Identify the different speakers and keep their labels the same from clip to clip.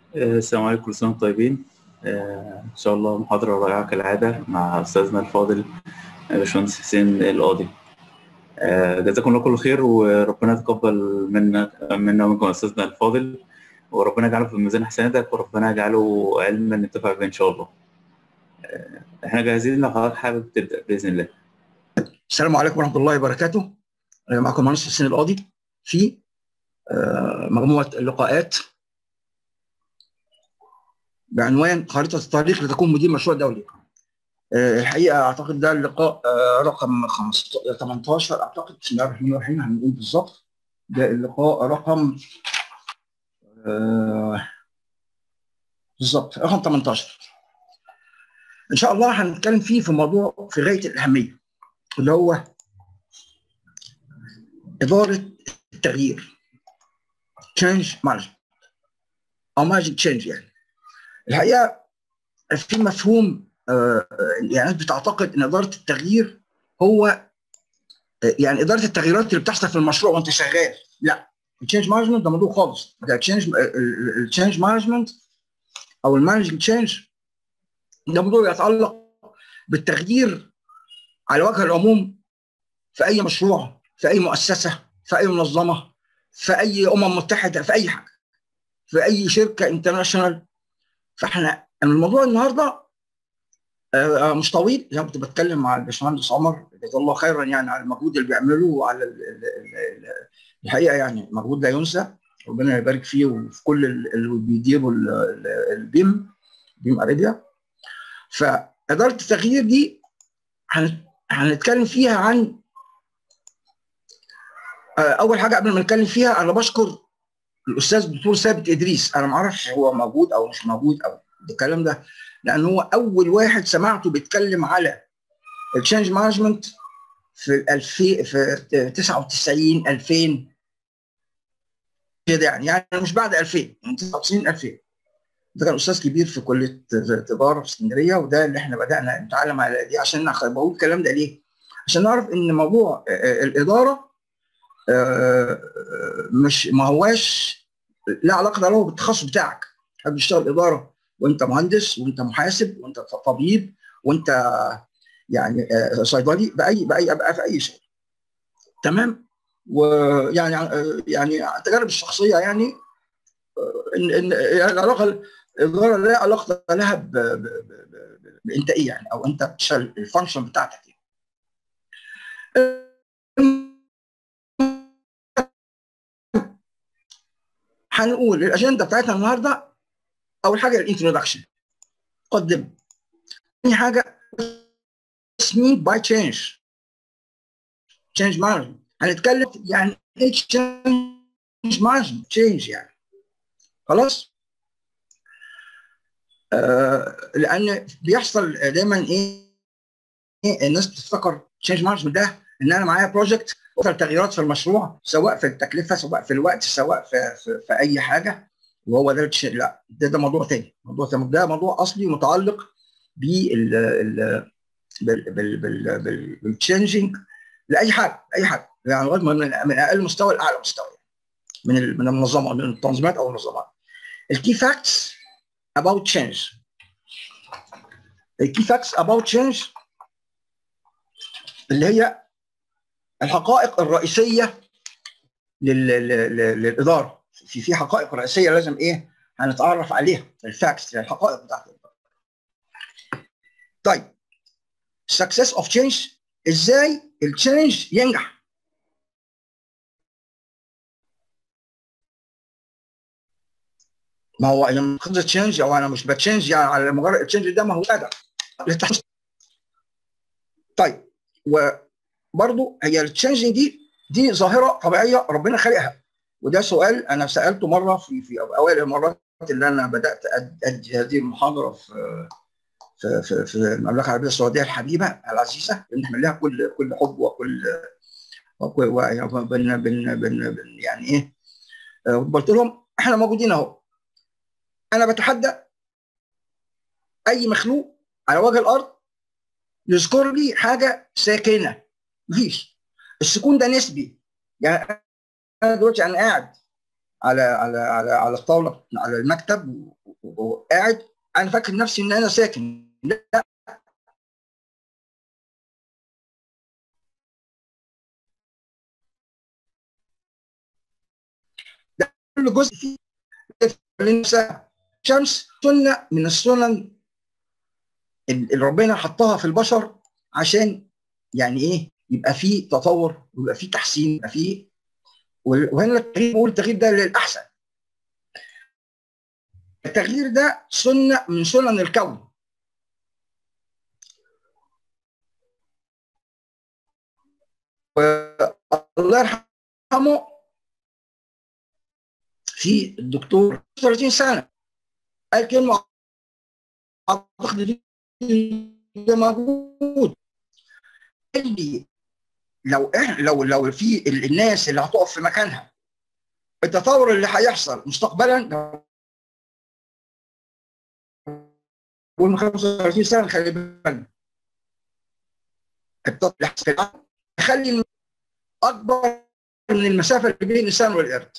Speaker 1: آه، السلام عليكم كل سنة وانتم طيبين آه، إن شاء الله محاضرة رائعة كالعادة مع أستاذنا الفاضل آه، باشمهندس حسين القاضي آه، جزاكم الله كل خير وربنا يتقبل منا منا ومنكم أستاذنا الفاضل وربنا يجعله في ميزان حسناتك وربنا يجعله علما ننتفع به إن شاء الله آه، إحنا جاهزين لو حضرتك حابب تبدأ بإذن الله
Speaker 2: السلام عليكم ورحمه الله وبركاته أنا معكم مهندس حسين القاضي في آه، مجموعه اللقاءات بعنوان خريطه الطريق لتكون مدير مشروع دولي آه، الحقيقه اعتقد ده اللقاء آه، رقم 15 18 اعتقد بسم الله الرحمن الرحيم هنقول بالظبط ده اللقاء رقم آه، بالظبط رقم 18 ان شاء الله هنتكلم فيه في موضوع في غايه الاهميه اللي هو اداره التغيير تشينج مانجمنت او مانجنج تشينج يعني الحقيقه في مفهوم آه، يعني الناس بتعتقد ان اداره التغيير هو آه، يعني اداره التغييرات اللي بتحصل في المشروع وانت شغال لا التشينج مانجمنت ده موضوع خالص ده التشينج التشينج مانجمنت او المانجنج تشينج ده موضوع يتعلق بالتغيير على وجه العموم في اي مشروع في اي مؤسسه في اي منظمه في اي امم متحده في اي حاجه في اي شركه انترناشونال فاحنا الموضوع النهارده آه، مش طويل زي ما كنت بتكلم مع الباشمهندس عمر جزاه الله خيرا يعني على المجهود اللي بيعمله وعلى ال- ال- ال- ال- الحقيقه يعني مجهود لا ينسى ربنا يبارك فيه وفي كل ال- اللي بيديروا ال- ال- البيم بيم اريبيا فاداره التغيير دي هن- هنتكلم فيها عن آه، اول حاجه قبل ما نتكلم فيها انا بشكر الاستاذ الدكتور ثابت ادريس انا ما اعرفش هو موجود او مش موجود او الكلام ده لان هو اول واحد سمعته بيتكلم على التشينج مانجمنت في 2000 في 99 2000 كده يعني يعني مش بعد 2000 من 99 2000 ده كان استاذ كبير في كليه تجاره في اسكندريه وده اللي احنا بدانا نتعلم على دي عشان نخ- بقول الكلام ده ليه؟ عشان نعرف ان موضوع آه، الاداره آه، مش ما هواش لا علاقه له بالتخصص بتاعك حابب تشتغل اداره وانت مهندس وانت محاسب وانت طبيب وانت يعني آه، صيدلي باي باي ابقى في اي شيء تمام ويعني آه، يعني التجارب الشخصيه يعني آه، ان ان يعني العلاقه الاداره لا علاقه لها ب- ب- ب- ب- بانت ايه يعني او انت بتشتغل الفانكشن بتاعتك ايه هنقول الاجنده بتاعتنا النهارده اول حاجه الانترودكشن قدم ثاني حاجه تسمين باي تشينج تشينج مانجمنت هنتكلم يعني ايه تشينج مانجمنت تشينج يعني خلاص آه لان بيحصل دايما ايه إيه الناس بتفتكر تشينج مانجمنت ده ان انا معايا بروجكت وصل تغييرات في المشروع سواء في التكلفه سواء في الوقت سواء في, في, في اي حاجه وهو ده التش- لا ده ده موضوع تاني موضوع تاني. ده موضوع اصلي متعلق بال ال- بال بال بال بال بالتشينجينج لاي حاجه اي حاجه يعني لغايه ما من من اقل مستوى لاعلى مستوى من ال- من المنظمه من التنظيمات او المنظمات الكي فاكتس about change الكي فاكتس about change اللي هي الحقائق الرئيسيه لل... لل... لل- للاداره في في حقائق رئيسيه لازم ايه هنتعرف عليها الفاكتس الحقائق بتاعت الاداره طيب success of change ازاي التشينج ينجح ما هو لما قصه تشينج او انا مش بتشينج يعني على مجرد التشينج ده ما هو اداء للتحسن. طيب وبرضه هي التشينج دي دي ظاهره طبيعيه ربنا خلقها وده سؤال انا سالته مره في في اوائل المرات اللي انا بدات أد- ادي هذه المحاضره في في في, في المملكه العربيه السعوديه الحبيبه العزيزه بنحمل لها كل كل حب وكل وكل و- يعني بن بن بن بن يعني ايه آه، قلت لهم احنا موجودين اهو انا بتحدى اي مخلوق على وجه الارض يذكر لي حاجه ساكنه مفيش السكون ده نسبي يعني انا دلوقتي انا قاعد على على على على الطاوله على المكتب وقاعد انا فاكر نفسي ان انا ساكن لا ده كل جزء فيه لنفسها شمس سنه من السنن اللي ربنا حطها في البشر عشان يعني ايه يبقى فيه تطور ويبقى فيه تحسين يبقى فيه وهنا التغيير بقول التغيير ده للاحسن التغيير ده سنه من سنن الكون الله يرحمه في الدكتور 30 سنه قال كلمه اعتقد ده موجود قال لي لو لو لو في الناس اللي هتقف في مكانها التطور اللي هيحصل مستقبلا قول من 35 سنه خلي بالنا خلي اكبر من المسافه اللي بين الانسان والقرد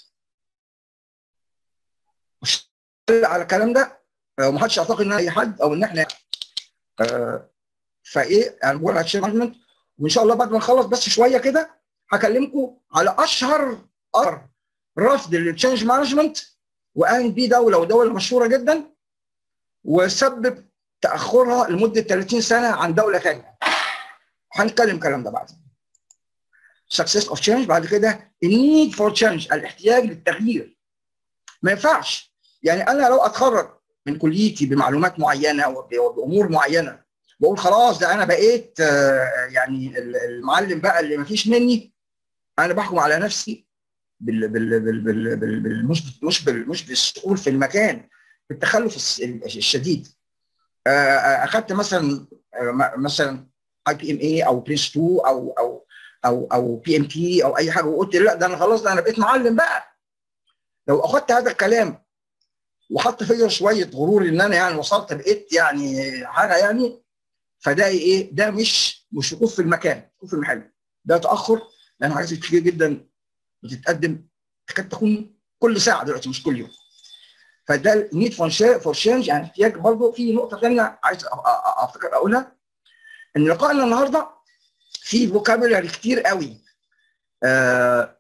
Speaker 2: مش على الكلام ده وما حدش يعتقد ان اي حد او ان احنا آه فايه انا بقول على مانجمنت وان شاء الله بعد ما نخلص بس شويه كده هكلمكم على اشهر اشهر رفض للتشينج مانجمنت وقامت بيه دوله ودوله مشهوره جدا وسبب تاخرها لمده 30 سنه عن دوله ثانيه. هنتكلم الكلام ده بعد. success of change بعد كده النيد فور تشينج الاحتياج للتغيير. ما ينفعش يعني انا لو اتخرج من كليتي بمعلومات معينه وبامور معينه بقول خلاص ده انا بقيت يعني المعلم بقى اللي ما فيش مني انا بحكم على نفسي بال بال بال بال بال بال مش مش بال مش بالسهول في المكان بالتخلف الشديد اخذت مثلا مثلا اي بي ام اي او برنس 2 او او او او بي ام تي او اي حاجه وقلت لا ده انا خلاص ده انا بقيت معلم بقى لو اخذت هذا الكلام وحط فيا شويه غرور ان انا يعني وصلت بقيت يعني حاجه يعني فده ايه ده مش مش وقوف في المكان وقوف في المحل ده تاخر لان حاجات كتير جدا بتتقدم تكاد تكون كل ساعه دلوقتي مش كل يوم فده النيد فور تشينج يعني احتياج برضه في نقطه ثانيه عايز افتكر اقولها ان لقائنا النهارده فيه فوكابولاري كتير قوي آه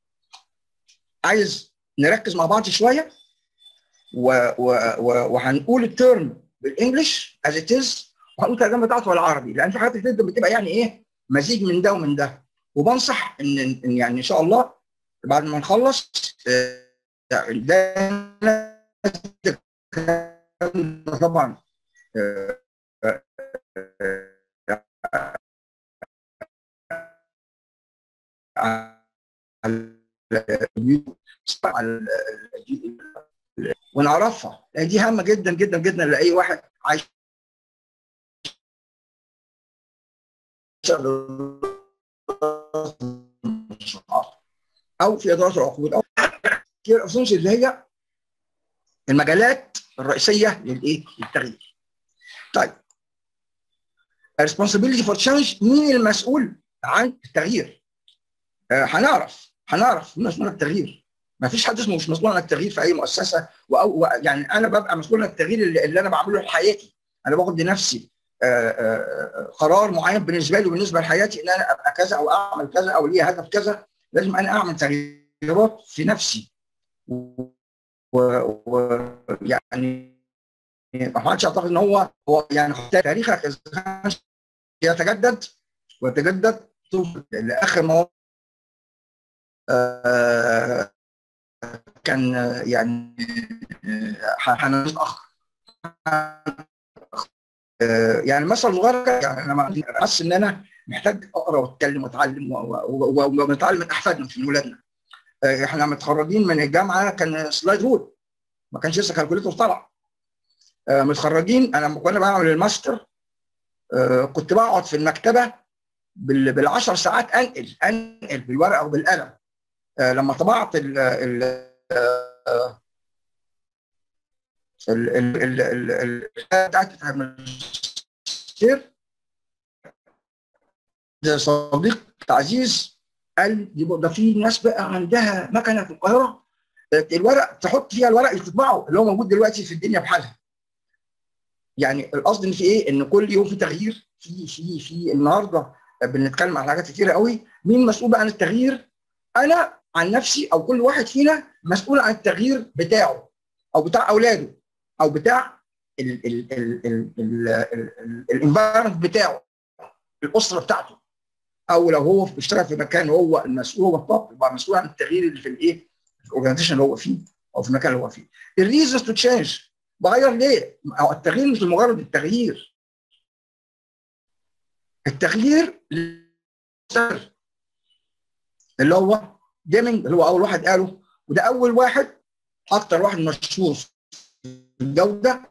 Speaker 2: عايز نركز مع بعض شويه و و و وهنقول الترم بالانجلش از ات از وهنقول الترجمه بتاعته بالعربي لان في حاجات كتير بتبقى يعني ايه مزيج من ده ومن ده وبنصح ان, إن يعني ان شاء الله بعد ما نخلص ده طبعا ونعرفها دي هامه جدا جدا جدا لاي واحد عايش او في اداره العقود او اللي هي المجالات الرئيسيه للايه؟ للتغيير. طيب responsibility for change مين المسؤول عن التغيير؟ آه هنعرف هنعرف مين مسؤول عن التغيير. ما فيش حد اسمه مش مسؤول عن التغيير في اي مؤسسه أو يعني انا ببقى مسؤول عن التغيير اللي, اللي انا بعمله لحياتي. انا باخد لنفسي آه آه قرار معين بالنسبه لي وبالنسبه لحياتي ان انا ابقى كذا او اعمل كذا او ليا هدف كذا لازم انا اعمل تغييرات في نفسي ويعني ما حدش يعتقد ان هو هو يعني تاريخك يتجدد ويتجدد لاخر ما آه كان يعني هنتاخر يعني مثلا صغير يعني انا حاسس ان انا محتاج اقرا واتكلم واتعلم ونتعلم من احفادنا من ولادنا احنا متخرجين من الجامعه كان سلايد رول ما كانش لسه كالكوليتور طلع متخرجين انا وانا بعمل الماستر كنت بقعد في المكتبه بالعشر ساعات انقل انقل بالورقه وبالقلم لما طبعت ال ال ال ال ال بتاعت الماجستير صديق عزيز قال ده في ناس بقى عندها مكنه في القاهره الورق تحط فيها الورق اللي تطبعه اللي هو موجود دلوقتي في الدنيا بحالها يعني القصد ان في ايه ان كل يوم في تغيير في في في النهارده بنتكلم عن حاجات كتيره قوي مين مسؤول عن التغيير انا عن نفسي او كل واحد فينا مسؤول عن التغيير بتاعه او بتاع اولاده او بتاع الانفايرمنت بتاعه الاسره بتاعته او لو هو بيشتغل في مكان هو المسؤول هو الطب يبقى مسؤول عن التغيير اللي في الايه في الاورجنايزيشن اللي هو فيه او في المكان اللي هو فيه الريزنز تو تشينج بغير ليه؟ أو التغيير مش لمجرد التغيير التغيير اللي هو ديمنج اللي هو اول واحد قاله وده اول واحد اكتر واحد مشهور في الجوده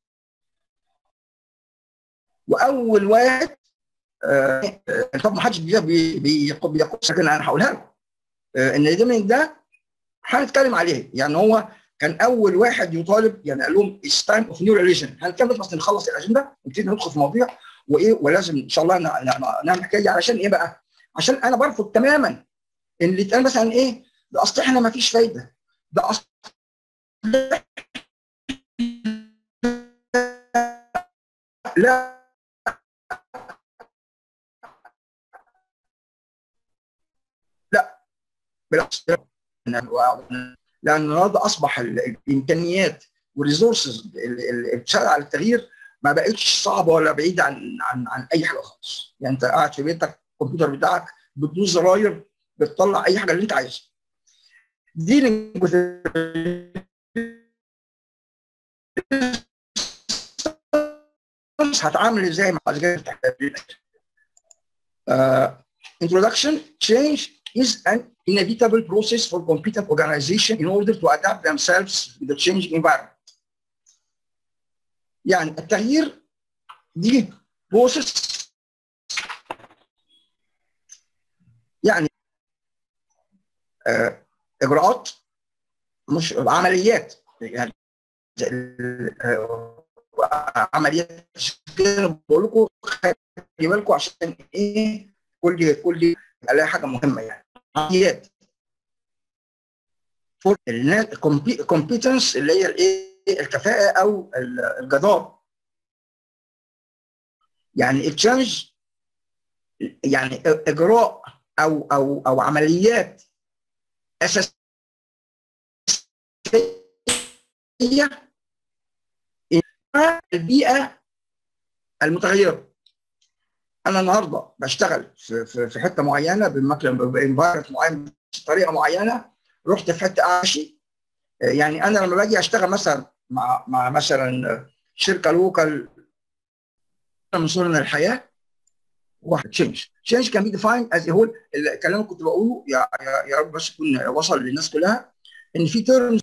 Speaker 2: واول واحد آه طب ما حدش بيقول لكن انا هقولها لكم آه ان ديمنج ده هنتكلم عليه يعني هو كان اول واحد يطالب يعني قال لهم اتس تايم اوف نيو ريليشن هنكمل بس نخلص الاجنده ونبتدي ندخل في مواضيع وايه ولازم ان شاء الله نعمل حكايه علشان ايه بقى؟ عشان انا برفض تماما ان اللي اتقال مثلا ايه؟ ده اصل احنا ما فيش فايده ده اصل لا لا بالعكس لان النهارده اصبح الامكانيات والريسورسز اللي بتشتغل على التغيير ما بقتش صعبه ولا بعيده عن عن عن اي حاجه خالص يعني انت قاعد في بيتك الكمبيوتر بتاعك بتدوس زراير بتطلع اي حاجه اللي انت عايزها dealing with هتعامل ازاي مع uh, introduction change is an inevitable process for competent organization in order to adapt themselves to the changing environment. يعني التغيير دي بروسيس يعني آه اجراءات مش عمليات يعني عمليات بقول لكم خلي بالكم عشان ايه كل كل عليها حاجه مهمه يعني عمليات الكومبيتنس اللي هي الايه الكفاءه او الجدار يعني التشالنج يعني اجراء او او او عمليات اساسيه البيئه المتغيره انا النهارده بشتغل في في, في حته معينه بانفايرمنت معين بطريقه معينه رحت في حته اعشي يعني انا لما باجي اشتغل مثلا مع مع مثلا شركه لوكال من سنن الحياه واحد تشينج تشينج كان بي ديفاين از هول الكلام اللي كنت بقوله يا يا, يا رب بس يكون وصل للناس كلها ان في تيرمز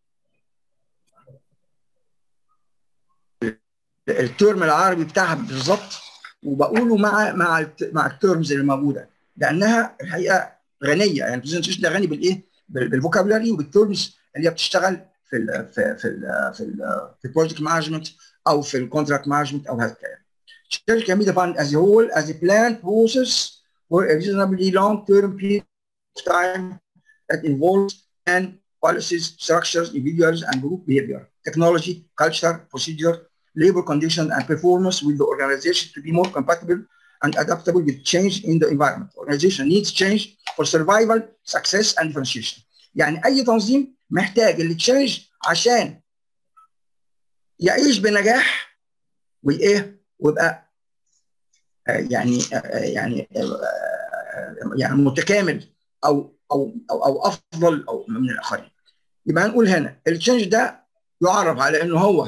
Speaker 2: الترم العربي بتاعها بالظبط وبقوله مع مع مع الترمز اللي موجوده لانها الحقيقه غنيه يعني البرزنتيشن ده غني بالايه؟ بالفوكابولاري وبالترمز اللي هي بتشتغل في ال في ال في ال في ال في البروجكت مانجمنت او في الكونتراكت مانجمنت او هذا الكلام. Change can be defined as a whole as a planned process for a reasonably long-term period of time that involves and policies, structures, individuals, and group behavior, technology, culture, procedure, labor conditions, and performance with the organization to be more compatible and adaptable with change in the environment. Organization needs change for survival, success, and differentiation. يعني أي تنظيم محتاج التشينج عشان يعيش بنجاح وإيه ويبقى يعني يعني يعني متكامل او او او, أو افضل او من الاخرين. يبقى هنقول هنا التشينج ده يعرف على انه هو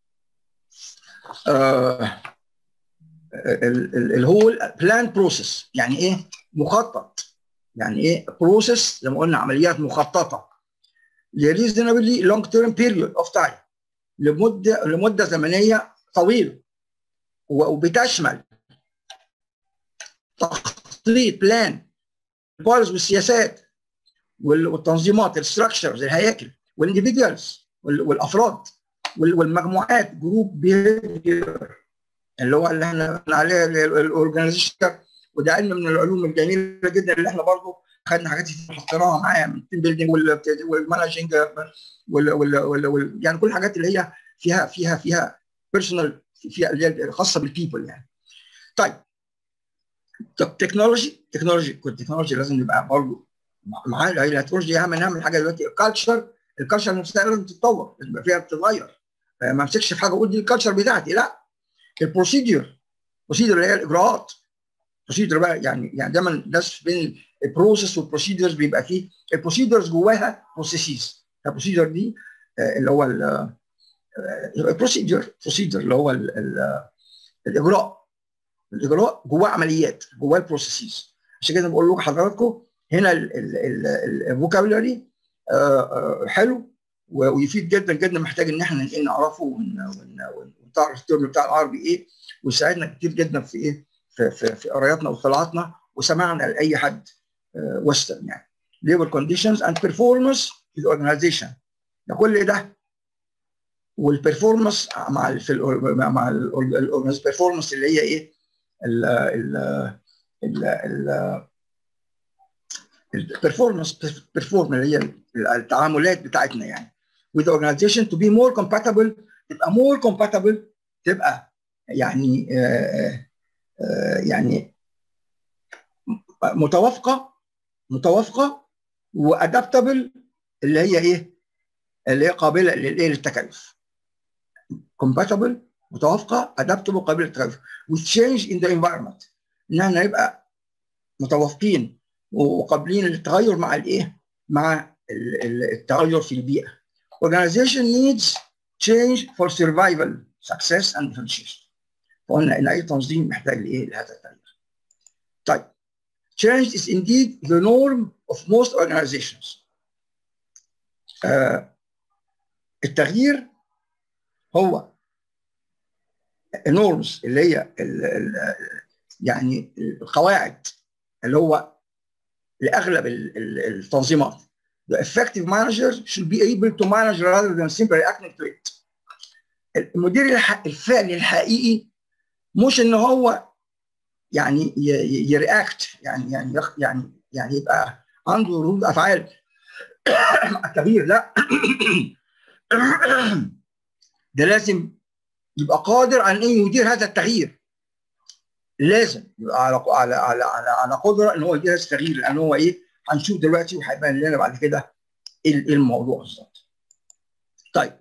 Speaker 2: آه اللي هو بلان بروسيس يعني ايه مخطط يعني ايه بروسيس زي ما قلنا عمليات مخططه لريزونبلي لونج تيرم بيريود اوف تايم لمده لمده زمنيه طويله وبتشمل تخطيط بلان البوليس والسياسات والتنظيمات الستراكشرز الهياكل والانديفيدوالز والافراد والمجموعات جروب بيهيفير اللي هو اللي احنا عليه الاورجنايزيشن وده علم من العلوم الجميله جدا اللي احنا برضه خدنا حاجات كتير حطيناها معايا من التيم بيلدينج والمانجنج يعني كل الحاجات اللي هي فيها فيها فيها بيرسونال فيها اللي هي خاصه بالبيبل يعني طيب تكنولوجي تكنولوجي كنت تكنولوجي لازم نبقى برضه معاه التكنولوجي اهم نعمل حاجه دلوقتي الكالتشر الكالتشر نفسها لازم تتطور لازم يبقى فيها بتتغير ما امسكش في حاجه اقول دي الكالتشر بتاعتي لا البروسيدور البروسيدور اللي هي الاجراءات بروسيدور بقى يعني يعني دايما الناس بين البروسيس والبروسيدورز بيبقى فيه البروسيدورز جواها بروسيسز البروسيدور دي اللي هو البروسيدور بروسيدور اللي هو ال ال الاجراء الاجراء جواه عمليات جواه البروسيسز عشان كده بقول لكم حضراتكم هنا الفوكابولاري حلو ويفيد جدا جدا محتاج ان احنا نعرفه ونعرف الترم بتاع العربي ايه ويساعدنا كتير جدا في ايه في في, في قراياتنا واطلاعاتنا وسماعنا لاي حد ويسترن يعني labor conditions and performance في الاورجنايزيشن ده كل ده والبرفورمانس مع ال في ال مع البرفورمانس اللي هي ايه ال ال ال البرفورمانس بيرفورم اللي هي التعاملات بتاعتنا يعني with the organization to be more compatible تبقى more compatible تبقى يعني آآ آآ يعني متوافقه متوافقه وادابتبل اللي هي ايه؟ اللي هي قابله للايه؟ للتكيف. compatible متوافقه adaptable قابله للتكيف with change in the environment ان احنا نبقى متوافقين وقابلين للتغير مع الايه؟ مع التغير في البيئه. Organization needs change for survival, success and differentiation. فقلنا ان اي تنظيم محتاج لايه؟ لهذا التغيير. طيب change is indeed the norm of most organizations. آه التغيير هو النورمز اللي هي ال ال يعني القواعد اللي هو لاغلب التنظيمات. The effective manager should be able to manage rather than simply reacting to it. المدير الفعلي الحقيقي مش ان هو يعني يرياكت يعني يعني يعني يعني يبقى عنده ردود افعال كبير لا ده لازم يبقى قادر على ان يدير هذا التغيير لازم يبقى على على على على, على قدره ان هو يدير هذا التغيير لان هو ايه هنشوف دلوقتي وهيبان لنا بعد كده ايه الموضوع بالظبط طيب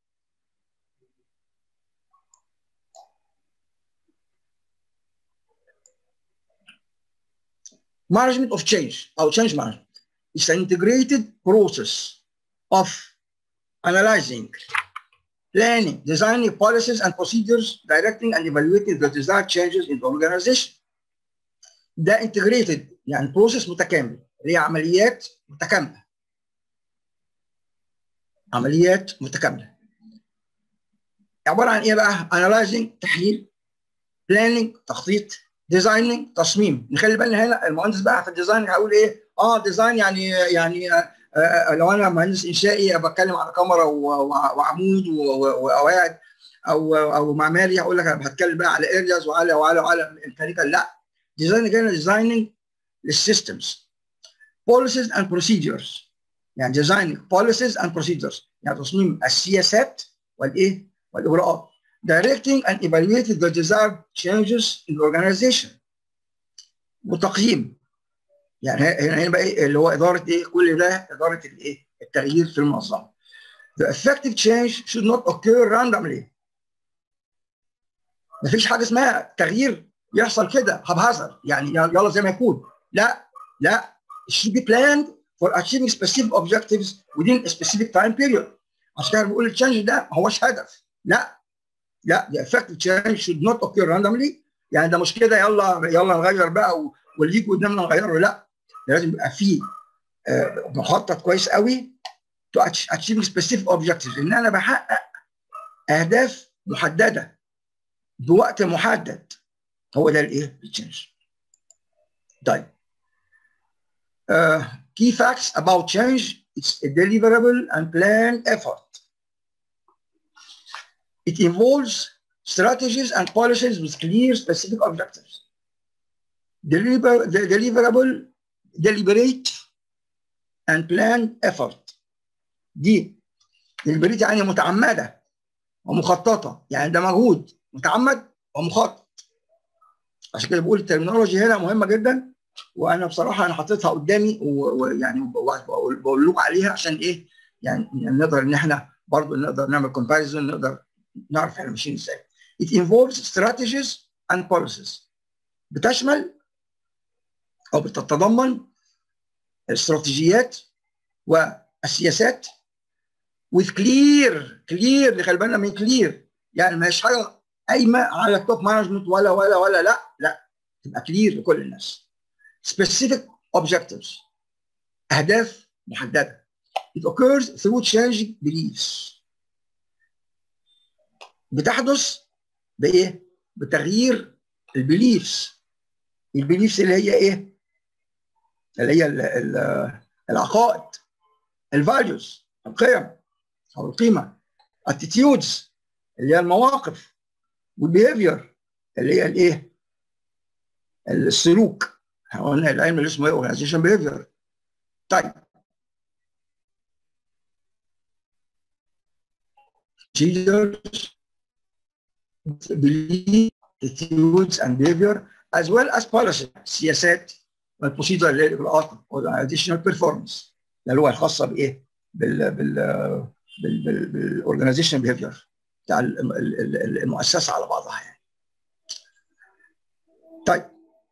Speaker 2: management of change or change management is an integrated process of analyzing, planning, designing policies and procedures, directing and evaluating the desired changes in the organization. ده integrated يعني process متكامل اللي هي عمليات متكاملة. عمليات متكاملة. عبارة عن ايه بقى؟ analyzing تحليل planning تخطيط ديزايننج تصميم نخلي بالنا هنا المهندس بقى في الديزاين هقول ايه اه ديزاين يعني يعني آه لو انا مهندس انشائي بتكلم على كاميرا وعمود وقواعد او او معماري هقول لك انا هتكلم بقى على ارياز وعلى وعلى وعلى امكانيكال لا ديزاين هنا ديزايننج للسيستمز بوليسيز اند بروسيدجرز يعني ديزايننج بوليسيز اند بروسيدجرز يعني تصميم السياسات والايه والاجراءات directing and evaluating the desired changes in the organization وتقييم يعني هنا هنا بقى ايه اللي هو اداره ايه كل ده اداره الايه التغيير في المنظمه the effective change should not occur randomly مفيش حاجه اسمها تغيير يحصل كده haphazard يعني يلا زي ما يكون لا لا it should be planned for achieving specific objectives within a specific time period عشان كده بنقول التشانج ده ما هوش هدف لا لا the effective change should not occur randomly يعني ده مش كده يلا يلا نغير بقى واللي يجي قدامنا نغيره لا لازم يبقى في آه مخطط كويس قوي to achieve specific objectives ان انا بحقق اهداف محدده بوقت محدد هو ده الايه التشينج طيب uh, key facts about change it's a deliverable and planned effort It involves strategies and policies with clear specific objectives. Deliver, the deliverable deliberate and planned effort دي deliberate يعني متعمده ومخططه يعني ده مجهود متعمد ومخطط عشان كده بقول الترمينولوجي هنا مهمه جدا وانا بصراحه انا حاططها قدامي ويعني بقول لكم عليها عشان ايه يعني نقدر ان احنا برضه نقدر نعمل كومباريزون نقدر نعرف احنا ماشيين ازاي. It involves strategies and policies بتشمل او بتتضمن الاستراتيجيات والسياسات with clear clear اللي خلي بالنا من clear يعني ما هيش حاجه قايمه على التوب مانجمنت ولا ولا ولا لا لا تبقى كلير لكل الناس specific objectives اهداف محدده it occurs through changing beliefs بتحدث بايه؟ بتغيير البيليفز البيليفز اللي هي ايه؟ اللي هي ال ال العقائد الفاليوز القيم او القيمه attitudes اللي هي المواقف والبيهيفير اللي هي الايه؟ السلوك قلنا العلم اللي اسمه اورجنايزيشن بيهيفير طيب procedures belief attitudes and behavior as well as policy سياسات والبروسيدر اللي هي الاجراءات organizational performance اللي هو الخاصه بايه؟ بال بال بال بالاورجنايزيشن بيهيفير بتاع المؤسسه على بعضها يعني. طيب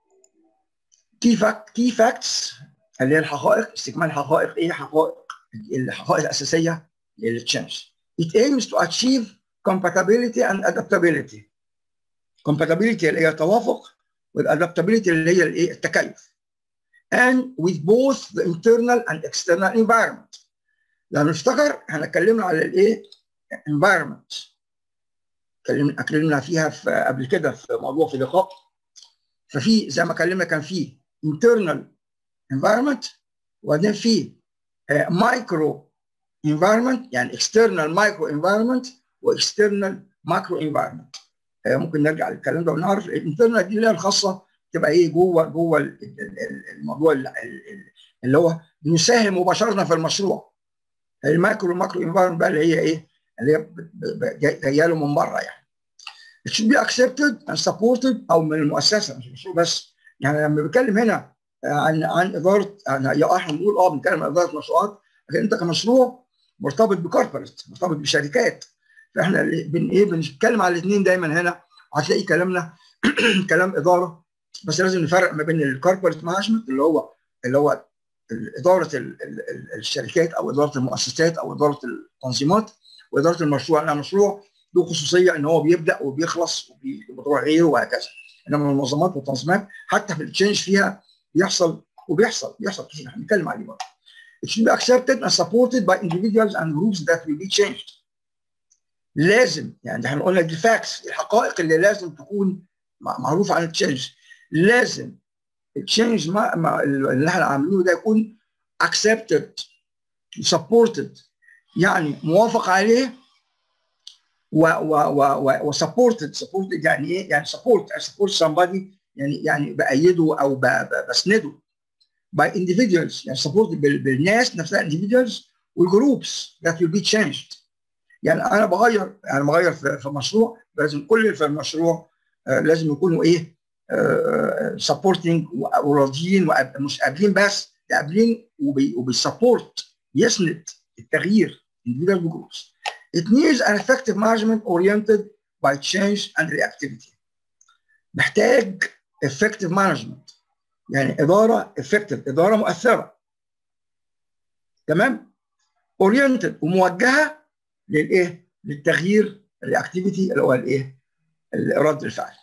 Speaker 2: كي فاكت كي فاكتس اللي هي الحقائق استكمال الحقائق ايه حقائق الحقائق الاساسيه للتشينج it aims to achieve compatibility and adaptability compatibility اللي هي التوافق والadaptability اللي هي الايه التكيف and with both the internal and external environment لما نفتكر احنا اتكلمنا على الايه environment اتكلمنا اتكلمنا فيها في قبل كده في موضوع في لقاء ففي زي ما اتكلمنا كان في internal environment وبعدين في مايكرو uh, environment يعني external micro environment واكسترنال ماكرو انفايرمنت ممكن نرجع للكلام ده ونعرف الانترنال دي اللي هي الخاصه تبقى ايه جوه جوه الموضوع اللي هو بنساهم مباشره في المشروع المايكرو ماكرو انفايرمنت بقى اللي هي ايه اللي هي جايه له من بره يعني it should be accepted and supported او من المؤسسه مش مشروع بس يعني لما بنتكلم هنا عن عن اداره يعني احنا بنقول اه بنتكلم عن اداره مشروعات لكن انت كمشروع مرتبط بكوربريت مرتبط بشركات فاحنا بن ايه بنتكلم على الاثنين دايما هنا وهتلاقي كلامنا كلام اداره بس لازم نفرق ما بين الكوربريت مانجمنت اللي هو اللي هو اداره ال ال الشركات او اداره المؤسسات او اداره التنظيمات واداره المشروع لان المشروع له خصوصيه ان هو بيبدا وبيخلص وبيروح غيره وهكذا انما المنظمات والتنظيمات حتى في التشينج فيها بيحصل وبيحصل بيحصل كتير هنتكلم عليه برضه. It should be accepted and supported by individuals and groups that will be changed. لازم يعني احنا قلنا دي فاكس الحقائق اللي لازم تكون معروفه عن التشينج لازم التشينج ما, ما اللي احنا عاملينه ده يكون accepted supported يعني موافق عليه و و و و supported supported يعني ايه؟ يعني support I support somebody يعني يعني بأيده او بسنده by individuals يعني support بالناس نفسها individuals والجروبس that will be changed يعني انا بغير يعني بغير في, في مشروع لازم كل اللي في المشروع آه لازم يكونوا ايه سبورتنج آه وراضيين مش قابلين بس ده قابلين وبيسبورت يسند التغيير individual groups. It needs an effective management oriented by change and reactivity. محتاج effective management يعني اداره effective اداره مؤثره تمام oriented وموجهه للايه؟ للتغيير الاكتيفيتي اللي هو الايه؟ رد الفعل.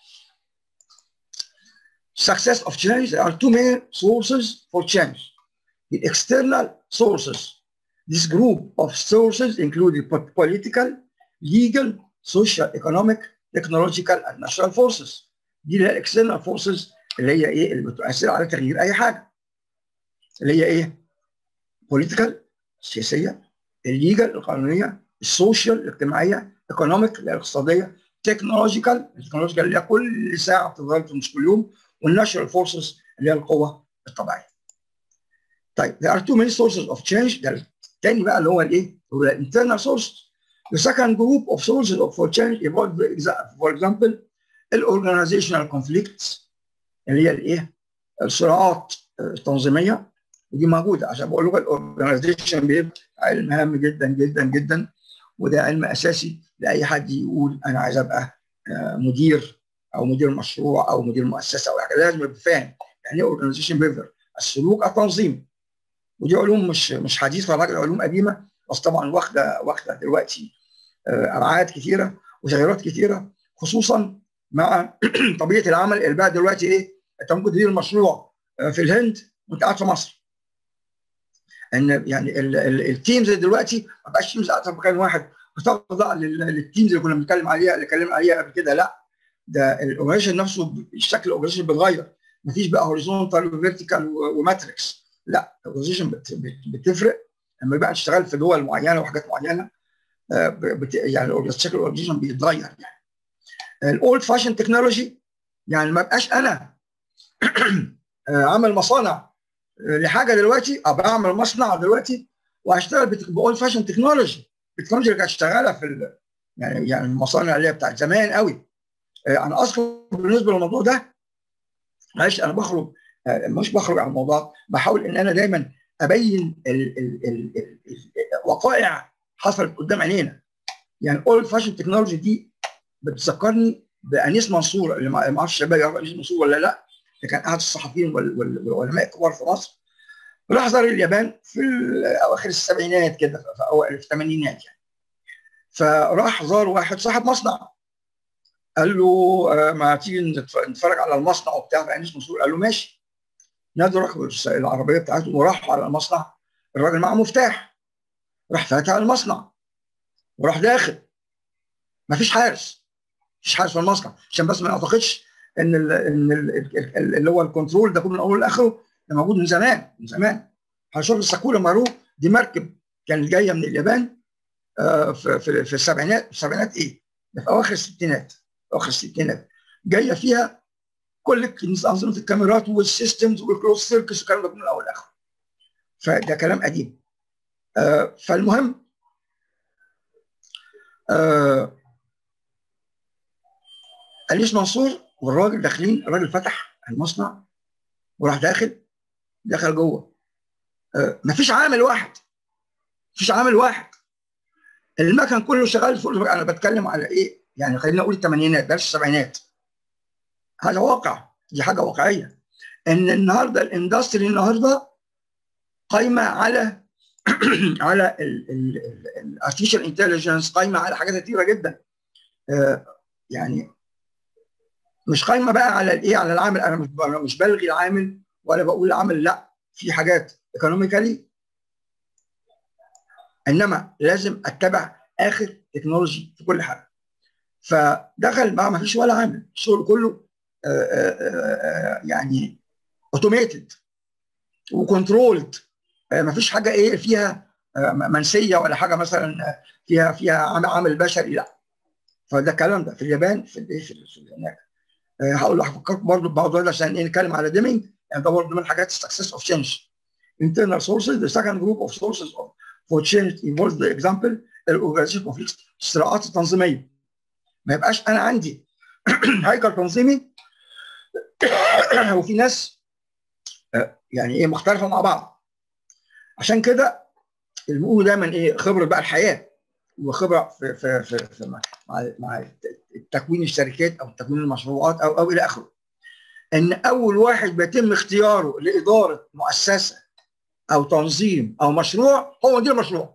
Speaker 2: Success of change there are two main sources for change. The external sources. This group of sources include political, legal, social, economic, technological and natural forces. دي اللي هي الاكسترنال فورسز اللي هي ايه؟ اللي بتؤثر على تغيير اي حاجه. اللي هي ايه؟ political السياسيه، الليجل القانونيه، السوشيال الاجتماعيه ايكونوميك اللي هي الاقتصاديه تكنولوجيكال التكنولوجيا اللي هي كل ساعه بتتغير مش كل يوم والناشونال فورسز اللي هي القوه الطبيعيه طيب there are two main sources of change ده الثاني بقى اللي هو الايه؟ هو الانترنال source The second group of sources of for change involve for example الاورجنايزيشنال conflicts اللي هي الايه؟ الصراعات التنظيميه ودي موجوده عشان بقول لكم الاورجنايزيشن بيبقى علم هام جدا جدا جدا وده علم اساسي لاي حد يقول انا عايز ابقى مدير او مدير مشروع او مدير مؤسسه او حاجه لازم يبقى فاهم يعني ايه اورجنايزيشن بيفر السلوك التنظيمي ودي علوم مش مش حديثه راجل علوم قديمه بس طبعا واخده واخده دلوقتي ابعاد كثيره وتغيرات كثيره خصوصا مع طبيعه العمل اللي بقى دلوقتي ايه انت ممكن تدير مشروع في الهند وانت قاعد في مصر ان يعني التيمز دلوقتي ما بقاش تيمز قاعده في مكان واحد بتخضع للتيمز اللي كنا بنتكلم عليها اللي اتكلمنا عليها قبل كده لا ده الاورجنايزيشن نفسه شكل الاورجنايزيشن بيتغير مفيش بقى هوريزونتال وفيرتيكال وماتريكس لا الاورجنايزيشن بتفرق لما يبقى تشتغل في دول معينه وحاجات معينه بت... يعني شكل الاورجنايزيشن بيتغير يعني الاولد فاشن تكنولوجي يعني ما بقاش انا عامل مصانع لحاجه دلوقتي او بعمل مصنع دلوقتي وهشتغل باولد فاشن تكنولوجي التكنولوجيا اللي كانت شغاله في ال... يعني يعني المصانع اللي هي بتاعت زمان قوي انا اصلا بالنسبه للموضوع ده معلش انا بخرج مش بخرج عن الموضوع بحاول ان انا دايما ابين ال ال ال ال وقائع حصلت قدام عينينا يعني اولد فاشن تكنولوجي دي بتذكرني بانيس منصور اللي ما اعرفش الشباب يعرفوا انيس منصور ولا لا اللي كان احد الصحفيين والعلماء الكبار في مصر راح زار اليابان في اواخر السبعينات كده في اوائل الثمانينات يعني فراح زار واحد صاحب مصنع قال له ما تيجي نتفرج على المصنع وبتاع فانيس منصور قال له ماشي نادوا ركبوا العربيه بتاعتهم وراحوا على المصنع الراجل معاه مفتاح راح فاتح المصنع وراح داخل مفيش حارس مفيش حارس في المصنع عشان بس ما نعتقدش ان ال ان ال اللي هو الكنترول ده كله من اوله لاخره ده موجود من زمان من زمان هنشوف الساكولا مارو دي مركب كانت جايه من اليابان آه في, في, في السبعينات في السبعينات ايه؟ ده في اواخر الستينات اواخر الستينات جايه فيها كل انظمه الكاميرات والسيستمز والكلوز سيركس والكلام ده من الاول لاخره فده كلام قديم آه فالمهم آه أنيس منصور والراجل داخلين الراجل فتح المصنع وراح داخل دخل جوه آه مفيش عامل واحد مفيش عامل واحد المكن كله شغال فوق انا بتكلم على ايه يعني خلينا نقول الثمانينات بلاش السبعينات هذا واقع دي حاجه واقعيه ان النهارده الاندستري النهارده قايمه على على الارتفيشال انتليجنس قايمه على حاجات كتيره جدا آه يعني مش قايمه بقى على الايه على العامل انا مش مش بلغي العامل ولا بقول العامل لا في حاجات ايكونوميكالي انما لازم اتبع اخر تكنولوجي في كل حاجه فدخل بقى ما فيش ولا عامل الشغل كله آآ آآ يعني اوتوميتد وكنترولد ما فيش حاجه ايه فيها منسيه ولا حاجه مثلا فيها فيها عامل بشري لا فده الكلام ده في اليابان في الايه في هناك هقول هفكركم برضه بموضوع ده عشان ايه نتكلم على ديمينج يعني ده برضه من حاجات success of change internal sources the second group of sources of for change involves the example الاورجنايزيشن conflicts الصراعات التنظيميه ما يبقاش انا عندي هيكل تنظيمي وفي ناس يعني ايه مختلفه مع بعض عشان كده بنقول دايما ايه خبره بقى الحياه وخبره في في في, في مع مع تكوين الشركات او تكوين المشروعات او او الى اخره ان اول واحد بيتم اختياره لاداره مؤسسه او تنظيم او مشروع هو مدير المشروع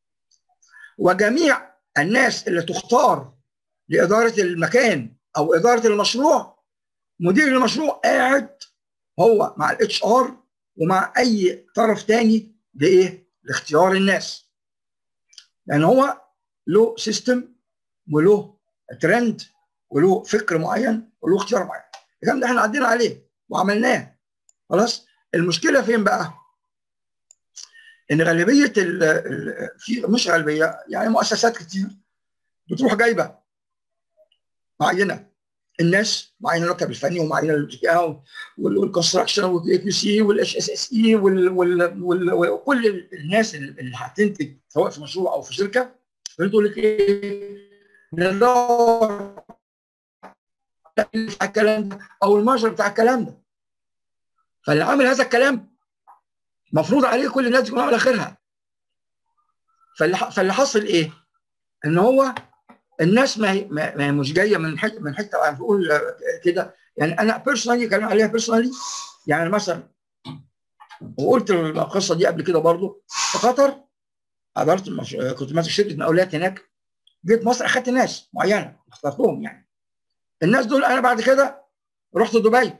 Speaker 2: وجميع الناس اللي تختار لاداره المكان او اداره المشروع مدير المشروع قاعد هو مع الاتش ار ومع اي طرف تاني لايه؟ لاختيار الناس. لان هو له سيستم وله ترند وله فكر معين وله اختيار معين. الكلام ده احنا عدينا عليه وعملناه. خلاص؟ المشكله فين بقى؟ ان غالبيه ال ال في مش غالبيه يعني مؤسسات كتير بتروح جايبه معينه الناس معين الركب الفني ومعين البيئه والكونستراكشن والاي كيو سي والاتش اس اس اي وكل الناس اللي هتنتج سواء في مشروع او في شركه بتقول لك ايه ندور بتاع الكلام ده او المجر بتاع الكلام ده فاللي عامل هذا الكلام مفروض عليه كل الناس تكون على خيرها فاللي فاللي حصل ايه؟ ان هو الناس ما هي ما هي مش جايه من حته من حته بقول كده يعني انا بيرسونالي كلام عليها بيرسونالي يعني مثلا وقلت القصه دي قبل كده برضو في قطر حضرت كنت ماسك شركه مقاولات هناك جيت مصر اخدت ناس معينه اخترتهم يعني الناس دول انا بعد كده رحت دبي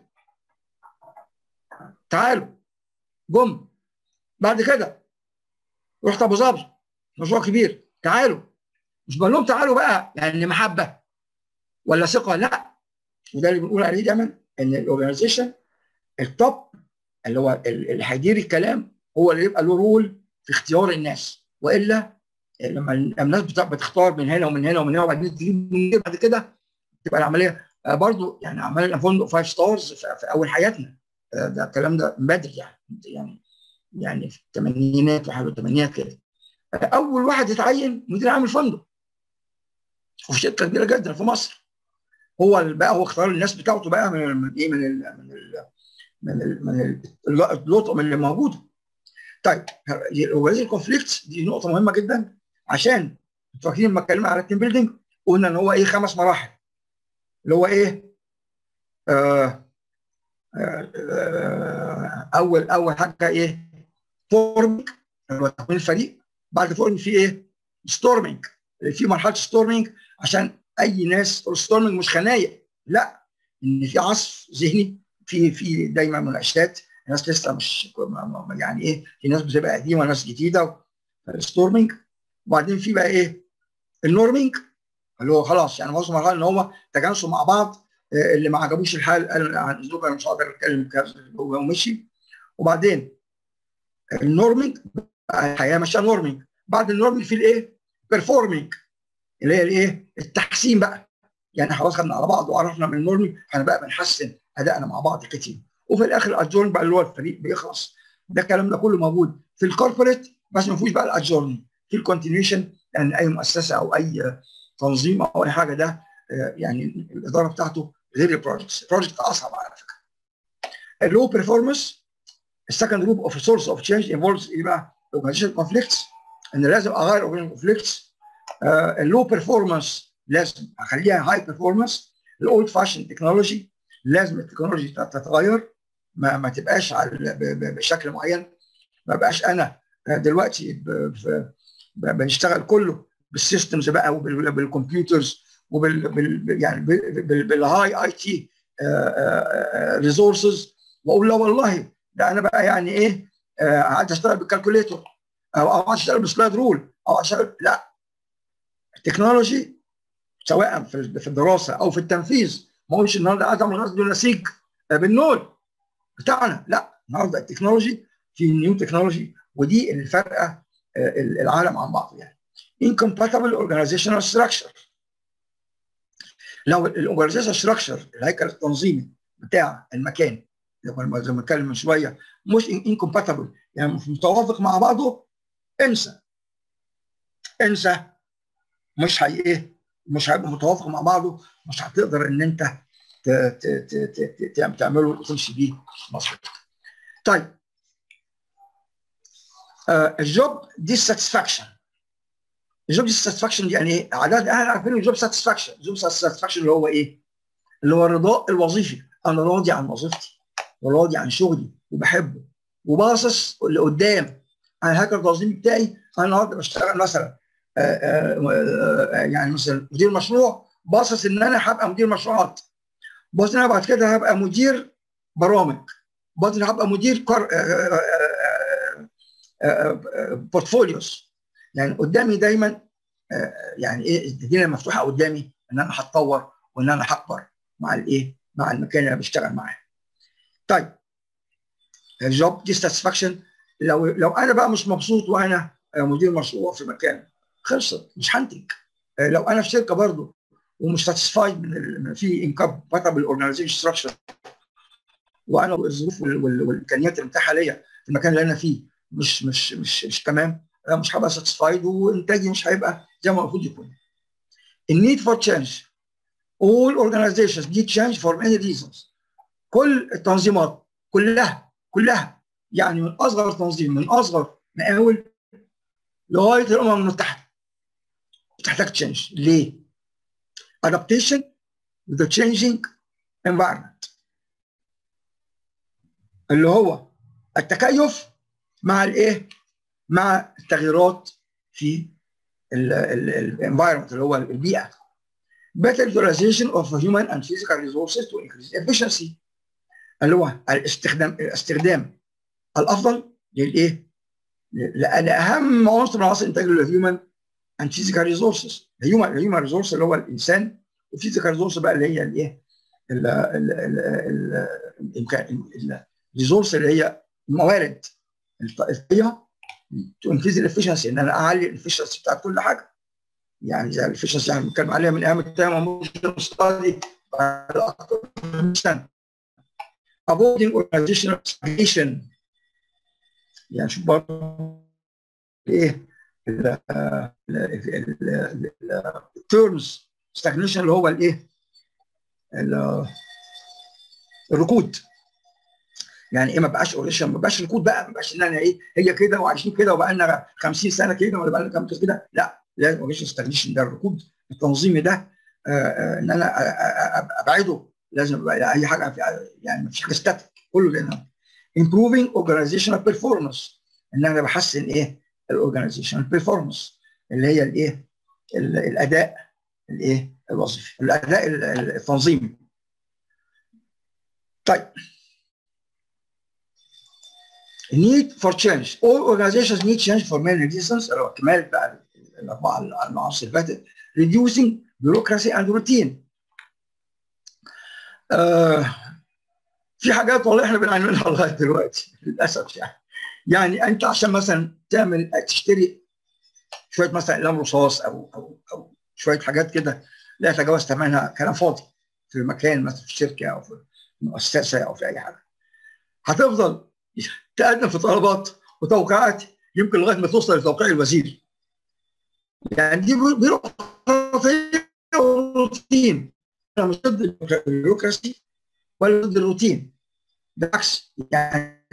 Speaker 2: تعالوا جم بعد كده رحت ابو ظبي مشروع كبير تعالوا مش بقول لهم تعالوا بقى يعني محبه ولا ثقه لا وده اللي بنقول عليه دايما ان الاورجنايزيشن التوب اللي هو اللي هيدير الكلام هو اللي يبقى له رول في اختيار الناس والا لما الناس بتختار من هنا ومن هنا ومن هنا وبعدين تجيب بعد كده تبقى العمليه برضو يعني عملنا فندق فايف ستارز في اول حياتنا ده الكلام ده من بدري يعني يعني يعني في الثمانينات وحاجه الثمانينات كده اول واحد اتعين مدير عام الفندق وفي شركه كبيره جدا في مصر هو بقى هو اختار الناس بتاعته بقى من ايه من ال من ال من ال من اللطم اللي موجوده طيب وهذه الكونفليكت دي نقطه مهمه جدا عشان فاكرين لما اتكلمنا على التيم بيلدينج قلنا ان هو ايه خمس مراحل اللي هو ايه آه آه اول اول حاجه ايه فورمينج اللي هو تكوين الفريق بعد فورمينج في ايه ستورمينج في مرحله ستورمينج عشان اي ناس ستورمينج مش خنايق لا ان في عصف ذهني في في دايما مناقشات الناس لسه مش يعني ايه في ناس بتبقى قديمه وناس جديده ستورمينج وبعدين في بقى ايه النورمينج اللي هو خلاص يعني وصلوا مرحله ان هم تجانسوا مع بعض اللي ما عجبوش الحال قال عن اذنكم انا مش هقدر اتكلم ومشي وبعدين النورمينج الحياه ماشيه نورمينج بعد النورمينج في الايه؟ بيرفورمينج اللي هي الايه؟ التحسين بقى يعني خلاص خدنا على بعض وعرفنا من النورمينج هنبقى بنحسن ادائنا مع بعض كتير وفي الاخر الادجورن بقى اللي هو الفريق بيخلص ده الكلام ده كله موجود في الكوربريت بس ما فيهوش بقى الادجورن في الكونتينيوشن يعني اي مؤسسه او اي تنظيم او اي حاجه ده يعني الاداره بتاعته غير البروجكت البروجكت اصعب على فكره اللو بيرفورمانس السكند جروب اوف سورس اوف تشينج انفولفز ايه بقى؟ اورجانيزيشن كونفليكتس ان لازم اغير اورجانيزيشن كونفليكتس اللو بيرفورمانس لازم اخليها هاي بيرفورمانس الاولد فاشن تكنولوجي لازم التكنولوجي تتغير ما, ما تبقاش على بشكل معين ما بقاش انا دلوقتي بنشتغل كله بالسيستمز بقى وبالكمبيوترز وبال بال يعني بالهاي اي تي ريسورسز واقول لا والله ده انا بقى يعني ايه قاعد اشتغل بالكالكوليتور او قاعد اشتغل بسلايد رول او اشتغل لا التكنولوجي سواء في الدراسه او في التنفيذ ما اقولش النهارده قاعد اعمل غسل نسيج بالنول بتاعنا لا النهارده التكنولوجي في نيو تكنولوجي ودي اللي فارقه العالم عن بعضه يعني incompatible organizational structure لو الاورجنايزيشن ستراكشر الهيكل التنظيمي بتاع المكان زي ما اتكلم من شويه مش انكومباتبل يعني مش متوافق مع بعضه انسى انسى مش هي ايه مش هيبقى متوافق مع بعضه مش هتقدر ان انت تعمله وتمشي بيه مظبوط طيب آه الجوب ديساتسفاكشن الجوب ديساتسفاكشن دي يعني ايه؟ عادات احنا عارفين الجوب ساتسفاكشن الجوب ساتسفاكشن اللي هو ايه؟ اللي هو الرضاء الوظيفي انا راضي عن وظيفتي وراضي عن شغلي وبحبه وباصص لقدام انا الهيكل التنظيمي بتاعي انا النهارده بشتغل مثلا آآ آآ يعني مثلا مدير مشروع باصص ان انا هبقى مدير مشروعات باصص ان انا بعد كده هبقى مدير برامج باصص ان هبقى مدير كار بورتفوليوز يعني قدامي دايما يعني ايه الدنيا مفتوحه قدامي ان انا هتطور وان انا هكبر مع الايه مع المكان اللي انا بشتغل معاه طيب الجوب ديساتسفاكشن لو لو انا بقى مش مبسوط وانا مدير مشروع في مكان خلصت مش هنتج لو انا في شركه برضو ومش ساتيسفايد من في انكمباتبل اورجنايزيشن ستراكشر وانا الظروف والامكانيات المتاحه ليا في المكان اللي انا فيه مش مش مش مش تمام انا مش هبقى ساتيسفايد وانتاجي مش هيبقى زي ما المفروض يكون. النيد فور تشينج all organizations need change for many reasons كل التنظيمات كلها كلها يعني من اصغر تنظيم من اصغر مقاول لغايه الامم المتحده بتحتاج تشينج ليه؟ adaptation with the changing environment اللي هو التكيف مع الايه؟ مع التغييرات في الانفايرمنت اللي هو البيئه better utilization of human and physical resources to increase efficiency اللي هو الاستخدام الاستخدام الافضل للايه؟ لان اهم عنصر من عناصر انتاج الهيومن اند فيزيكال ريسورسز الهيومن الهيومن ريسورس اللي هو الانسان والفيزيكال ريسورس بقى اللي هي الايه؟ الريسورس اللي هي الموارد الطاقيه تو انكريز الافشنسي ان انا اعلي الافشنسي بتاعت كل حاجه يعني زي الافشنسي يعني بنتكلم عليها من ايام التايم ستادي بعد اكثر من سنه avoiding organizational stagnation يعني شوف برضه ايه التيرمز stagnation اللي هو الايه الركود يعني ايه ما بقاش اوريشن ما بقاش ركود بقى ما بقاش ان انا ايه هي كده وعايشين كده وبقى لنا 50 سنه كده ولا بقى لنا كام كده لا لازم اوريشن ستاجنيشن ده الركود التنظيمي ده آه آه ان انا ابعده لازم يبقى اي حاجه يعني ما فيش حاجه ستاتيك كله لان improving organizational performance ان انا بحسن ايه الاورجنايزيشنال بيرفورمانس اللي هي الايه الاداء الايه الوظيفي الاداء التنظيمي طيب need for change all organizations need change for many reasons اللي هو كمال بقى الاربعه العناصر اللي فاتت reducing bureaucracy and routine آه في حاجات والله احنا بنعملها لغايه دلوقتي للاسف يعني يعني انت عشان مثلا تعمل تشتري شويه مثلا اقلام رصاص او او او شويه حاجات كده لا يتجاوز ثمنها كلام فاضي في المكان مثلا في الشركه او في المؤسسه او في اي حاجه هتفضل تقدم في طلبات وتوقيعات يمكن لغايه ما توصل لتوقيع الوزير يعني دي بيروقراطيه وروتين انا مش ضد البيروقراسي ولا ضد الروتين بالعكس يعني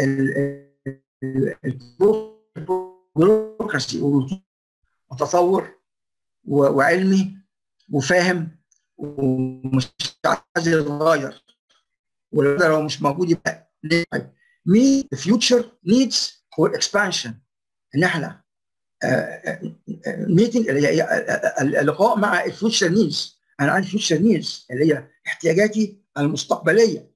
Speaker 2: البيروقراسي والروتين متطور وعلمي وفاهم ومش عايز يتغير وده لو مش موجود يبقى طيب مين the future needs for expansion ان احنا ميتنج اللي هي اللقاء مع الفيوتشر نيدز انا عندي فيوتشر نيدز اللي هي احتياجاتي المستقبليه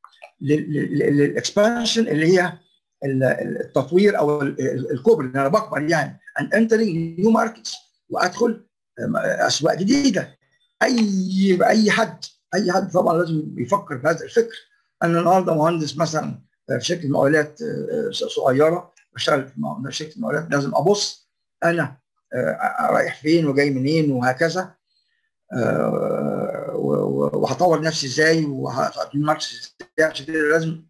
Speaker 2: للاكسبانشن اللي هي التطوير او الكبر ان انا بكبر يعني ان انترنج نيو ماركتس وادخل اسواق جديده اي اي حد اي حد طبعا لازم يفكر بهذا الفكر انا النهارده مهندس مثلا في شركه مقاولات صغيره بشتغل في شركه مقاولات لازم ابص انا رايح فين وجاي منين وهكذا وهطور نفسي ازاي وهقدم ماركس ازاي عشان كده لازم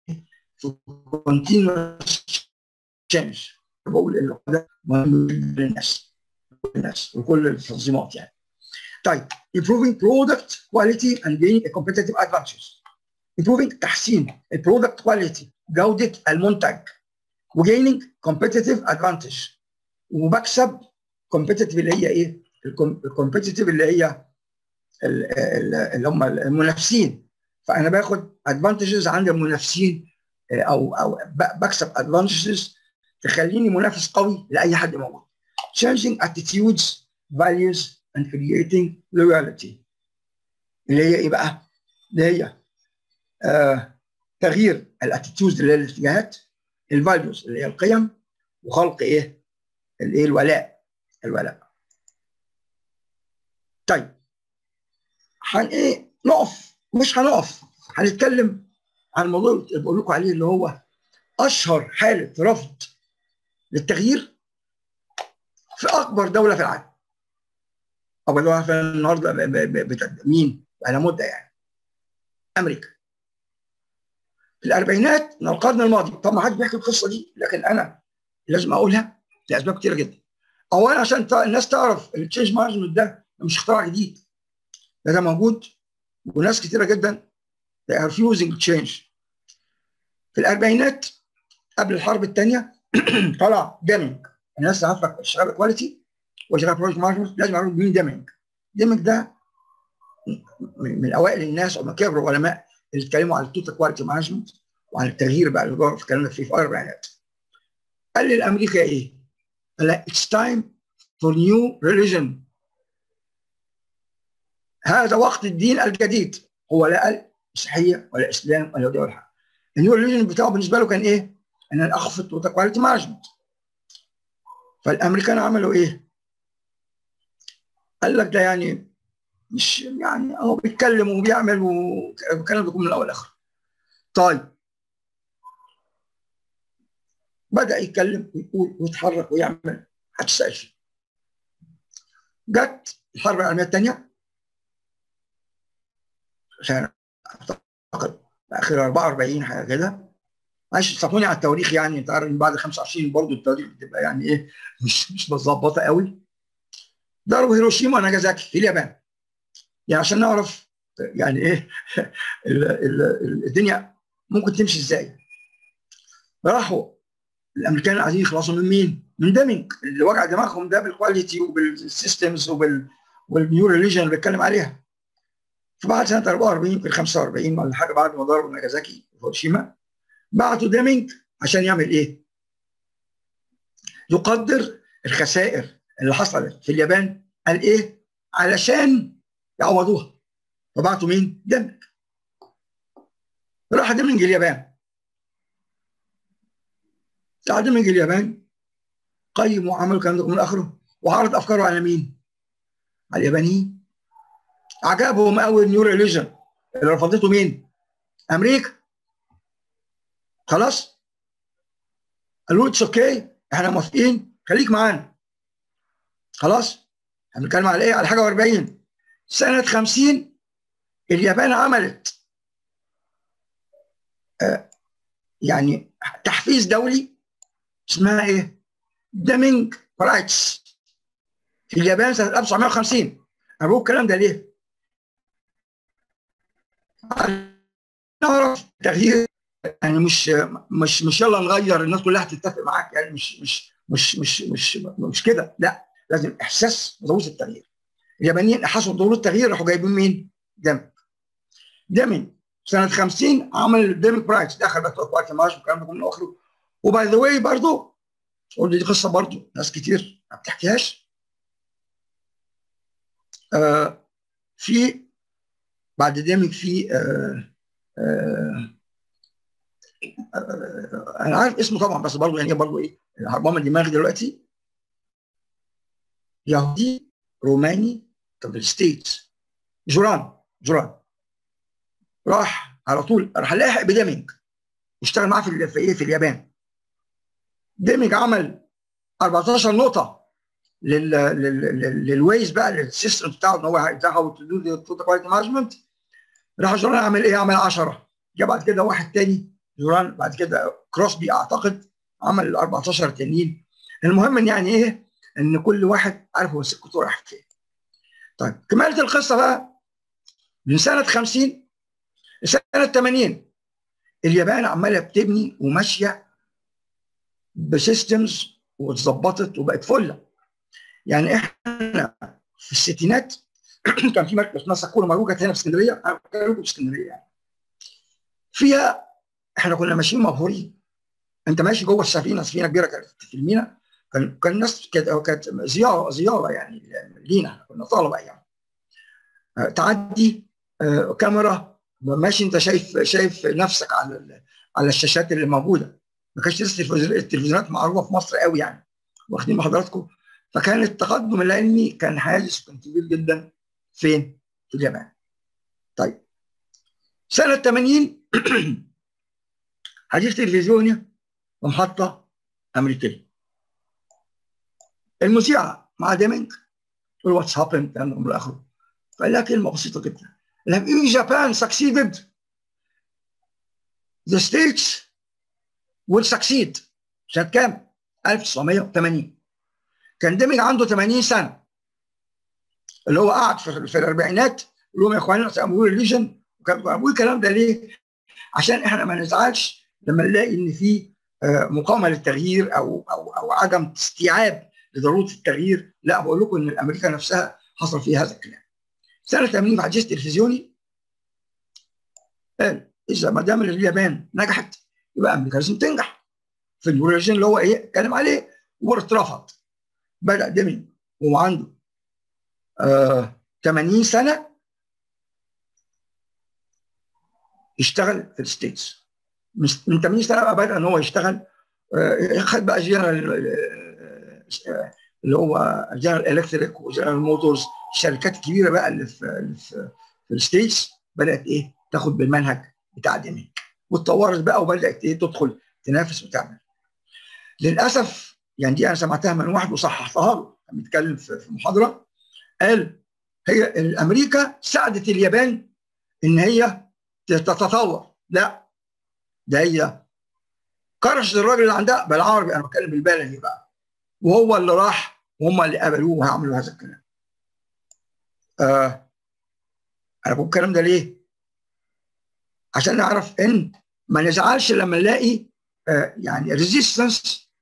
Speaker 2: كونتينوس تشينج بقول ان ده مهم للناس للناس وكل التنظيمات يعني طيب improving product quality and gaining a competitive advantage improving تحسين البرودكت كواليتي جوده المنتج وجيننج competitive advantage وبكسب competitive اللي هي ايه؟ الكومبيتيتيف اللي هي اللي هم المنافسين فانا باخد ادفانتجز عند المنافسين او او بكسب ادفانتجز تخليني منافس قوي لاي حد موجود changing attitudes values and creating loyalty اللي هي ايه بقى؟ اللي هي آه تغيير الاتيتيودز اللي هي الاتجاهات الفاليوز اللي هي القيم وخلق ايه؟ الايه الولاء الولاء طيب هن ايه نقف مش هنقف هنتكلم عن الموضوع اللي بقول لكم عليه اللي هو اشهر حاله رفض للتغيير في اكبر دوله في العالم او اللي هو النهارده مين على مده يعني امريكا في الاربعينات من القرن الماضي طب ما حدش بيحكي القصه دي لكن انا لازم اقولها لاسباب كتيره جدا اولا عشان الناس تعرف التشينج مانجمنت ده مش اختراع جديد ده, ده موجود وناس كتيره جدا they are refusing change في الاربعينات قبل الحرب الثانيه طلع ديمينج الناس عارفه اشتغل كواليتي واشتغل بروجكت مانجمنت لازم يعرفوا مين ديمينج ديمينج ده من اوائل الناس او من كبر العلماء اللي اتكلموا على التوتال كواليتي مانجمنت وعن التغيير بقى اللي في الكلام فيه في الاربعينات قال للامريكا ايه؟ قال لها اتس تايم فور نيو ريليجن هذا وقت الدين الجديد هو لا قال مسيحيه ولا اسلام ولا يهوديه ولا حاجه النيو ريليجن بتاعه بالنسبه له كان ايه؟ ان انا اخفض التوتال كواليتي مانجمنت فالامريكان عملوا ايه؟ قال لك ده يعني مش يعني هو بيتكلم وبيعمل والكلام ده كله من الاول لاخر. طيب بدا يتكلم ويقول ويتحرك ويعمل هتسال فيه. جت الحرب العالميه الثانيه سنه اعتقد اخر 44 حاجه كده معلش صفوني على التواريخ يعني انت عارف بعد 25 برضه التواريخ بتبقى يعني ايه مش مش متظبطه قوي ضربوا هيروشيما وناجازاكي في اليابان يعني عشان نعرف يعني ايه ال ال الدنيا ممكن تمشي ازاي راحوا الامريكان عايزين يخلصوا من مين؟ من ديمينج اللي وجع دماغهم ده بالكواليتي وبالسيستمز وبال والنيو ريليجن اللي بيتكلم عليها فبعد سنه 44 يمكن 45 ولا حاجه بعد ما ضربوا ناجازاكي وهيروشيما بعتوا ديمينج عشان يعمل ايه؟ يقدر الخسائر اللي حصلت في اليابان قال ايه؟ علشان يعوضوها فبعتوا مين؟ ديمينج راح ديمينج اليابان راح ديمينج اليابان قيم وعمل الكلام ده من اخره وعرض افكاره على مين؟ على اليابانيين عجبهم قوي النيو ريليجن اللي رفضته مين؟ امريكا خلاص قالوا اتس اوكي احنا موافقين خليك معانا خلاص احنا بنتكلم على ايه على حاجه و40 سنه 50 اليابان عملت آه يعني تحفيز دولي اسمها ايه ديمينج رايتس في اليابان سنه 1950 انا بقول الكلام ده ليه؟ نعرف تغيير يعني مش مش مش يلا نغير الناس كلها هتتفق معاك يعني مش مش مش مش مش مش كده لا لازم احساس بضروره التغيير اليابانيين حسوا بضروره التغيير راحوا جايبين مين؟ ديمينج ديمينج سنه 50 عمل ديمينج برايس دخل بقى كواليتي مارش والكلام ده كله اخره وباي ذا واي برضه قول دي قصه برضه ناس كتير ما بتحكيهاش آه في بعد ديمينج في آه آه انا عارف اسمه طبعا بس برضه يعني برضه ايه هربان من دماغي دلوقتي يهودي روماني طب الستيتس جوران جوران راح على طول راح لاحق بديمينج واشتغل معاه في في ايه في اليابان ديمينج عمل 14 نقطه لل للويز بقى للسيستم بتاعه ان هو هاو تو دو توتال كواليتي مانجمنت راح جوران عمل ايه؟ عمل 10 جه بعد كده واحد تاني جوران بعد كده كروسبي اعتقد عمل ال 14 التانيين المهم ان يعني ايه ان كل واحد عارف هو سكته رايح فين طيب كمالة القصه بقى من سنه 50 لسنه 80 اليابان عماله بتبني وماشيه بسيستمز واتظبطت وبقت فله يعني احنا في الستينات كان في مركز اسمها ساكورا ماروكا هنا في اسكندريه انا في اسكندريه يعني فيها احنا كنا ماشيين مبهورين انت ماشي جوه السفينه سفينه كبيره كانت في المينا كان كان الناس كانت زياره زياره يعني لينا كنا طلبه يعني تعدي كاميرا ماشي انت شايف شايف نفسك على على الشاشات اللي موجوده ما كانش لسه التلفزيونات معروفه في مصر قوي يعني واخدين بحضراتكم فكان التقدم العلمي كان حاجز كان كبير جدا فين؟ في اليابان. طيب سنه 80 حديث تلفزيوني ومحطه امريكيه. المذيعه مع ديمينج تقول واتس هابند من اخره فقال لها كلمه بسيطه جدا قال لها if Japan succeeded the states will succeed سنه كام؟ 1980 كان ديمينج عنده 80 سنه اللي هو قعد في, في الاربعينات يقول لهم يا اخواننا تعملوا ريليجن وكان بيقول الكلام ده ليه؟ عشان احنا ما نزعلش لما نلاقي ان في مقاومه للتغيير او او او عدم استيعاب لضروره التغيير لا بقول لكم ان امريكا نفسها حصل فيها هذا الكلام. سنه 80 في حديث تلفزيوني قال اذا ما دام اليابان نجحت يبقى امريكا لازم تنجح في الريليجن اللي هو ايه اتكلم عليه واترفض بدا ديمين وهو عنده آه 80 سنه يشتغل في الستيتس من 80 سنه بقى بدا ان هو يشتغل آه خد بقى جنرال آه اللي هو جنرال الكتريك وجنرال موتورز الشركات الكبيره بقى اللي في اللي في, في الستيتس بدات ايه تاخد بالمنهج بتاع ديمينج واتطورت بقى وبدات ايه تدخل تنافس وتعمل للاسف يعني دي انا سمعتها من واحد وصححتها له كان بيتكلم في محاضره قال هي امريكا ساعدت اليابان ان هي تتطور لا ده هي كرشت الراجل اللي عندها بالعربي انا بتكلم بالبلدي بقى وهو اللي راح وهم اللي قبلوه وهيعملوا هذا الكلام آه انا بقول الكلام ده ليه؟ عشان نعرف ان ما نزعلش لما نلاقي آه يعني ريزيستنس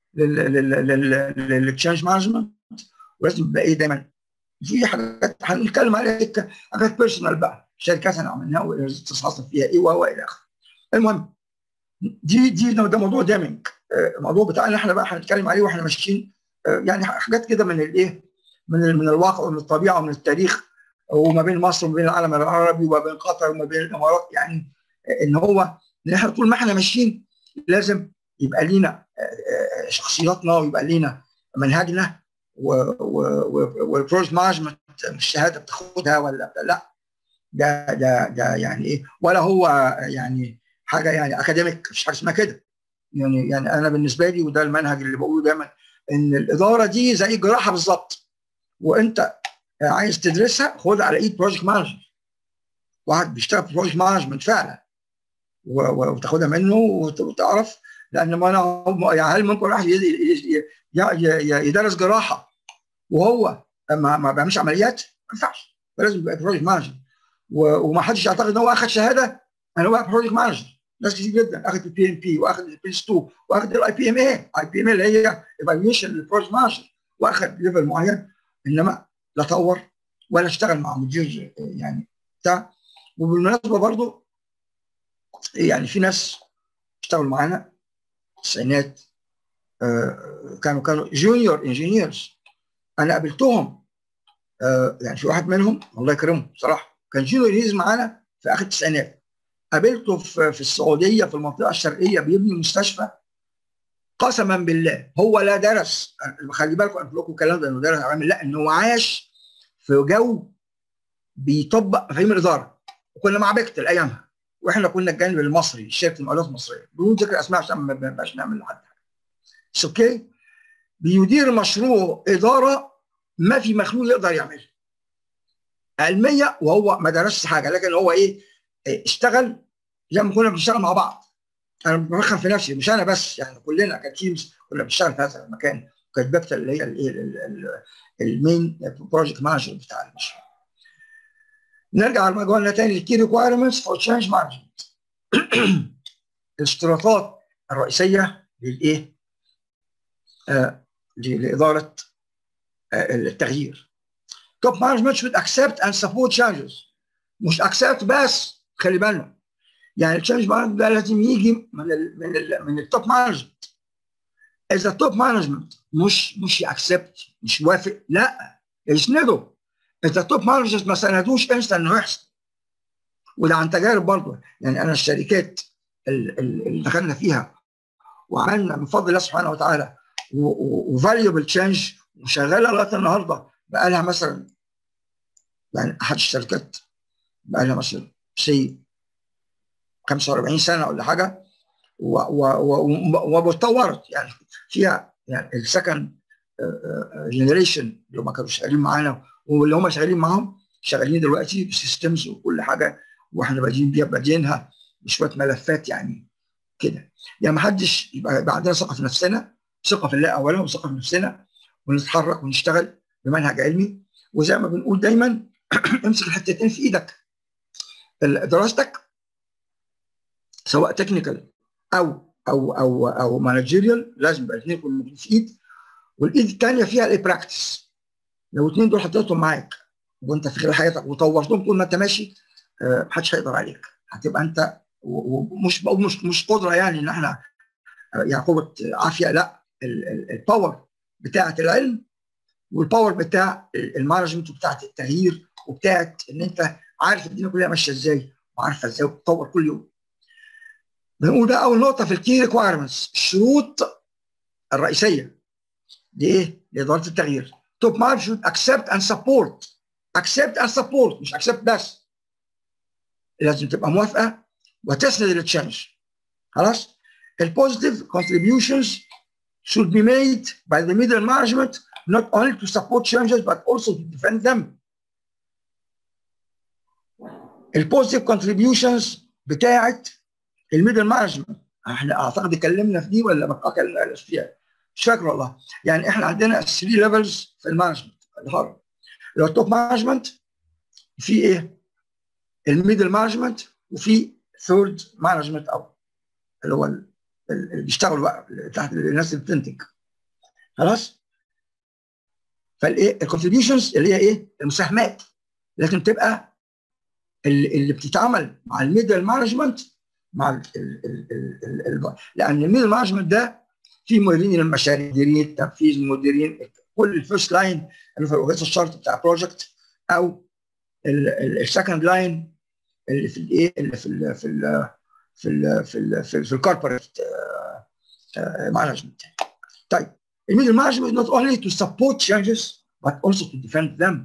Speaker 2: للتشانج مانجمنت ولازم يبقى ايه دايما في حاجات هنتكلم عليها حاجات بيرسونال بقى شركات احنا عملناها والريزيستنس حصل فيها ايه وهو الى اخره المهم دي دي ده موضوع دامج الموضوع بتاعنا احنا بقى هنتكلم عليه واحنا ماشيين يعني حاجات كده من الايه من من الواقع ومن الطبيعه ومن التاريخ وما بين مصر وما بين العالم العربي وما بين قطر وما بين الامارات يعني ان هو ان احنا طول ما احنا ماشيين لازم يبقى لينا شخصياتنا ويبقى لينا منهجنا والبروجكت مانجمنت مش شهاده بتاخدها ولا لا ده ده ده يعني ايه ولا هو يعني حاجه يعني اكاديميك مش حاجه اسمها كده يعني يعني انا بالنسبه لي وده المنهج اللي بقوله دايما ان الاداره دي زي الجراحه بالظبط وانت عايز تدرسها خد على ايد بروجكت مانجر واحد بيشتغل في بروجكت مانجمنت فعلا وتاخدها منه وتعرف لان ما انا يعني هل ممكن واحد يدرس جراحه وهو ما, ما بيعملش عمليات؟ ما ينفعش فلازم يبقى بروجكت مانجر وما حدش يعتقد ان هو اخذ شهاده انا بقى بروجكت مانجر ناس كتير جدا اخذ البي ام بي واخذ البيس 2 واخذ الاي بي ام اي اي بي ام اي اللي هي ايفالويشن للبروجكت مانجر واخذ ليفل معين انما لا طور ولا اشتغل مع مدير يعني بتاع وبالمناسبه برضو يعني في ناس اشتغلوا معانا التسعينات آه كانوا كانوا جونيور انجينيرز انا قابلتهم آه يعني في واحد منهم الله يكرمه بصراحه كان جونيور انجينيرز معانا في اخر التسعينات قابلته في, في السعوديه في المنطقه الشرقيه بيبني مستشفى قسما بالله هو لا درس خلي بالكم قلت لكم الكلام ده انه درس عوامل لا انه عاش في جو بيطبق مفاهيم الاداره وكنا مع بكتل ايامها واحنا كنا الجانب المصري شركه المقاولات المصريه بدون ذكر اسماء عشان ما نبقاش نعمل لحد حاجه اوكي بيدير مشروع اداره ما في مخلوق يقدر يعملها علميه وهو ما درسش حاجه لكن هو ايه اشتغل زي ما كنا بنشتغل مع بعض انا برخم في نفسي مش انا بس يعني كلنا كتيمز كنا بنشتغل في هذا المكان كانت بكتل اللي هي الايه المين بروجكت مانجر بتاع المشروع نرجع لموضوعنا تاني الكي ريكوايرمنتس فور تشينج مانجمنت الاشتراطات الرئيسيه للايه؟ آه لاداره آه التغيير توب مانجمنت should accept and support changes مش accept بس خلي بالنا يعني التشينج مانجمنت ده لازم يجي من ال من ال من التوب مانجمنت اذا التوب مانجمنت مش مش يأكسبت مش يوافق لا يسنده اذا التوب مانجمنت ما سندوش انسى انه يحصل وده عن تجارب برضه يعني انا الشركات اللي دخلنا فيها وعملنا من فضل الله سبحانه وتعالى وفاليبل تشينج وشغاله لغايه النهارده بقى لها مثلا يعني احد الشركات بقى لها مثلا سي 45 سنه ولا حاجه واتطورت يعني فيها يعني السكند جنريشن اللي ما كانوا شغالين معانا واللي هم شغالين معاهم شغالين دلوقتي بسيستمز وكل حاجه واحنا بادئين بيها بادئينها بشويه ملفات يعني كده يعني ما حدش يبقى, يبقى عندنا ثقه في نفسنا ثقه في الله اولا وثقه في نفسنا ونتحرك ونشتغل بمنهج علمي وزي ما بنقول دايما امسك الحتتين في ايدك دراستك سواء تكنيكال او او او او مانجيريال لازم يبقى الاثنين يكونوا في ايد والايد الثانيه فيها الايه براكتس لو الاثنين دول حطيتهم معاك وانت في خلال حياتك وطورتهم طول ما انت ماشي محدش هيقدر عليك هتبقى انت ومش مش مش قدره يعني ان احنا يعني قوه عافيه لا الباور بتاعه العلم والباور بتاع المانجمنت وبتاعه التغيير وبتاعه ان انت عارف الدنيا كلها ماشيه ازاي وعارفه ازاي وبتطور كل يوم. بنقول بقى اول نقطه في الكي ريكوايرمنتس الشروط الرئيسيه لايه؟ لاداره التغيير. توب مانجمنت اكسبت اند سبورت اكسبت اند سبورت مش اكسبت بس لازم تبقى موافقه وتسند للتشالنج خلاص؟ البوزيتيف contributions should be made by the middle management not only to support changes but also to defend them. البوزيتيف contributions بتاعت الميدل مانجمنت احنا اعتقد اتكلمنا في دي ولا ما اتكلمناش فيها مش فاكر والله يعني احنا عندنا 3 ليفلز في المانجمنت الهرم اللي هو التوب مانجمنت في ايه؟ الميدل مانجمنت وفي ثيرد مانجمنت او اللي هو اللي بيشتغلوا بقى تحت الناس اللي بتنتج خلاص فالايه الكونتريبيوشنز اللي هي ايه المساهمات لازم تبقى اللي, اللي بتتعمل مع الميدل مانجمنت مع ال ال ال ال ال لان الميدل مانجمنت ده في مديرين المشاريع مديرين التنفيذ مديرين كل الفيرست لاين اللي في الوظيفه الشرط بتاع بروجكت او السكند لاين اللي في الايه اللي في ال في ال في ال في ال في, في الكوربريت مانجمنت طيب الميدل مانجمنت not only to support changes but also to defend them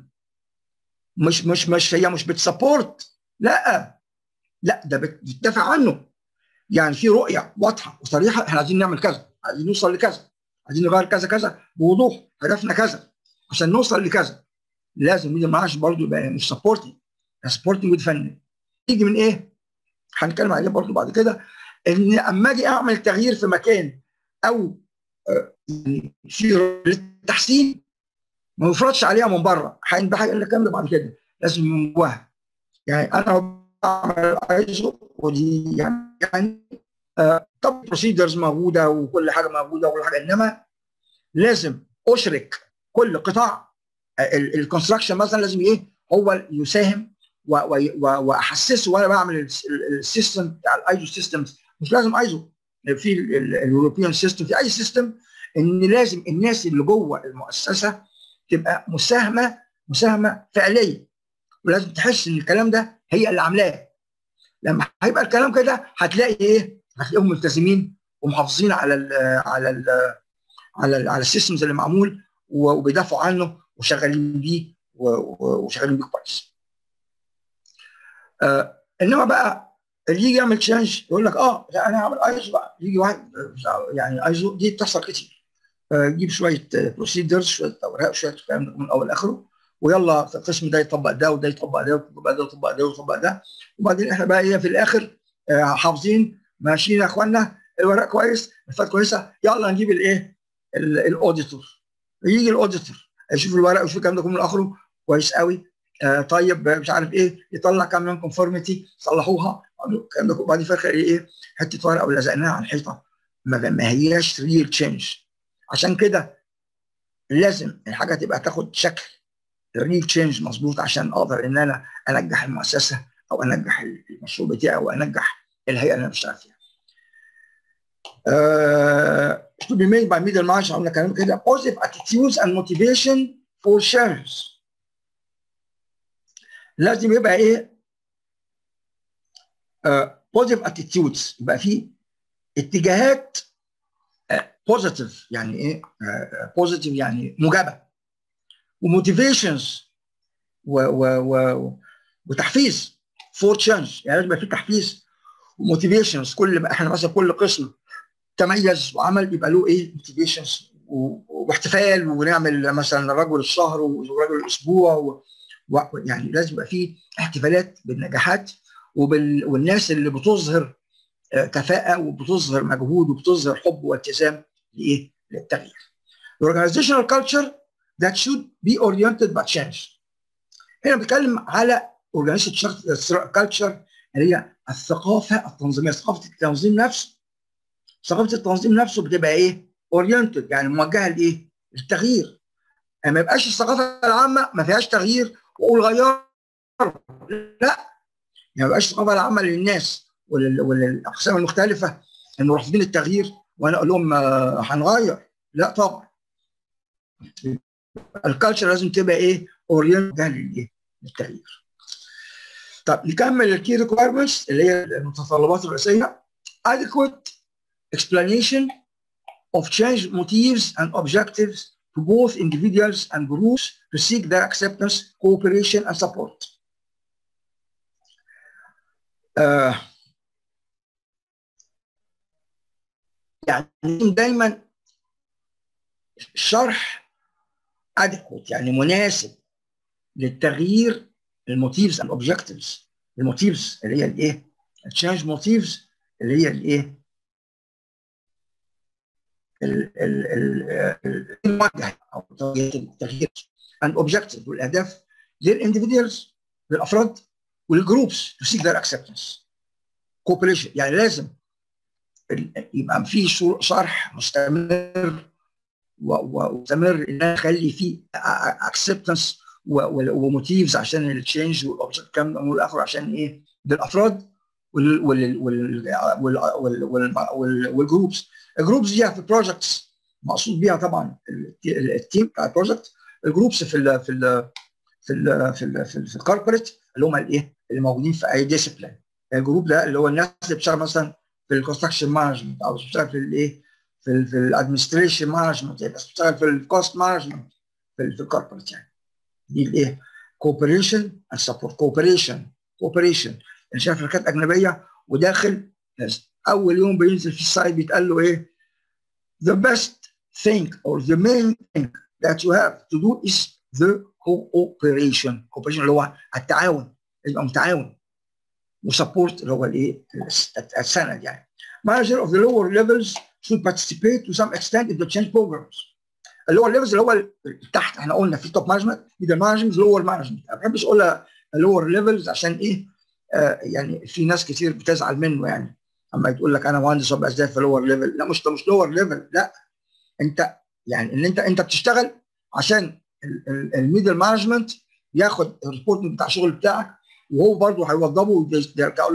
Speaker 2: مش مش مش هي مش بتسبورت لا لا ده بتدافع عنه يعني في رؤيه واضحه وصريحه احنا عايزين نعمل كذا عايزين نوصل لكذا عايزين نغير كذا كذا بوضوح هدفنا كذا عشان نوصل لكذا لازم الميدل مانجمنت برضه يبقى مش سبورتنج سبورتنج وديفندنج يجي من ايه؟ هنتكلم عليه برضه بعد كده ان اما اجي اعمل تغيير في مكان او يعني في للتحسين ما يفرضش عليها من بره هينبحر الكلام ده بعد كده لازم من جواها يعني انا بعمل ايزو ودي يعني يعني آه طب بروسيدرز موجوده وكل حاجه موجوده وكل حاجه انما لازم اشرك كل قطاع الكونستراكشن مثلا لازم ايه هو يساهم واحسسه وانا بعمل السيستم بتاع الايزو سيستمز مش لازم ايزو في اليوروبيان سيستم في اي سيستم ان لازم الناس اللي جوه المؤسسه تبقى مساهمه مساهمه فعليه ولازم تحس ان الكلام ده هي اللي عاملاه لما هيبقى الكلام كده هتلاقي ايه هتلاقيهم ملتزمين ومحافظين على ال على ال على ال على السيستمز اللي معمول وبيدافعوا عنه وشغالين بيه وشغالين بيه كويس آه انما بقى اللي يجي يعمل تشينج يقول لك اه لا انا هعمل ايزو بقى يجي واحد يعني ايزو دي بتحصل كتير يجيب شويه بروسيدرز شويه اوراق شويه كلام من اول لاخره ويلا القسم ده يطبق ده وده يطبق ده ويطبق ده ويطبق ده ويطبق ده وبعدين احنا بقى ايه في الاخر آه حافظين ماشيين يا اخوانا الورق كويس الفات كويسه يلا نجيب الايه الاوديتور يجي الاوديتور يشوف الورق ويشوف الكلام ده كله من اخره كويس قوي آه طيب مش عارف ايه يطلع كام من كونفورميتي صلحوها الكلام ده بعدين في الاخر ايه حته ورقه ولزقناها على الحيطه ما, ما هياش ريل تشينج عشان كده لازم الحاجه تبقى تاخد شكل الريل تشينج مظبوط عشان اقدر ان انا انجح المؤسسه او انجح المشروع بتاعي او انجح الهيئه اللي انا بشتغل فيها. Uh, to be made by middle management قلنا كلام كده positive attitudes and motivation for shares لازم يبقى ايه uh, positive attitudes يبقى في اتجاهات بوزيتيف يعني ايه بوزيتيف يعني موجبه وموتيفيشنز و و و وتحفيز فور تشانج يعني لازم يبقى في تحفيز وموتيفيشنز كل ما احنا مثلا كل قسم تميز وعمل يبقى له ايه موتيفيشنز واحتفال ونعمل مثلا رجل الشهر ورجل الاسبوع و... و... يعني لازم يبقى في احتفالات بالنجاحات وبال... والناس اللي بتظهر كفاءه وبتظهر مجهود وبتظهر حب والتزام لايه؟ للتغيير. The organizational culture that should be oriented by change. هنا بنتكلم على organizational culture اللي هي الثقافه التنظيميه، ثقافه التنظيم نفسه. ثقافه التنظيم نفسه بتبقى ايه؟ اورينتد يعني موجهه لايه؟ للتغيير. ما يبقاش الثقافه العامه ما فيهاش تغيير واقول غير لا يعني ما يبقاش الثقافه العامه للناس وللاقسام المختلفه انه رافضين التغيير وانا اقول لهم هنغير لا طبعا الكالتشر لازم تبقى ايه اورينت للايه للتغيير طب نكمل الكي ريكويرمنتس اللي هي المتطلبات الرئيسيه adequate explanation of change motives and objectives to both individuals and groups to seek their acceptance, cooperation, and support. Uh, يعني دايما شرح adequate يعني مناسب للتغيير الموتيفز اند اوبجكتيفز الموتيفز اللي هي الايه؟ التشينج موتيفز اللي هي الايه؟ الموجهه او التغيير اند اوبجكتيف والاهداف للاندفيديوالز للافراد وللجروبس تو سيك ذير اكسبتنس كوبريشن يعني لازم يبقى في شرح مستمر ومستمر ان اخلي فيه اكسبتنس وموتيفز عشان التشينج والاوبجكت كام والاخر عشان ايه للافراد والجروبس الجروبس دي في البروجكتس مقصود بيها طبعا التيم بتاع البروجكت الجروبس في ال في ال في ال في ال في, ال في الكوربريت اللي هم الايه اللي موجودين في اي ديسيبلين الجروب ده اللي هو الناس اللي بتشتغل مثلا في الكونستراكشن مانجمنت او بتشتغل في الايه في في الادمنستريشن مانجمنت بس بتشتغل في الكوست مانجمنت في, في الكوربريت يعني دي الايه كوبريشن اند سبورت كوبريشن كوبريشن يعني شايف شركات اجنبيه وداخل اول يوم بينزل في السايت بيتقال له ايه the best thing or the main thing that you have to do is the cooperation cooperation اللي هو التعاون يبقى متعاون وسبورت اللي هو الايه السند يعني manager of the lower levels should participate to some extent in the change programs اللور ليفلز اللي هو تحت احنا قلنا في توب مانجمنت ميدل مانجمنت لور مانجمنت ما بحبش اقولها لور ليفلز عشان ايه آه يعني في ناس كتير بتزعل منه يعني اما تقول لك انا مهندس وابقى ازاي في لور ليفل لا مش مش لور ليفل لا انت يعني ان انت انت بتشتغل عشان الميدل مانجمنت ياخد الريبورت بتاع الشغل بتاعك وهو برضه هيوظفه ويرجعوا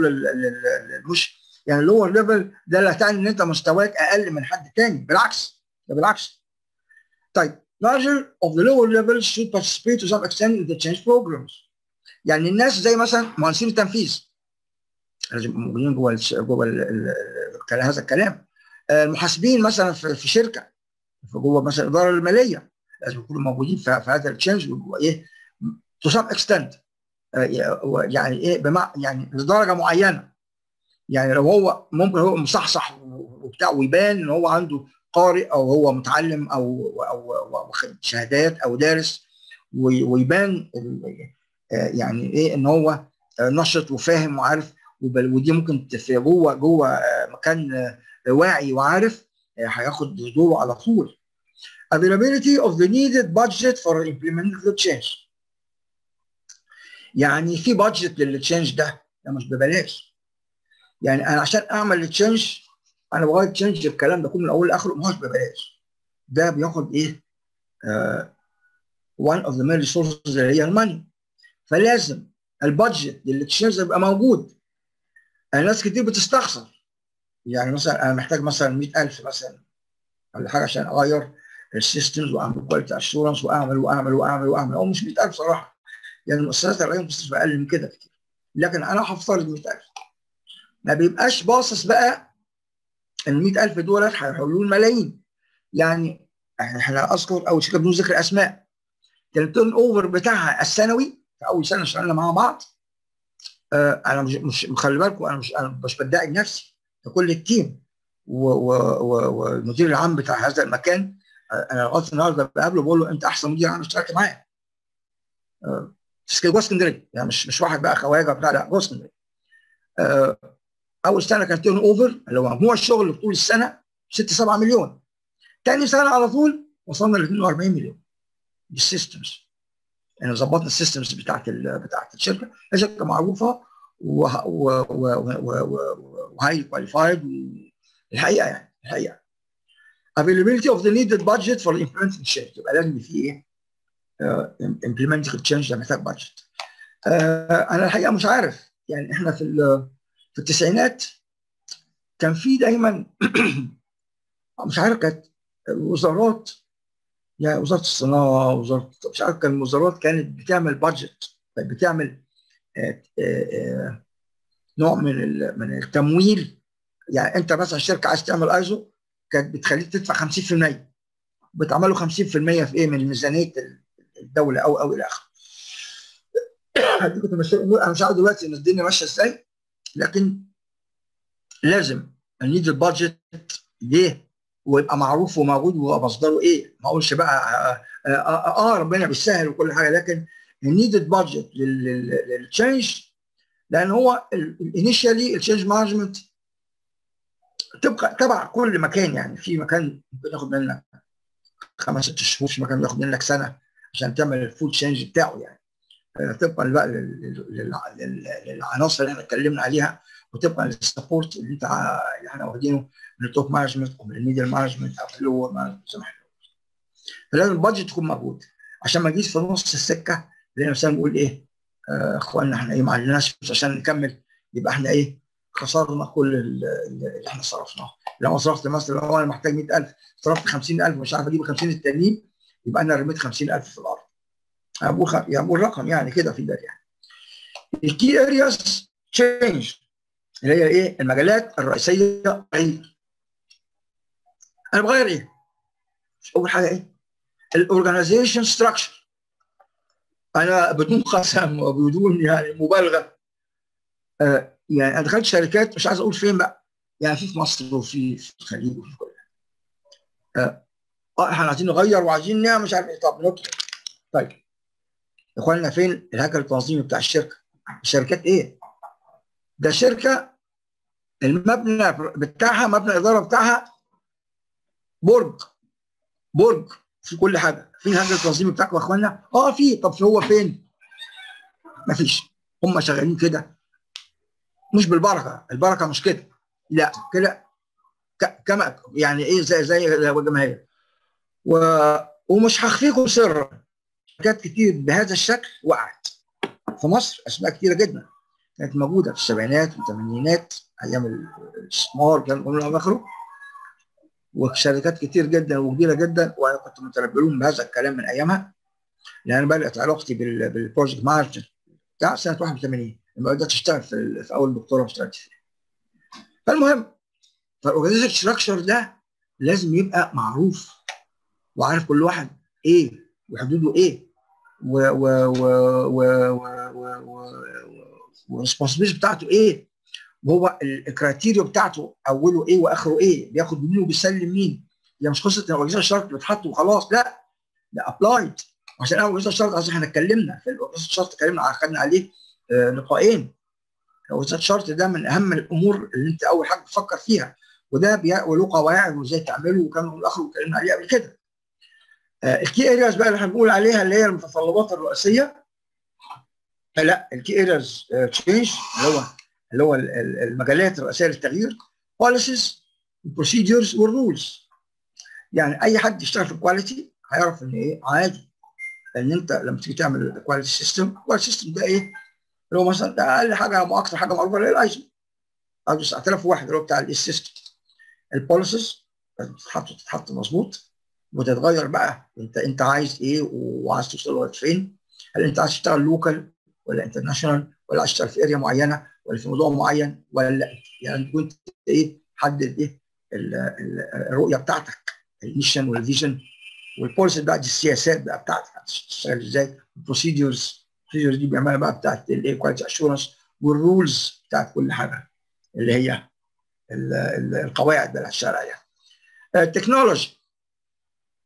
Speaker 2: مش يعني اللور ليفل ده لا تعني ان انت مستواك اقل من حد تاني بالعكس ده بالعكس طيب larger of the lower levels should participate to some extent in the change programs يعني الناس زي مثلا مهندسين التنفيذ لازم موجودين جوه جوه هذا الكلام المحاسبين مثلا في, في شركه في جوه مثلا الاداره الماليه لازم يكونوا موجودين في, في هذا التشينج ايه تو سم اكستنت يعني ايه بمع يعني لدرجه معينه يعني لو هو ممكن هو مصحصح وبتاع ويبان ان هو عنده قارئ او هو متعلم او او واخد شهادات او دارس ويبان يعني ايه ان هو نشط وفاهم وعارف ودي ممكن في جوه جوه مكان واعي وعارف هياخد دوره على طول. Availability of the needed budget for implementing the change. يعني في بادجت للتشينج ده ده مش ببلاش. يعني انا عشان اعمل التشينج انا بغير تشينج الكلام ده كله من اوله لاخره ما هوش ببلاش. ده بياخد ايه؟ آه one of the main resources اللي هي الماني. فلازم البادجت للتشينج يبقى موجود. ناس كتير بتستخسر يعني مثلا انا محتاج مثلا 100000 مثلا ولا حاجه عشان اغير السيستمز واعمل كواليتي اشورنس واعمل واعمل واعمل واعمل او مش 100000 صراحه يعني المؤسسات الرئيسيه بتصرف اقل من كده كتير لكن انا هفترض 100000 ما بيبقاش باصص بقى ان ال 100000 دولار هيحولوا ملايين يعني احنا اذكر اول شركه بدون ذكر اسماء كان التيرن اوفر بتاعها السنوي في اول سنه اشتغلنا مع بعض آه انا مش مش خلي بالكم انا مش انا مش بدعي بنفسي ده كل التيم والمدير العام بتاع هذا المكان انا لغايه النهارده بقابله بقول له انت احسن مدير عام اشتغلت معايا جوه اسكندريه يعني مش مش واحد بقى خواجه بتاع لا جوه اسكندريه اول سنه كان تيرن اوفر اللي هو مجموع الشغل طول السنه 6 7 مليون تاني سنه على طول وصلنا ل 42 مليون دي السيستمز يعني ظبطنا السيستمز بتاعت بتاعت الشركه الشركه معروفه وهاي كواليفايد الحقيقه يعني الحقيقه availability of the needed budget for implementing change يبقى لازم في ايه uh, implementing change ده محتاج budget uh, انا الحقيقه مش عارف يعني احنا في في التسعينات كان في دايما مش عارف كانت وزارات يعني وزاره الصناعه وزاره مش عارف كان الوزارات كانت بتعمل بادجت كانت بتعمل آآ آآ نوع من من التمويل يعني انت مثلا شركه عايز تعمل ايزو كانت بتخليك تدفع 50% بتعمله 50% في ايه من ميزانيه الدوله او او الى اخره. هديكم تمثيل انا مش عارف دلوقتي ان الدنيا ماشيه ازاي لكن لازم نيد البادجت ليه ويبقى معروف وموجود ومصدره ايه ما اقولش بقى آه, آه, اه ربنا بيسهل وكل حاجه لكن النيدد بادجت للتشينج لان هو الانيشالي التشينج مانجمنت تبقى تبع كل مكان يعني في مكان ممكن ياخد منك خمس ست شهور في مكان ياخد منك سنه عشان تعمل الفود تشينج بتاعه يعني طبقا بقى للعناصر اللي احنا اتكلمنا عليها وطبقا للسبورت اللي انت اللي احنا واخدينه من التوب مانجمنت او من الميديا مانجمنت او اللور مانجمنت زي ما احنا فلازم البادجت يكون موجود عشان ما نجيش في نص السكه زي مثلا نقول ايه آه اخواننا احنا ايه ما عندناش فلوس عشان نكمل يبقى احنا ايه خسرنا كل اللي احنا صرفناه لو صرفت مثلا لو انا محتاج 100000 صرفت 50000 مش عارف اجيب 50 التانيين يبقى انا رميت 50000 في الارض بقول خ... يعني بقول رقم يعني كده في بالي يعني الكي ارياز تشينج اللي هي ايه المجالات الرئيسيه غير انا بغير ايه اول حاجه ايه الاورجنايزيشن ستراكشر انا بدون قسم وبدون يعني مبالغه آه يعني انا دخلت شركات مش عايز اقول فين بقى يعني في في مصر وفي في الخليج وفي كل آه احنا عايزين نغير وعايزين نعمل مش عارف ايه طب نطلع طيب اخواننا فين الهيكل التنظيمي بتاع الشركه الشركات ايه ده شركه المبنى بتاعها مبنى الاداره بتاعها برج برج في كل حاجه في الهيكل التنظيمي بتاعكم يا اخوانا اه في طب هو فين مفيش هم شغالين كده مش بالبركه البركه مش كده لا كده كما يعني ايه زي زي الجماهير و... ومش هخفيكم سر شركات كتير بهذا الشكل وقعت في مصر اسماء كتيره جدا كانت موجوده في السبعينات والثمانينات ايام الاستثمار كان الى اخره وشركات كتير جدا وكبيره جدا وانا كنت متنبئون بهذا الكلام من ايامها لان بدات علاقتي بالبروجكت مانجمنت بتاع سنه 81 لما بدات اشتغل في, في اول دكتوراه اشتغلت فيها فالمهم فالاورجنايزيشن ستراكشر ده لازم يبقى معروف وعارف كل واحد ايه وحدوده ايه و و و و و و والريسبونسبيلتي بتاعته ايه وهو الكرايتيريا بتاعته اوله ايه واخره ايه بياخد مين وبيسلم مين هي مش قصه ان الاورجنايزيشن شرط بيتحط وخلاص لا ده ابلايد عشان الاورجنايزيشن شرط عشان احنا اتكلمنا في الاورجنايزيشن شرط اتكلمنا خدنا عليه آه لقاءين الاورجنايزيشن شرط ده من اهم الامور اللي انت اول حاجه تفكر فيها وده وله قواعد وازاي تعمله وكان الاخر اتكلمنا عليه قبل كده آه الكي ارياز بقى اللي احنا بنقول عليها اللي هي المتطلبات الرئيسيه لا الكي ارياز تشينج اللي هو اللي هو المجالات الرئيسيه للتغيير بوليسيز البروسيدورز والرولز يعني اي حد يشتغل في الكواليتي هيعرف ان ايه عادي ان انت لما تيجي تعمل كواليتي سيستم الكواليتي سيستم ده ايه اللي هو مثلا ده اقل حاجه او اكثر حاجه معروفه اللي هي الايزو ايزو 9001 اللي هو بتاع الاس سيستم البوليسيز تتحط تتحط مظبوط وتتغير بقى انت انت عايز ايه وعايز توصل لغايه فين هل انت عايز تشتغل لوكال ولا انترناشونال ولا عايز تشتغل في اريا معينه ولا في موضوع معين ولا يعني تكون ايه حدد ايه الرؤيه بتاعتك الميشن والفيجن والبوليسي بقى دي السياسات بقى بتاعتك هتشتغل ازاي البروسيدورز البروسيدورز دي بيعملها بقى بتاعت الايه كواليتي اشورنس والرولز بتاعت كل حاجه اللي هي ال ال القواعد اللي هتشتغل عليها التكنولوجي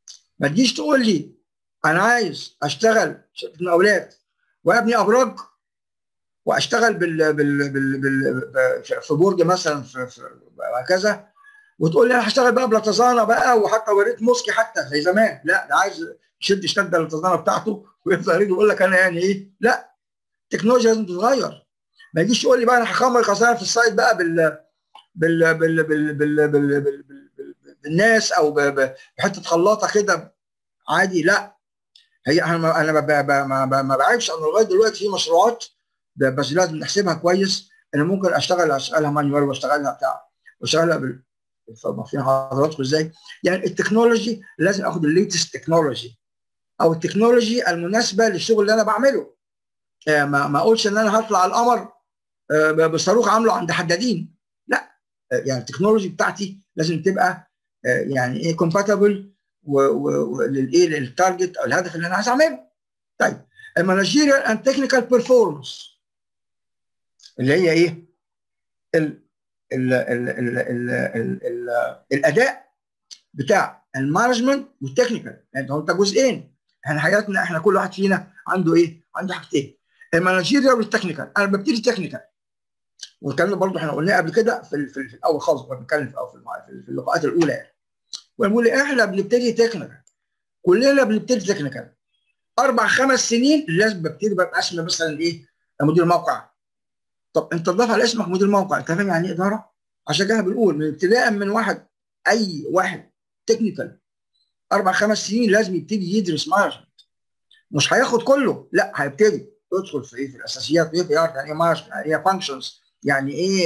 Speaker 2: ما تجيش تقول لي انا عايز اشتغل شركه المقاولات وابني ابراج واشتغل بال بال بال, بال في برج مثلا في, في وهكذا وتقول لي انا هشتغل بقى بلاتزانا بقى وحتى وريت موسكي حتى زي زمان لا ده عايز يشد شده اللاتزانا بتاعته ويفضل يقول لك انا يعني ايه لا التكنولوجيا لازم تتغير ما يجيش يقول لي بقى انا هخمر الخساره في السايت بقى بال بال بال بال بال بال بال بال بالناس او بحته خلاطه كده عادي لا هي انا انا ما بعرفش انا لغايه دلوقتي في مشروعات بس لازم نحسبها كويس انا ممكن اشتغل اشتغلها مانيوال واشتغلها بتاع واشتغلها بال فاهمين حضراتكم ازاي؟ يعني التكنولوجي لازم اخد الليتست تكنولوجي او التكنولوجي المناسبه للشغل اللي انا بعمله آه ما ما اقولش ان انا هطلع القمر آه بصاروخ عامله عند حدادين لا آه يعني التكنولوجي بتاعتي لازم تبقى يعني ايه كومباتبل وللايه للتارجت او الهدف اللي انا عايز اعمله. طيب المانجيريال اند تكنيكال بيرفورمانس اللي هي ايه؟ ال ال ال ال ال ال ال الاداء بتاع المانجمنت والتكنيكال يعني انت جزئين احنا حياتنا احنا كل واحد فينا عنده ايه؟ عنده حاجتين المانجيريال والتكنيكال انا ببتدي تكنيكال والكلام ده برضه احنا قلناه قبل كده في, في, في الاول خالص كنا بنتكلم في, في, في اللقاءات الاولى يعني ونقول احنا بنبتدي تكنيكال كلنا بنبتدي تكنيكال اربع خمس سنين لازم ببتدي ببقى اسمي مثلا ايه؟ مدير موقع طب انت تضاف على اسمك مدير موقع انت فاهم يعني ايه اداره؟ عشان كده بنقول من ابتداء من واحد اي واحد تكنيكال اربع خمس سنين لازم يبتدي يدرس مانجمنت مش هياخد كله لا هيبتدي يدخل في ايه في الاساسيات ويبقى يعرف يعني ايه مانجمنت يعني ايه فانكشنز يعني ايه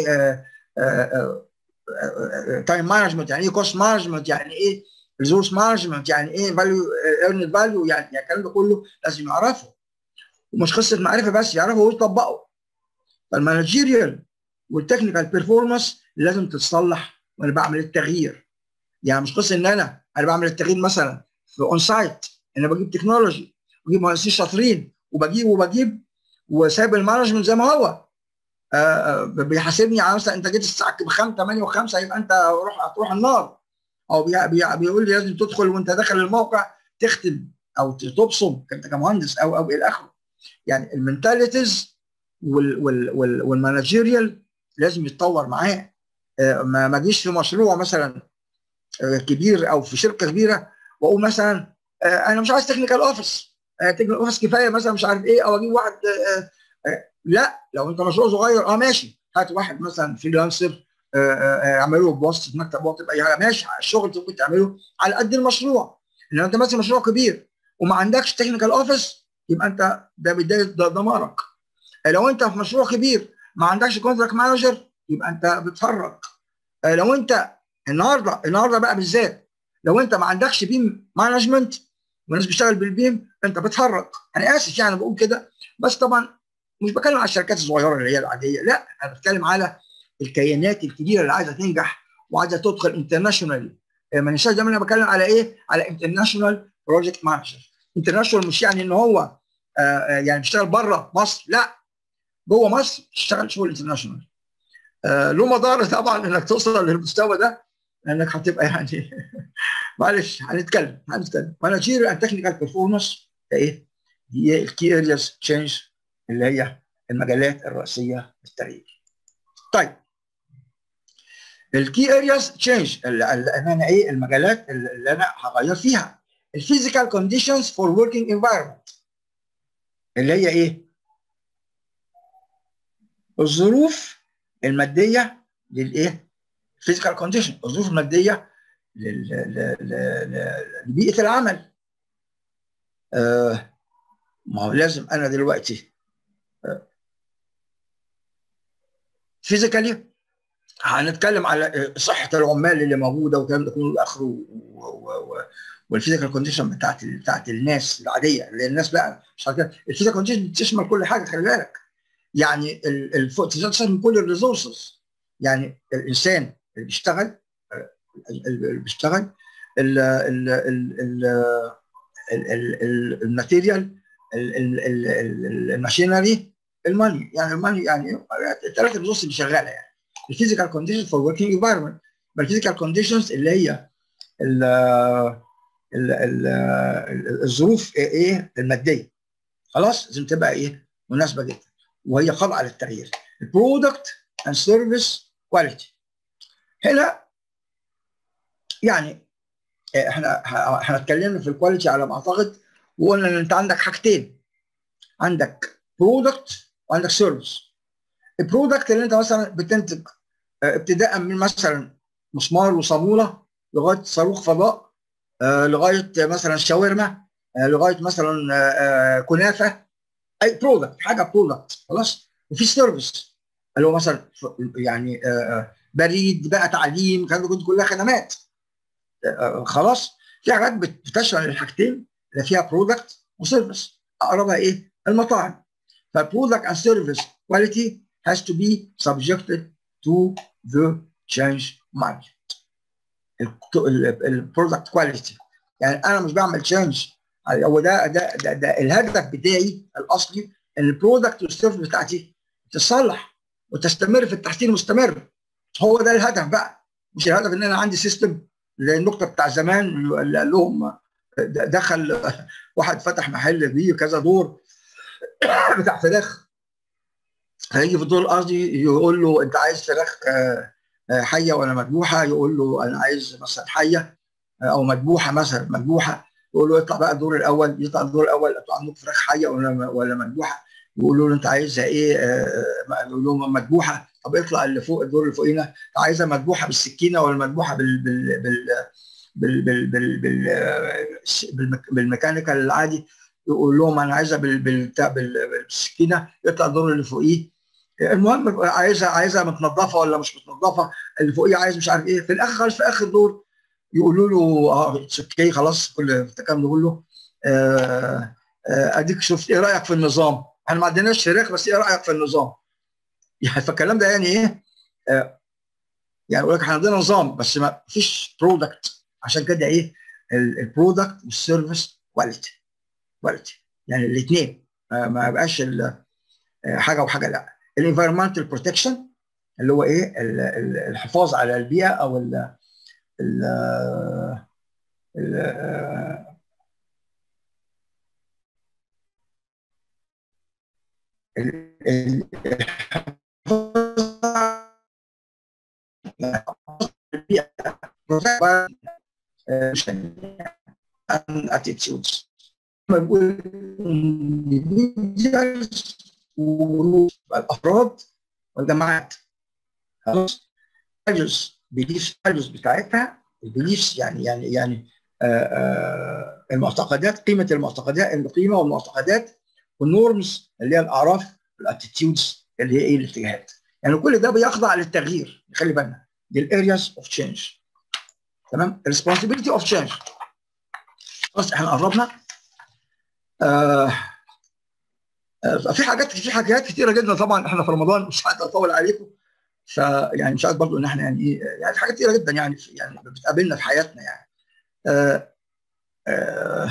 Speaker 2: تايم مانجمنت يعني ايه كوست مانجمنت يعني ايه ريسورس مانجمنت يعني ايه فاليو ايرن فاليو يعني الكلام ده كله لازم يعرفه ومش قصه معرفه بس يعرفه ويطبقه فالمانجيريال والتكنيكال بيرفورمانس لازم تتصلح وانا بعمل التغيير يعني مش قصه ان انا انا بعمل التغيير مثلا في اون سايت انا بجيب تكنولوجي بجيب مهندسين شاطرين وبجيب وبجيب وسايب المانجمنت زي ما هو آه بيحاسبني على مثلا انت جيت الساعه 5 8 و5 يبقى انت روح هتروح النار او بي بي بيقول لي لازم تدخل وانت داخل الموقع تختم او تبصم انت كمهندس او او الى اخره يعني المنتاليتيز والمانجيريال لازم يتطور معاه آه ما ما اجيش في مشروع مثلا آه كبير او في شركه كبيره واقول مثلا آه انا مش عايز تكنيكال اوفيس تكنيكال اوفيس كفايه مثلا مش عارف ايه او اجيب واحد لا لو انت مشروع صغير اه ماشي هات واحد مثلا فريلانسر اعمله بواسطه مكتب واطب اي حاجه ماشي الشغل ممكن تعمله على قد المشروع لو انت مثلا مشروع كبير وما عندكش تكنيكال اوفيس يبقى انت ده بدايه دمارك لو انت في مشروع كبير ما عندكش كونتراكت مانجر يبقى انت بتفرق لو انت النهارده النهارده بقى بالذات لو انت ما عندكش بيم مانجمنت والناس بتشتغل بالبيم انت بتفرق انا اسف يعني بقول كده بس طبعا مش بتكلم على الشركات الصغيره اللي هي العاديه لا انا بتكلم على الكيانات الكبيره اللي عايزه تنجح وعايزه تدخل انترناشونال ما ننساش دايما انا بتكلم على ايه؟ على انترناشونال بروجكت مانجر انترناشونال مش يعني ان هو آه يعني بيشتغل بره مصر لا جوه مصر تشتغل شغل انترناشونال آه له مضار طبعا انك توصل للمستوى ده لانك هتبقى يعني معلش هنتكلم هنتكلم مانجيريال اند تكنيكال بيرفورمانس ايه؟ هي الكي ارياز تشينج اللي هي المجالات الرئيسيه للتغيير. طيب الكي ارياز تشينج اللي انا ايه المجالات اللي انا هغير فيها الفيزيكال كونديشنز فور وركينج انفايرمنت اللي هي ايه؟ الظروف الماديه للايه؟ فيزيكال كونديشن الظروف الماديه لبيئه العمل آه ما هو لازم انا دلوقتي فيزيكالي هنتكلم على صحه العمال اللي موجوده والكلام ده كله اخره والفيزيكال كونديشن بتاعت بتاعت الناس العاديه اللي الناس بقى مش الفيزيكال كونديشن بتشمل كل حاجه خلي بالك يعني تشمل كل الريسورسز يعني الانسان اللي بيشتغل اللي بيشتغل الماتيريال الماشينري الماني يعني الماني يعني الثلاث الريسورس اللي شغاله يعني الفيزيكال كونديشنز فور وركينج انفايرمنت الفيزيكال كونديشنز اللي هي ال ال الظروف ايه الماديه خلاص لازم تبقى ايه مناسبه جدا وهي خاضعه للتغيير البرودكت اند سيرفيس كواليتي هنا يعني احنا احنا اتكلمنا في الكواليتي على ما اعتقد وقلنا ان انت عندك حاجتين عندك برودكت وعندك سيرفيس البرودكت اللي انت مثلا بتنتج ابتداء من مثلا مسمار وصاموله لغايه صاروخ فضاء لغايه مثلا شاورما لغايه مثلا كنافه اي برودكت حاجه برودكت خلاص وفي سيرفيس اللي هو مثلا يعني بريد بقى تعليم كانت كلها خدمات خلاص في حاجات بتشمل الحاجتين اللي فيها برودكت وسيرفيس اقربها ايه؟ المطاعم فالبرودكت اند سيرفيس كواليتي has to be subjected to the change management البرودكت كواليتي يعني انا مش بعمل تشينج هو ده ده, ده ده الهدف بتاعي الاصلي ان البرودكت والسيرفيس بتاعتي تتصلح وتستمر في التحسين المستمر هو ده الهدف بقى مش الهدف ان انا عندي سيستم زي النقطه بتاع زمان اللي قال لهم دخل واحد فتح محل بيه كذا دور بتاع فراخ هيجي في الدور الارضي يقول له انت عايز فراخ حيه ولا مذبوحه يقول له انا عايز مثلا حيه او مذبوحه مثلا مذبوحه يقول له اطلع بقى الدور الاول يطلع الدور الاول انتوا عندكم فراخ حيه ولا ولا مذبوحه يقولوا له انت عايزها ايه يقول لهم مذبوحه طب اطلع اللي فوق الدور اللي فوقينا عايزها مذبوحه بالسكينه ولا مذبوحه بال بال بال بال بال بال بالميكانيكال العادي يقول لهم انا عايزها بالسكينه يطلع الدور اللي فوقيه المهم عايزها عايزها متنظفه ولا مش متنظفه اللي فوقيه عايز مش عارف ايه في الاخر خالص في اخر دور يقولوا له اه اوكي خلاص كل الكلام نقول له آه آه اديك شفت ايه رايك في النظام؟ احنا ما عندناش فراخ بس ايه رايك في النظام؟ يعني فالكلام ده يعني ايه؟ آه يعني يقول لك احنا عندنا نظام بس ما فيش برودكت عشان كده ايه؟ البرودكت والسيرفيس كواليتي كواليتي يعني الاثنين ما يبقاش حاجه وحاجه لا الانفيرمنتال بروتكشن اللي هو ايه الحفاظ على البيئه او ال ال ال attitudes الافراد والجماعات خلاص فاليوز بيليفز فاليوز بتاعتها البيليفز يعني يعني يعني آآ آآ المعتقدات قيمه المعتقدات القيمه والمعتقدات والنورمز اللي هي الاعراف الاتيتيودز اللي هي ايه الاتجاهات يعني كل ده بيخضع للتغيير خلي بالنا دي الارياز اوف تشينج تمام الريسبونسبيلتي اوف تشينج خلاص احنا قربنا آه آه في حاجات في حاجات كتيره جدا طبعا احنا في رمضان مش عايز اطول عليكم فيعني مش عايز برضه ان احنا يعني ايه يعني حاجات كتيره جدا يعني يعني بتقابلنا في حياتنا يعني آه آه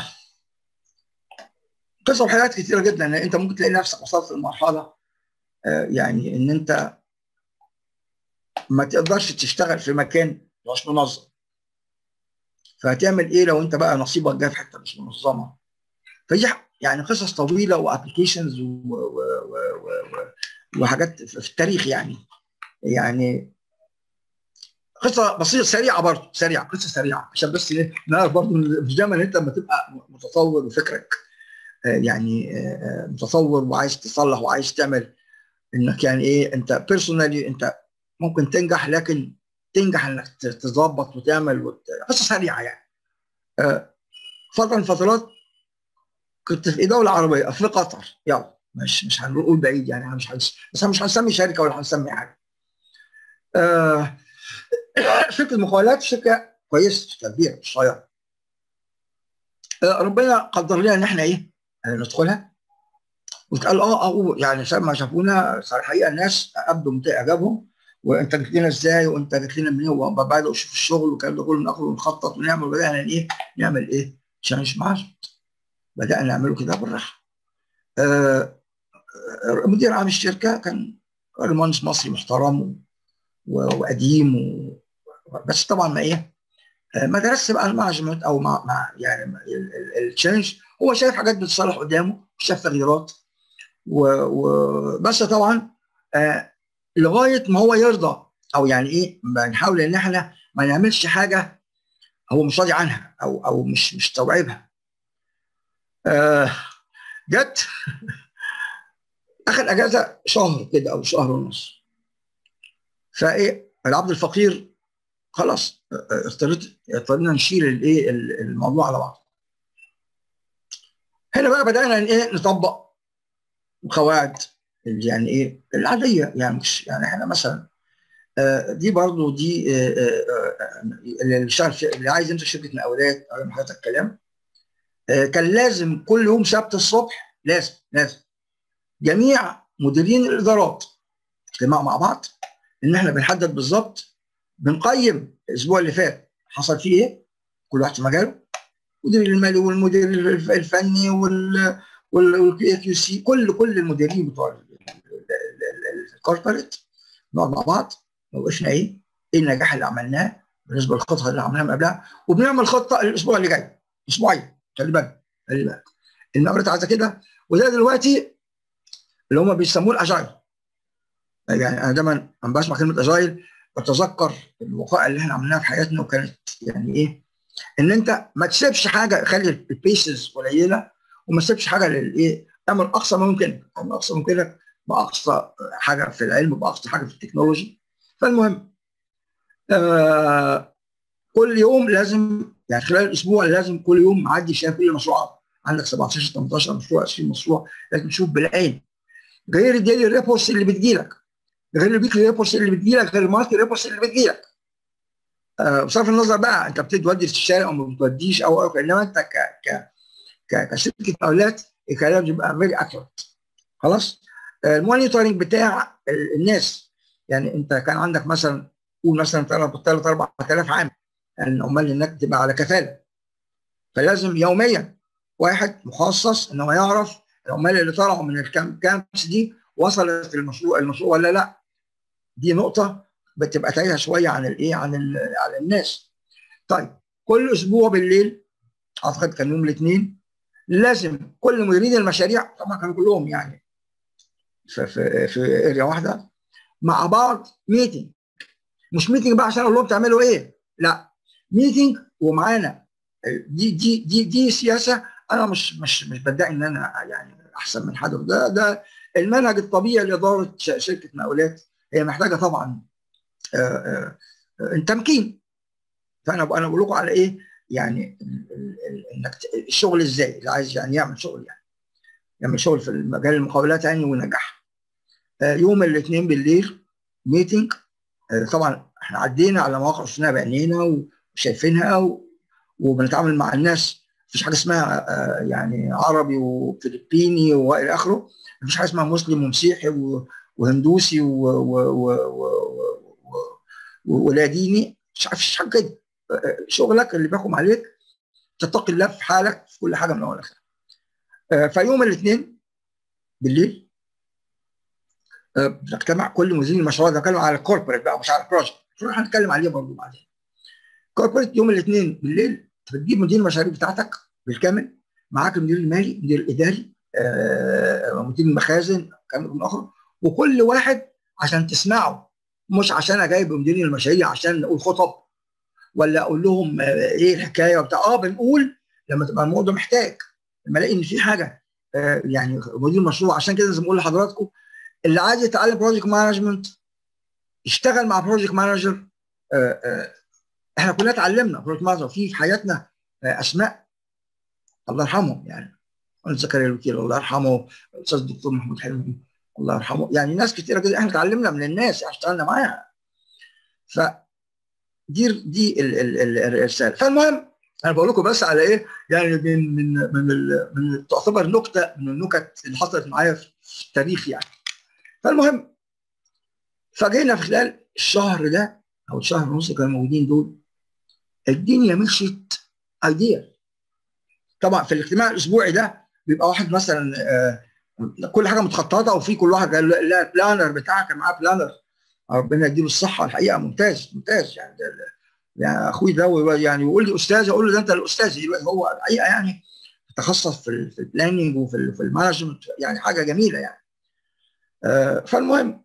Speaker 2: قصص حاجات كتيره جدا يعني انت ممكن تلاقي نفسك وصلت لمرحله آه يعني ان انت ما تقدرش تشتغل في مكان مش منظم فهتعمل ايه لو انت بقى نصيبك جاي في حته مش منظمه فدي يعني قصص طويله وابلكيشنز وحاجات في التاريخ يعني يعني قصه بسيطه سريعه برضه سريعه قصه سريعه عشان بس ايه نعرف برضه مش دايما انت لما تبقى متطور وفكرك يعني متطور وعايز تصلح وعايز تعمل انك يعني ايه انت بيرسونالي انت ممكن تنجح لكن تنجح انك تظبط وتعمل وت... قصه سريعه يعني فتره من فترات كنت في دوله عربيه في قطر يلا مش مش هنقول بعيد يعني مش هنس... بس مش هنسمي شركه ولا هنسمي حاجه آه شركه مقاولات شركه كويسه شركه كبيره مش صغيره آه ربنا قدر لنا ان احنا ايه ندخلها وتقال اه اه يعني ما شافونا الحقيقه الناس ابدوا منتهى اعجابهم وانت جيت لنا ازاي وانت جيت لنا منين وبداوا يشوفوا الشغل والكلام ده كله ناخد ونخطط ونعمل وبدانا ايه نعمل ايه تشانج مانجمنت بدانا نعمله كده بالراحه آه مدير عام الشركه كان راجل مهندس مصري محترم وقديم و... بس طبعا ما ايه ما درسش بقى المانجمنت او مع, مع يعني التشينج هو شايف حاجات بتصلح قدامه شاف تغييرات وبس طبعا آه لغايه ما هو يرضى او يعني ايه بنحاول ان احنا ما نعملش حاجه هو مش راضي عنها او او مش مش مستوعبها آه جت اخذ اجازه شهر كده او شهر ونص فايه العبد الفقير خلاص اضطريت اضطرينا نشيل الايه الموضوع على بعض هنا بقى بدانا ايه نطبق قواعد يعني ايه العاديه يعني مش يعني احنا مثلا آه دي برضو دي آه آه اللي اشتغل اللي عايز يمسك شركه مقاولات او حضرتك الكلام كان لازم كل يوم سبت الصبح لازم لازم جميع مديرين الادارات اجتماع مع بعض ان احنا بنحدد بالظبط بنقيم الاسبوع اللي فات حصل فيه ايه كل واحد في مجاله المدير المالي والمدير الفني وال والكيو كيو سي كل كل المديرين بتوع الكوربريت نقعد مع بعض نوقفنا ايه؟ ايه النجاح اللي عملناه بالنسبه للخطه اللي عملناها من قبلها وبنعمل خطه الاسبوع اللي جاي اسبوعين خلي بالك خلي بالك المقاولات عايزه كده وده دلوقتي اللي هم بيسموه الاجايل يعني انا دايما لما بسمع كلمه اجايل بتذكر الوقائع اللي احنا عملناها في حياتنا وكانت يعني ايه ان انت ما تسيبش حاجه خلي البيسز قليله وما تسيبش حاجه للايه اعمل اقصى ما يمكن اعمل اقصى ما يمكنك باقصى حاجه في العلم باقصى حاجه في التكنولوجي فالمهم آه كل يوم لازم يعني خلال الاسبوع لازم كل يوم معدي شايف كل مشروع عندك 17 18 مشروع 20 مشروع لازم تشوف بالعين غير الديلي ريبورتس اللي بتجيلك غير الويكلي ريبورتس اللي بتجيلك غير الماركت ريبورتس اللي بتجيلك آه بصرف النظر بقى انت بتودي في الشارع او ما بتوديش او او انما انت ك ك ك كشركه مقاولات الكلام بيبقى فيري اكيوريت خلاص آه المونيتورنج بتاع الناس يعني انت كان عندك مثلا قول مثلا 3 4000 عامل يعني العمال انك تبقى على كفاله فلازم يوميا واحد مخصص ان هو يعرف العمال اللي طلعوا من الكامبس دي وصلت المشروع المشروع ولا لا دي نقطه بتبقى تايهه شويه عن الايه عن عن الناس طيب كل اسبوع بالليل اعتقد كان يوم الاثنين لازم كل مديرين المشاريع طبعا كانوا كلهم يعني في في في اريا واحده مع بعض ميتنج مش ميتنج بقى عشان اقول لهم تعملوا ايه لا ميتنج ومعانا دي دي دي دي سياسه انا مش مش مش بدعي ان انا يعني احسن من حد ده ده المنهج الطبيعي لاداره شركه مقاولات هي محتاجه طبعا آآ آآ تمكين فانا انا بقول لكم على ايه يعني انك الشغل ازاي اللي عايز يعني يعمل شغل يعني يعمل شغل في مجال المقاولات يعني وينجح يوم الاثنين بالليل ميتنج طبعا احنا عدينا على مواقع شفناها بعينينا وشايفينها وبنتعامل مع الناس مفيش حاجه اسمها يعني عربي وفلبيني والى اخره مفيش حاجه اسمها مسلم ومسيحي وهندوسي ولا ديني مش عارف حاجه كده شغلك اللي بيحكم عليك تتقي الله في حالك في كل حاجه من اول لاخر فيوم الاثنين بالليل بنجتمع كل مديرين المشروع ده بتكلم على الكوربريت بقى مش على البروجكت هنتكلم عليه برضه بعدين كوربريت يوم الاثنين بالليل بتجيب مدير المشاريع بتاعتك بالكامل معاك المدير المالي المدير الاداري آه، مدير المخازن كامل من اخر وكل واحد عشان تسمعه مش عشان انا جايب مدير المشاريع عشان نقول خطب ولا اقول لهم آه ايه الحكايه وبتاع اه بنقول لما تبقى الموضوع محتاج لما الاقي ان في حاجه آه يعني مدير مشروع عشان كده لازم اقول لحضراتكم اللي عايز يتعلم بروجكت مانجمنت يشتغل مع بروجكت مانجر احنا كلنا اتعلمنا بروجكت مانجر في في حياتنا اسماء الله يرحمهم يعني زكريا الوكيل الله يرحمه الاستاذ الدكتور محمود حلمي الله يرحمه يعني ناس كتيره كده احنا اتعلمنا من الناس اشتغلنا معاها ف دي دي الرساله فالمهم انا بقول لكم بس على ايه يعني من من من, من تعتبر نكته من النكت اللي حصلت معايا في التاريخ يعني فالمهم فجينا في خلال الشهر ده او الشهر ونص كانوا موجودين دول الدنيا مشيت ايديا طبعا في الاجتماع الاسبوعي ده بيبقى واحد مثلا آه كل حاجه متخططه وفي كل واحد لا بلانر بتاعك معاه بلانر ربنا يديله الصحه الحقيقه ممتاز ممتاز يعني يعني اخوي ده يعني يقول لي استاذ اقول له ده انت الاستاذ دلوقتي هو الحقيقه يعني تخصص في في البلاننج وفي في المانجمنت يعني حاجه جميله يعني آه فالمهم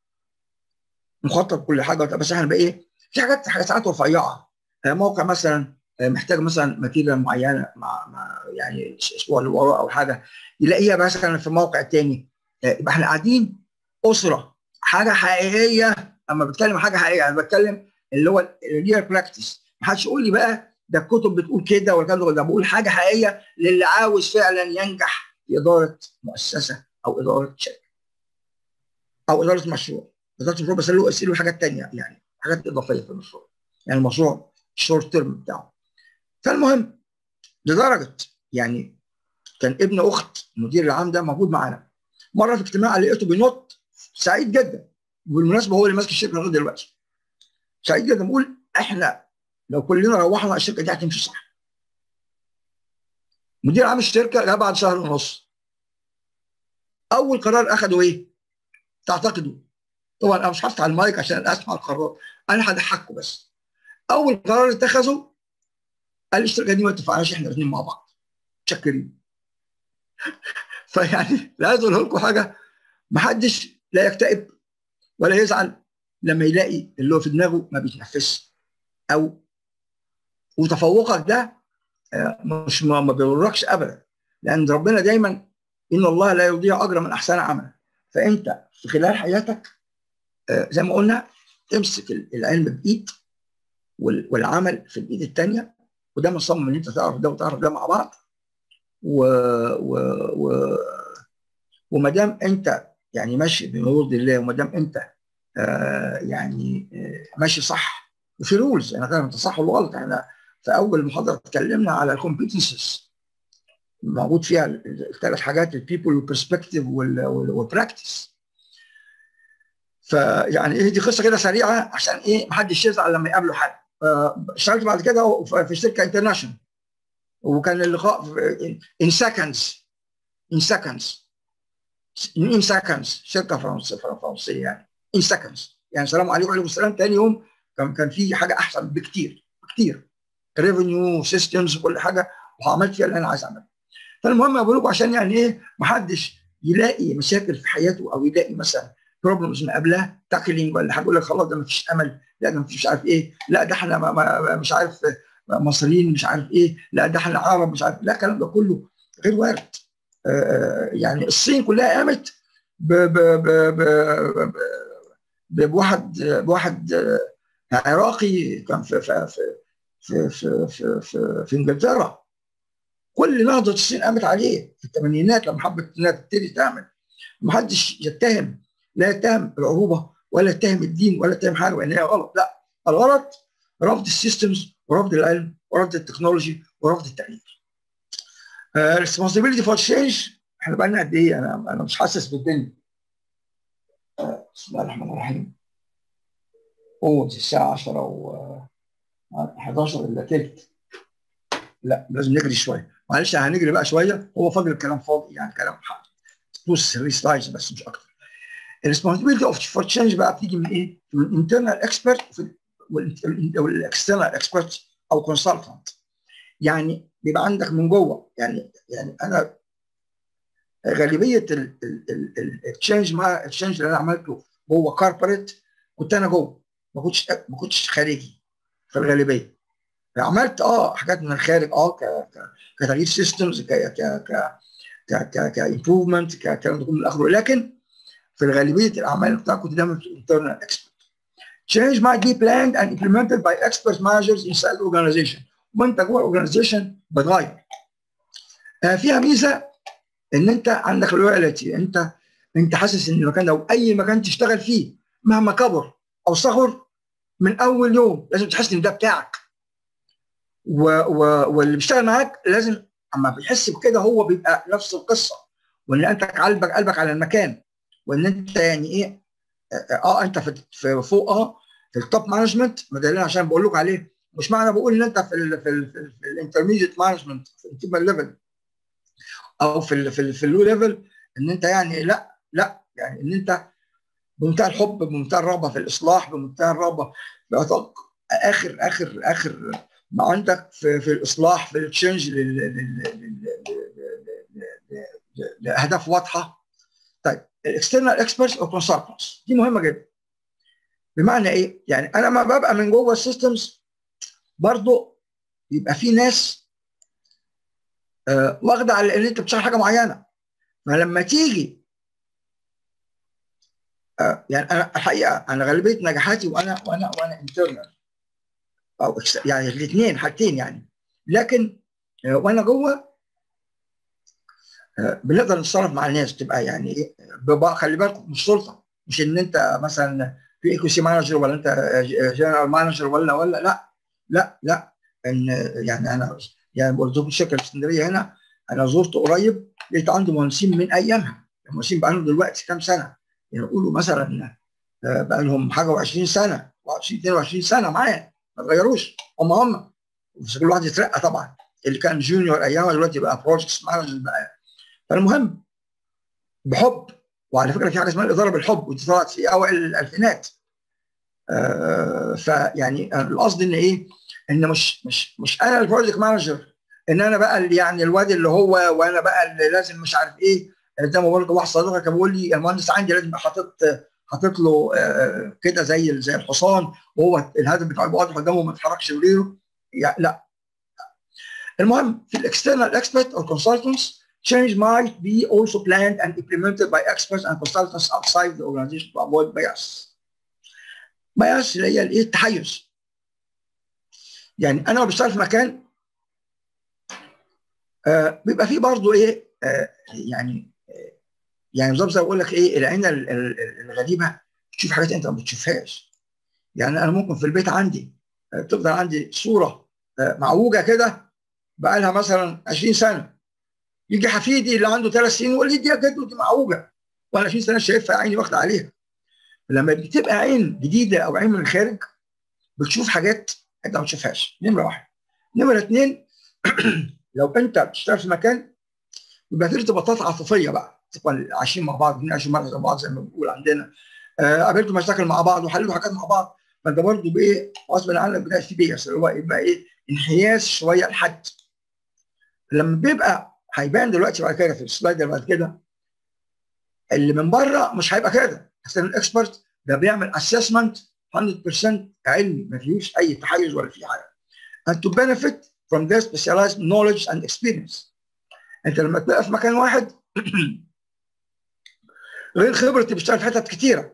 Speaker 2: مخطط كل حاجه بس احنا بقى ايه في حاجات حاجات ساعات رفيعه آه موقع مثلا آه محتاج مثلا ماتيريال معينه مع, مع يعني الاسبوع اللي وراه او حاجه يلاقيها مثلا في موقع تاني يبقى احنا قاعدين اسره حاجه حقيقيه اما بتكلم حاجه حقيقيه انا بتكلم اللي هو الريال براكتس ما حدش يقول لي بقى ده الكتب بتقول كده ولا كده ده بقول حاجه حقيقيه للي عاوز فعلا ينجح في اداره مؤسسه او اداره شركه او اداره مشروع اداره مشروع بس له له حاجات ثانيه يعني حاجات اضافيه في المشروع يعني المشروع الشورت تيرم بتاعه فالمهم لدرجه يعني كان ابن اخت المدير العام ده موجود معانا مره في اجتماع لقيته بينط سعيد جدا بالمناسبه هو اللي ماسك الشركه لغايه دلوقتي سعيد جدا بيقول احنا لو كلنا روحنا الشركه دي هتمشي صح مدير عام الشركه جه بعد شهر ونص اول قرار اخده ايه؟ تعتقدوا طبعا انا مش هفتح المايك عشان اسمع القرار انا هضحككم بس اول قرار اتخذه قال الشركه دي ما تنفعناش احنا الاثنين مع بعض متشكرين فيعني لا عايز اقول لكم حاجه ما حدش لا يكتئب ولا يزعل لما يلاقي اللي هو في دماغه ما بيتنفسش او وتفوقك ده مش ما, ما بيضركش ابدا لان ربنا دايما ان الله لا يضيع اجر من احسن عملا فانت في خلال حياتك زي ما قلنا تمسك العلم بايد والعمل في الايد الثانيه وده مصمم ان انت تعرف ده وتعرف ده مع بعض و, و, و وما دام انت يعني ماشي بمرض الله وما دام انت آه يعني آه ماشي صح وفي رولز انا فاهم انت صح ولا غلط احنا في اول محاضره اتكلمنا على الكومبيتنسز موجود فيها الثلاث حاجات البيبل والبرسبكتيف والبراكتس فيعني ايه دي قصه كده سريعه عشان ايه محدش يزعل لما يقابله حد اشتغلت بعد كده في شركه انترناشونال وكان اللقاء ان سكندز ان سكندز ان سكندز شركه فرنسيه فرنسيه يعني ان سكندز يعني السلام عليكم وعليكم السلام ثاني يوم كان كان في حاجه احسن بكتير بكتير ريفينيو سيستمز وكل حاجه وعملت فيها اللي انا عايز اعمله فالمهم بقول لكم عشان يعني ايه ما حدش يلاقي مشاكل في حياته او يلاقي مثلا بروبلمز مقابلاه تاكلينج ولا حاجه يقول لك خلاص ده ما فيش امل لا ده ما فيش عارف ايه لا ده احنا ما ما مش عارف مصريين مش عارف ايه لا ده احنا عرب مش عارف لا الكلام ده كله غير وارد آه يعني الصين كلها قامت ب ب ب ب بواحد بواحد عراقي كان في في في في في, في, في انجلترا كل نهضه الصين قامت عليه في الثمانينات لما حبت انها تبتدي تعمل ما حدش يتهم لا يتهم العروبه ولا يتهم الدين ولا يتهم حاجه وان هي غلط لا الغلط رفض السيستمز ورفض العلم ورفض التكنولوجي ورفض التغيير. ريسبونسبيلتي فور تشينج احنا بقى لنا قد ايه انا انا مش حاسس بالدنيا. آه بسم الله الرحمن الرحيم. اوه دي الساعه 10 و 11 الا تلت. لا لازم نجري شويه معلش هنجري بقى شويه هو فاضل الكلام فاضي يعني كلام حق. بص سلايدز بس مش اكتر. الريسبونسبيلتي اوف فور تشينج بقى بتيجي من ايه؟ من الانترنال اكسبرت والاكسترنال اكسبرت او كونسلتنت يعني بيبقى عندك من جوه يعني يعني انا غالبيه التشينج مع التشينج اللي انا عملته جوه كاربريت كنت انا جوه ما كنتش ما كنتش خارجي في الغالبيه عملت اه حاجات من الخارج اه كتغيير سيستمز ك ك ك ك كامبروفمنت كلام ده كله من اخره لكن في الغالبيه الاعمال بتاعتي كنت دايما في internal expert. Change might be planned and implemented by expert managers inside the organization. وانت جوه الاورجنايزيشن بتغير. آه فيها ميزه ان انت عندك لويالتي انت انت حاسس ان المكان ده او اي مكان تشتغل فيه مهما كبر او صغر من اول يوم لازم تحس ان ده بتاعك. و و واللي بيشتغل معاك لازم اما بيحس بكده هو بيبقى نفس القصه وان انت قلبك قلبك على المكان وان انت يعني ايه اه انت في, في فوق اه في التوب مانجمنت ما ده اللي عشان بقول لكم عليه مش معنى بقول ان انت في ال في ال في الانترميديت مانجمنت في الانتيمال ليفل او في ال في, ال في اللو ليفل ان انت يعني لا لا يعني ان انت بمنتهى الحب بمنتهى الرغبه في الاصلاح بمنتهى الرغبه اخر اخر اخر ما عندك في, في الاصلاح في التشنج لاهداف واضحه طيب الاكسترنال اكسبرتس او كونسلتنتس دي مهمه جدا بمعنى ايه؟ يعني انا ما ببقى من جوه السيستمز برضه يبقى في ناس آه واخده على ان انت بتشرح حاجه معينه فلما تيجي آه يعني انا الحقيقه انا غالبيه نجاحاتي وانا وانا وانا انترنال او يعني الاثنين حاجتين يعني لكن آه وانا جوه آه بنقدر نتصرف مع الناس تبقى يعني ايه خلي بالك مش سلطه مش ان انت مثلا في ايكو سي مانجر ولا انت جنرال مانجر ولا ولا لا لا لا ان يعني انا يعني بقول لكم الشركه الاسكندريه هنا انا زرت قريب لقيت عنده مهندسين من ايامها المهندسين بقى لهم دلوقتي كام سنه يعني يقولوا مثلا بقى لهم حاجه و20 سنه و20 22 سنه معايا ما اتغيروش هم هم بس كل واحد يترقى طبعا اللي كان جونيور ايامها دلوقتي بقى بروجكت مانجر بقى فالمهم بحب وعلى فكره في حاجه اسمها الاداره بالحب ودي طلعت في اوائل الالفينات آه فيعني القصد ان ايه؟ ان مش مش مش انا البروجكت مانجر ان انا بقى اللي يعني الواد اللي هو وانا بقى اللي لازم مش عارف ايه زي ما برضه واحد صديقي كان بيقول لي المهندس عندي لازم حاطط حاطط له آه كده زي زي الحصان وهو الهدف بتاعه يبقى واضح قدامه ما يتحركش غيره يعني لا المهم في الاكسترنال اكسبرت او consultants change might be also planned and implemented by experts and consultants outside the organization to avoid bias. bias اللي هي الايه التحيز. يعني انا لو بشتغل في مكان آه بيبقى فيه برضه ايه آه يعني آه يعني بالظبط زي بقول لك ايه العين الغريبه تشوف حاجات انت ما بتشوفهاش. يعني انا ممكن في البيت عندي تفضل عندي صوره معوجه كده بقى لها مثلا 20 سنه يجي حفيدي اللي عنده ثلاث سنين يقول لي دي يا جدو دي معوجه وانا 20 سنه شايفها عيني واخده عليها لما بتبقى عين جديده او عين من الخارج بتشوف حاجات انت ما بتشوفهاش نمره واحد نمره اثنين لو انت بتشتغل في مكان يبقى في ارتباطات عاطفيه بقى تبقى عايشين مع بعض عايشين مع بعض زي ما بنقول عندنا آه قابلتوا مشاكل مع بعض وحللوا حاجات مع بعض فانت برضه بايه غصب عنك بتلاقي في بيس اللي هو يبقى ايه انحياز شويه لحد لما بيبقى هيبان دلوقتي بعد كده في السلايد اللي بعد كده اللي من بره مش هيبقى كده اصل الاكسبرت ده بيعمل اسسمنت 100% علمي ما فيهوش اي تحيز ولا في حاجه and to benefit from their specialized knowledge and experience انت لما تبقى في مكان واحد غير خبرتي بيشتغل في حتت كتيره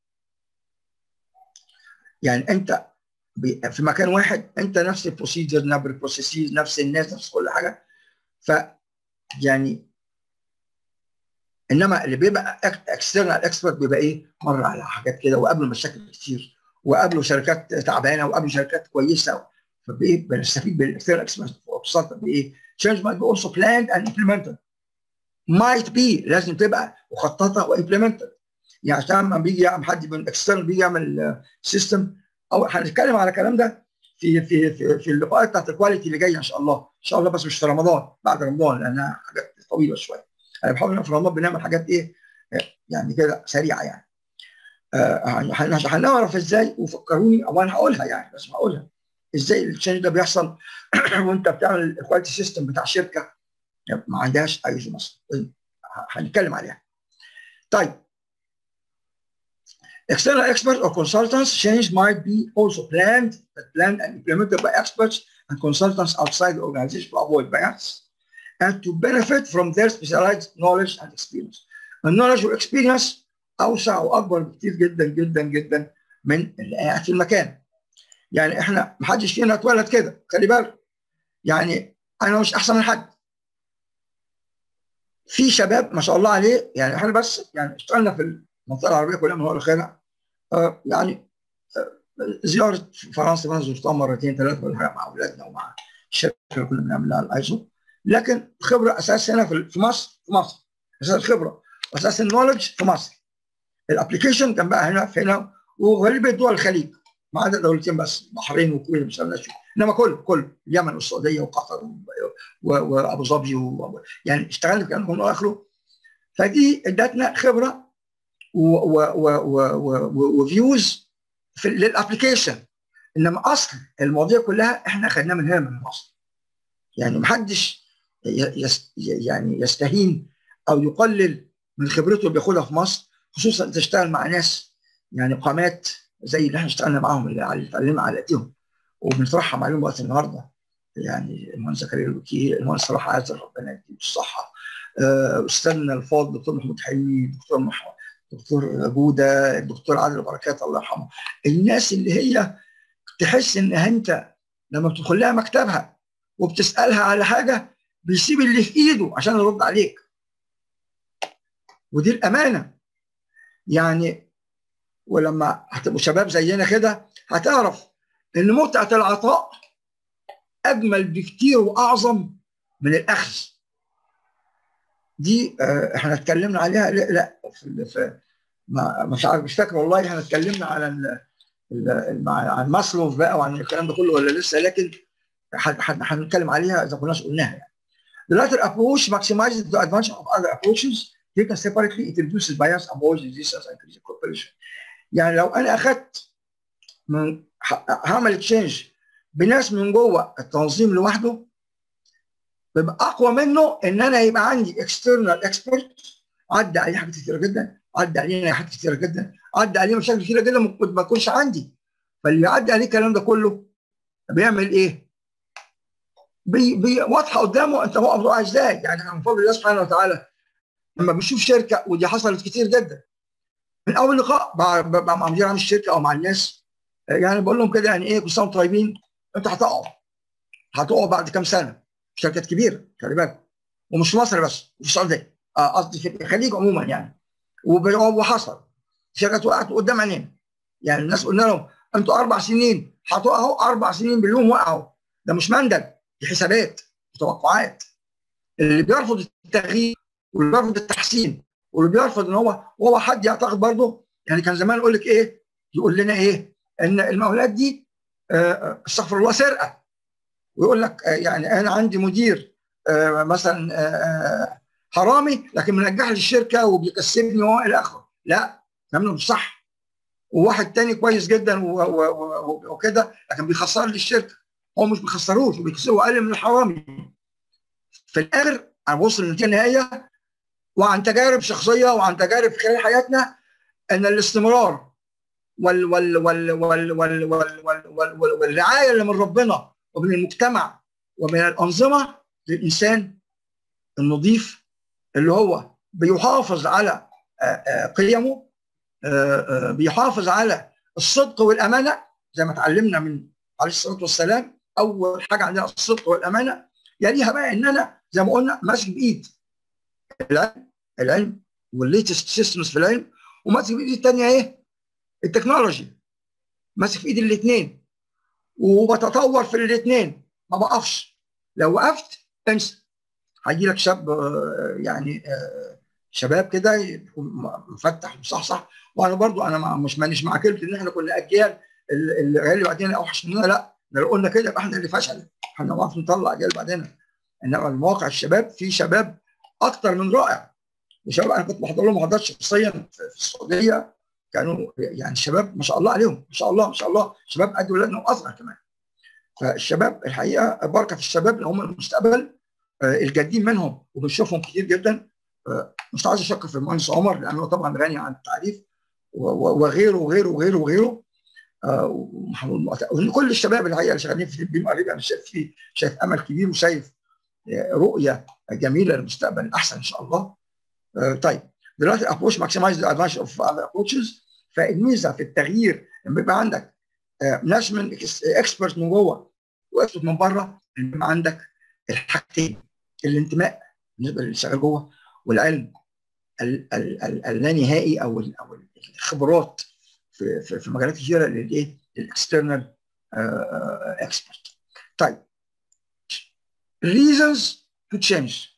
Speaker 2: يعني انت في مكان واحد انت نفس البروسيجر نفس البروسيسز نفس الناس نفس كل حاجه ف يعني انما اللي بيبقى اكسترنال اكسبرت بيبقى ايه مر على حاجات كده وقابله مشاكل كتير وقابله شركات تعبانه وقابله شركات كويسه فبايه بنستفيد بالاكسترنال اكسبرت خصوصا بايه change might be also planned and implemented might be لازم تبقى مخططه وامبلمنتد يعني عشان لما بيجي يعمل حد من الاكسترنال بيجي يعمل سيستم او هنتكلم على الكلام ده في في في, في اللقاءات بتاعت الكواليتي اللي جايه ان شاء الله ان شاء الله بس مش في رمضان بعد رمضان لانها حاجات طويله شويه انا بحاول في رمضان بنعمل حاجات ايه يعني كده سريعه يعني آه هنعرف ازاي وفكروني او انا هقولها يعني بس هقولها ازاي التشينج ده بيحصل وانت بتعمل الكواليتي سيستم بتاع شركه ما عندهاش اي في مصر هنتكلم عليها طيب External experts or consultants change might be also planned, planned and implemented by experts and consultants outside the organization to avoid bias and to benefit from their specialized knowledge and experience. النولج والاكسبيرينس اوسع واكبر بكتير جدا جدا جدا من اللي قاعد في المكان. يعني احنا ما حدش فينا اتولد كده خلي بالك. يعني انا مش احسن من حد. في شباب ما شاء الله عليه يعني احنا بس يعني اشتغلنا في المنطقه العربيه كلها من هو الخير آه يعني آه زياره فرنسا انا زرتها مرتين ثلاثه ولا حاجه مع اولادنا ومع الشركه اللي كنا بنعملها الايزو لكن الخبره اساس هنا في مصر في مصر اساس الخبره واساس النولج في مصر الابلكيشن كان بقى هنا في هنا وغالبيه دول الخليج ما عدا دولتين بس البحرين والكويت مش شيء انما كل كل اليمن والسعوديه وقطر وابو ظبي يعني اشتغلنا كان من اخره فدي ادتنا خبره وفيوز للابلكيشن انما اصل المواضيع كلها احنا خدناها من هنا من الاصل يعني محدش يس يعني يستهين او يقلل من خبرته اللي بياخدها في مصر خصوصا تشتغل مع ناس يعني قامات زي اللي احنا اشتغلنا معاهم اللي اتعلمنا على ايديهم وبنترحم عليهم وقت النهارده يعني المهندس زكريا الوكيل المهندس صلاح عازل ربنا يديله الصحه استاذنا الفاضل الدكتور محمود حلمي الدكتور محمد دكتور جوده الدكتور عادل بركات الله يرحمه الناس اللي هي تحس ان انت لما بتدخل لها مكتبها وبتسالها على حاجه بيسيب اللي في ايده عشان يرد عليك ودي الامانه يعني ولما هتبقوا شباب زينا كده هتعرف ان متعه العطاء اجمل بكتير واعظم من الاخذ دي آه احنا اتكلمنا عليها لا, لا في, في ما مش عارف مش فاكر والله احنا اتكلمنا على ال ال عن ماسلوف بقى وعن الكلام ده كله ولا لسه لكن هنتكلم عليها اذا كناش قلناها يعني. The latter approach maximizes the advantage of other approaches taken separately it reduces bias avoids resistance and increases cooperation. يعني لو انا اخذت من هعمل تشينج بناس من جوه التنظيم لوحده بيبقى اقوى منه ان انا يبقى عندي اكسترنال اكسبرت عدى عليه حاجات كتيره جدا عدى علينا حاجات كتيره جدا عدى عليه مشاكل كتيره جدا ممكن ما تكونش عندي فاللي عدى عليه الكلام ده كله بيعمل ايه؟ بي بي واضحه قدامه انت موقف ازاي يعني من فضل الله سبحانه وتعالى لما بنشوف شركه ودي حصلت كتير جدا من اول لقاء مع مع مدير عام الشركه او مع الناس يعني بقول لهم كده يعني ايه كل سنه وانتم طيبين انتوا هتقعوا هتقعوا بعد كام سنه شركات كبيره خلي بالك ومش في مصر بس وفي السعوديه قصدي في الخليج عموما يعني وحصل شركات وقعت قدام عينينا يعني الناس قلنا لهم انتوا اربع سنين هتقعوا اربع سنين باليوم وقعوا ده مش مندل دي حسابات وتوقعات اللي بيرفض التغيير واللي بيرفض التحسين واللي بيرفض ان هو وهو حد يعتقد برضه يعني كان زمان يقول لك ايه يقول لنا ايه ان المقاولات دي استغفر الله سرقه ويقول لك يعني انا عندي مدير مثلا حرامي لكن منجح لي الشركه وبيكسبني والى اخره لا كلامنا مش صح وواحد تاني كويس جدا وكده لكن بيخسر لي الشركه هو مش بيخسروش وبيكسبوا اقل من الحرامي في الاخر انا بوصل للنتيجه النهائيه وعن تجارب شخصيه وعن تجارب خلال حياتنا ان الاستمرار وال وال وال وال وال وال وال وال والرعايه اللي من ربنا ومن المجتمع ومن الانظمه للانسان النظيف اللي هو بيحافظ على قيمه بيحافظ على الصدق والامانه زي ما اتعلمنا من عليه الصلاه والسلام اول حاجه عندنا الصدق والامانه يليها بقى ان انا زي ما قلنا ماسك بايد العلم العلم والليتست سيستمز في العلم وماسك بايد الثانيه ايه؟ التكنولوجي ماسك في ايد الاثنين وبتطور في الاثنين ما بقفش لو وقفت انسى هيجي لك شاب يعني شباب كده يكون مفتح ومصحصح وانا برضو انا مش مانيش مع كلمه ان احنا كنا اجيال العيال اللي بعدين اوحش مننا لا ده لو قلنا كده يبقى احنا اللي فشل احنا نعرف نطلع اجيال بعدين انما المواقع الشباب في شباب اكتر من رائع وشباب انا كنت بحضر لهم محاضرات شخصيا في السعوديه كانوا يعني الشباب ما شاء الله عليهم ما شاء الله ما شاء الله شباب قد ولادنا واصغر كمان فالشباب الحقيقه بركه في الشباب اللي هم المستقبل الجادين منهم وبنشوفهم كتير جدا مش عايز اشكر في المهندس عمر لانه طبعا غني عن التعريف وغيره وغيره وغيره وغيره ومحمود كل الشباب الحقيقه اللي شغالين في البيم قريب انا شايف فيه شايف امل كبير وشايف رؤيه جميله للمستقبل الاحسن ان شاء الله طيب دلوقتي الابروش ماكسمايز ذا ادفانتج اوف اذر ابروتشز فالميزه في التغيير لما يبقى عندك ناس من اكسبرت من جوه واكسبرت من بره يبقى عندك الحاجتين الانتماء بالنسبه للي شغال جوه والعلم اللانهائي او او الخبرات في في, في مجالات كثيره للايه؟ للاكسترنال اكسبرت. طيب reasons to change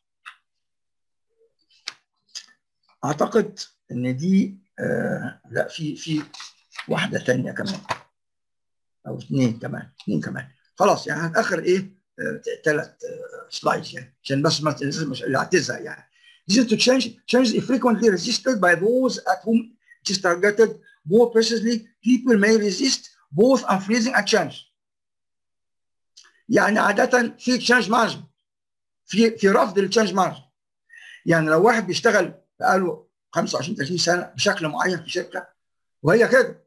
Speaker 2: اعتقد ان دي آه لا في في واحده ثانيه كمان او اثنين كمان اثنين كمان خلاص يعني اخر ايه ثلاث آه سلايدز يعني عشان بس ما مش اللي هتزهق يعني Reason to change change is frequently resisted by those at whom it is targeted. More precisely, people may resist both unfreezing and change يعني عاده في تشانج مانجمنت في في رفض للتشانج مانجمنت يعني لو واحد بيشتغل بقاله 25 30 سنه بشكل معين في شركه وهي كده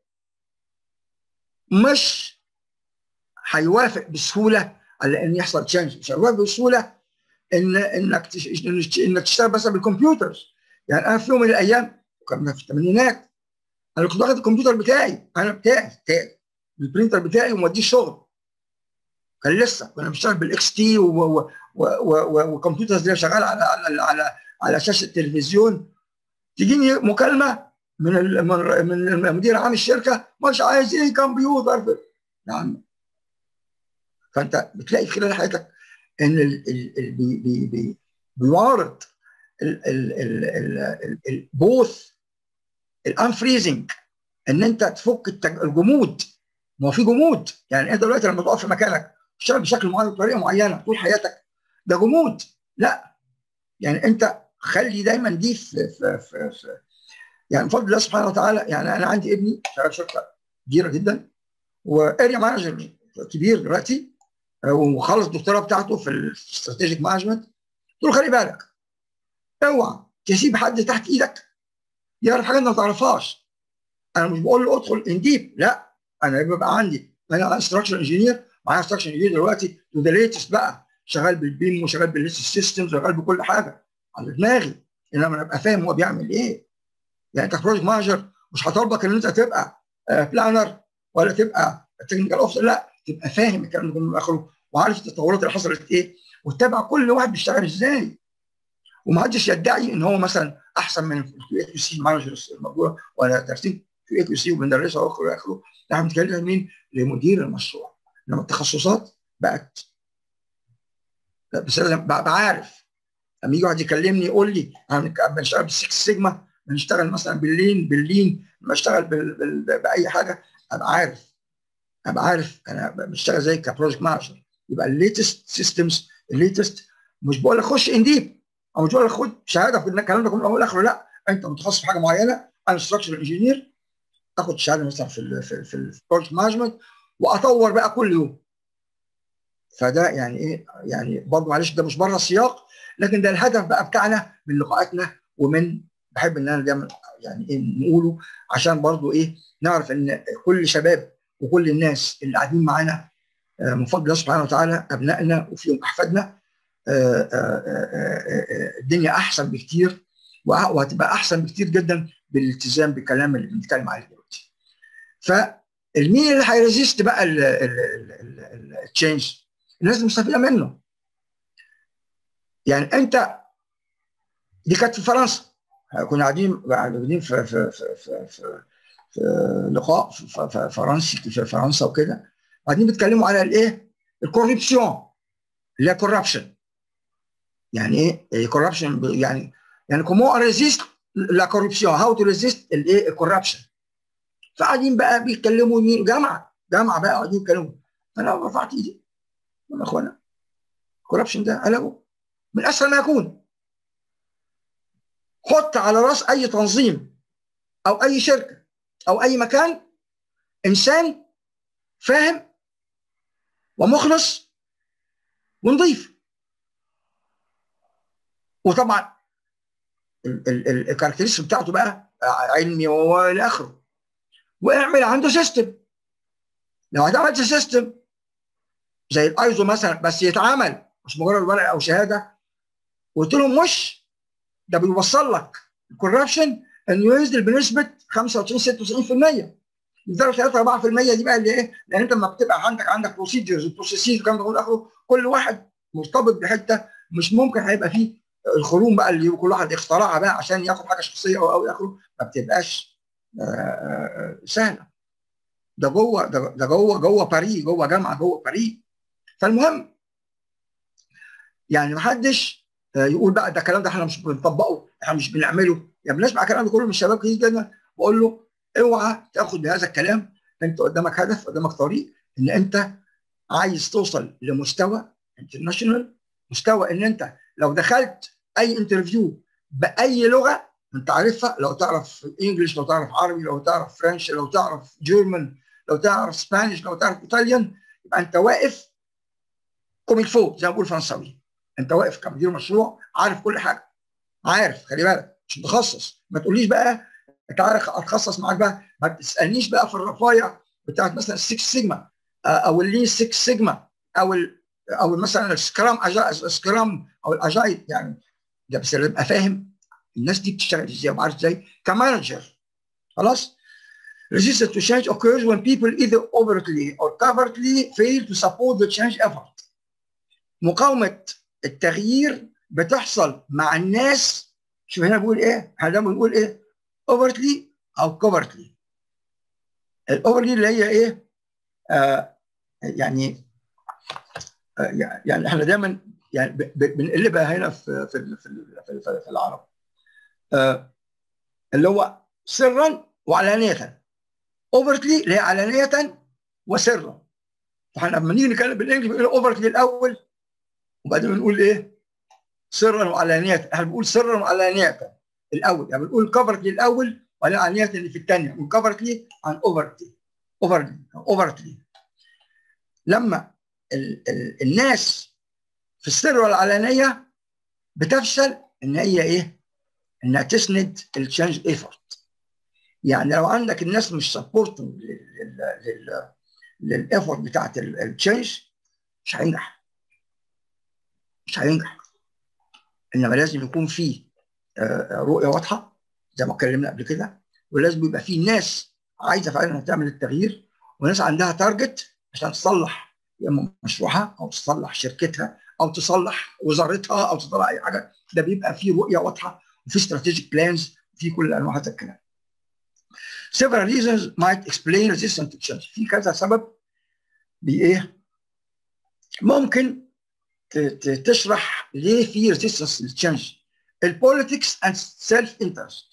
Speaker 2: مش هيوافق بسهوله على ان يحصل تشانج مش هيوافق بسهوله ان انك تش... انك تشتغل بس بالكمبيوترز يعني انا في يوم من الايام كنا في الثمانينات انا كنت واخد الكمبيوتر بتاعي انا بتاعي بتاعي البرينتر بتاعي وموديه الشغل كان لسه كنا بنشتغل بالاكس تي وكمبيوترز اللي شغال على على على على شاشه التلفزيون تجيني مكالمه من ال من من مدير عام الشركه مش عايزين كمبيوتر نعم فانت بتلاقي خلال حياتك ان ال ال ال بي بي بي بيعارض البوث الانفريزنج ان انت تفك الجمود ما هو في جمود يعني انت دلوقتي لما تقف في مكانك تشتغل بشكل معين بطريقه معينه طول حياتك ده جمود لا يعني انت خلي دايما دي في في في, في يعني بفضل الله سبحانه وتعالى يعني انا عندي ابني شغال شركه كبيره جدا واريا مانجر كبير دلوقتي وخلص الدكتوراه بتاعته في الاستراتيجيك مانجمنت قلت له خلي بالك اوعى تسيب حد تحت ايدك يعرف حاجه انت ما تعرفهاش انا مش بقول له ادخل انديب لا انا بيبقى عندي انا ستراكشر انجينير معايا ستراكشر انجينير دلوقتي تو ذا ليتست بقى شغال بالبيم وشغال بالليست سيستم شغال بكل حاجه على دماغي انما انا ابقى فاهم هو بيعمل ايه يعني انت بروجكت مانجر مش هطالبك ان انت تبقى بلانر ولا تبقى تكنيكال اوفيسر لا تبقى فاهم الكلام ده كله من اخره وعارف التطورات اللي حصلت ايه وتتابع كل واحد بيشتغل ازاي ومحدش يدعي ان هو مثلا احسن من الكيو اي كيو سي مانجرز الموجوده ولا ترتيب كيو اي كيو سي وبندرسها واخره واخره احنا بنتكلم مين؟ لمدير المشروع انما التخصصات بقت بس لازم بقى عارف لما يجي واحد يكلمني يقول لي انا بنشتغل بالسكس سيجما بنشتغل مثلا باللين باللين بشتغل بال... بال... باي حاجه ابقى عارف ابقى عارف انا بشتغل زي كبروجكت مانجر يبقى الليتست سيستمز الليتست مش بقول لك خش انديب او مش بقول لك خد شهاده في الكلام ده كله من اول لاخره لا انت متخصص في حاجه معينه انا ستراكشر انجينير اخد شهاده مثلا في ال في, في البروجكت مانجمنت واطور بقى كل يوم فده يعني ايه يعني برضه معلش ده مش بره السياق لكن ده الهدف بقى بتاعنا من لقاءاتنا ومن بحب ان انا دايما يعني ايه نقوله عشان برضه ايه نعرف ان كل شباب وكل الناس اللي قاعدين معانا من فضل الله سبحانه وتعالى ابنائنا وفيهم احفادنا الدنيا احسن بكتير وهتبقى احسن بكتير جدا بالالتزام بالكلام اللي بنتكلم عليه دلوقتي. فالمين اللي هيريزيست بقى التشينج؟ الناس المستفيده منه. يعني انت دي كانت في فرنسا كنا قاعدين قاعدين في في في في, في, في لقاء في فرنسي في فرنسا وكده قاعدين بيتكلموا على الايه؟ الكوربشن اللي هي كوربشن يعني ايه كوربشن يعني يعني كومو ريزيست لا كوربشن هاو تو ريزيست الايه الكوربشن فقاعدين بقى بيتكلموا مين جامعه جامعه بقى قاعدين يتكلموا انا رفعت ايدي يا اخوانا الكوربشن ده قلبه من اسهل ما يكون حط على راس اي تنظيم او اي شركه او اي مكان انسان فاهم ومخلص ونضيف وطبعا الكاركترستيك بتاعته بقى علمي والى اخره واعمل عنده سيستم لو عملت سيستم زي الايزو مثلا بس يتعامل مش مجرد ورقه او شهاده قلت لهم مش ده بيوصل لك الكوربشن انه ينزل بنسبه 95 96% لدرجه 3 4% دي بقى اللي ايه؟ لان انت لما بتبقى عندك عندك بروسيدرز وبروسيسز والكلام ده اخره كل واحد مرتبط بحته مش ممكن هيبقى فيه الخروم بقى اللي كل واحد اخترعها بقى عشان ياخد حاجه شخصيه او او اخره ما بتبقاش سهله ده جوه ده جوه جوه باريس جوه جامعه جوه باريس فالمهم يعني ما حدش يقول بقى ده الكلام ده احنا مش بنطبقه احنا مش بنعمله يعني بنسمع الكلام ده كله من الشباب كتير جدا بقول له اوعى تاخد بهذا الكلام انت قدامك هدف قدامك طريق ان انت عايز توصل لمستوى انترناشونال مستوى ان انت لو دخلت اي انترفيو باي لغه انت عارفها لو تعرف انجلش لو تعرف عربي لو تعرف فرنش لو تعرف جيرمان لو تعرف سبانيش لو تعرف ايطاليان يبقى انت واقف كوميك فوق زي ما بقول فرنساوي انت واقف كمدير مشروع عارف كل حاجه عارف خلي بالك مش متخصص ما تقوليش بقى انت عارف اتخصص معاك بقى ما تسالنيش بقى في الرفايع بتاعت مثلا 6 سيجما او اللين 6 سيجما او ال او مثلا السكرام سكرام او الاجايل يعني ده بس لازم ابقى فاهم الناس دي بتشتغل ازاي وعارف ازاي كمانجر خلاص Resistance to change occurs when people either overtly or covertly fail to support the change effort. مقاومة التغيير بتحصل مع الناس شوف هنا بقول ايه؟ احنا دايما بنقول ايه؟ overtly او covertly. الاوفرلي اللي هي ايه؟ آه يعني آه يعني احنا دايما يعني بنقلبها هنا في في في, في, في العرب. آه اللي هو سرا وعلانية. اوفرتلي اللي هي علانية وسرا. فاحنا لما نيجي نتكلم بالانجلش بنقول اوفرتلي الاول وبعدين بنقول ايه؟ سرا وعلانية احنا بنقول سرا وعلانية الاول يعني بنقول كفرتلي الاول وبعدين علانية اللي في الثانية وكفرتلي عن اوفرتلي اوفرتلي اوفرتلي لما ال ال الناس في السر والعلانية بتفشل ان هي ايه؟ انها تسند التشانج ايفورت يعني لو عندك الناس مش سبورتنج للايفورت بتاعت التشينج مش هينجح مش هينجح انما لازم يكون في رؤيه واضحه زي ما اتكلمنا قبل كده ولازم يبقى في ناس عايزه فعلا تعمل التغيير وناس عندها تارجت عشان تصلح يا اما مشروعها او تصلح شركتها او تصلح وزارتها او تصلح اي حاجه ده بيبقى في رؤيه واضحه وفي استراتيجيك بلانز في كل انواع هذا الكلام. several reasons might explain resistance to change في كذا سبب بايه ممكن تشرح ليه في resistance للتشنج البوليتكس اند سيلف انترست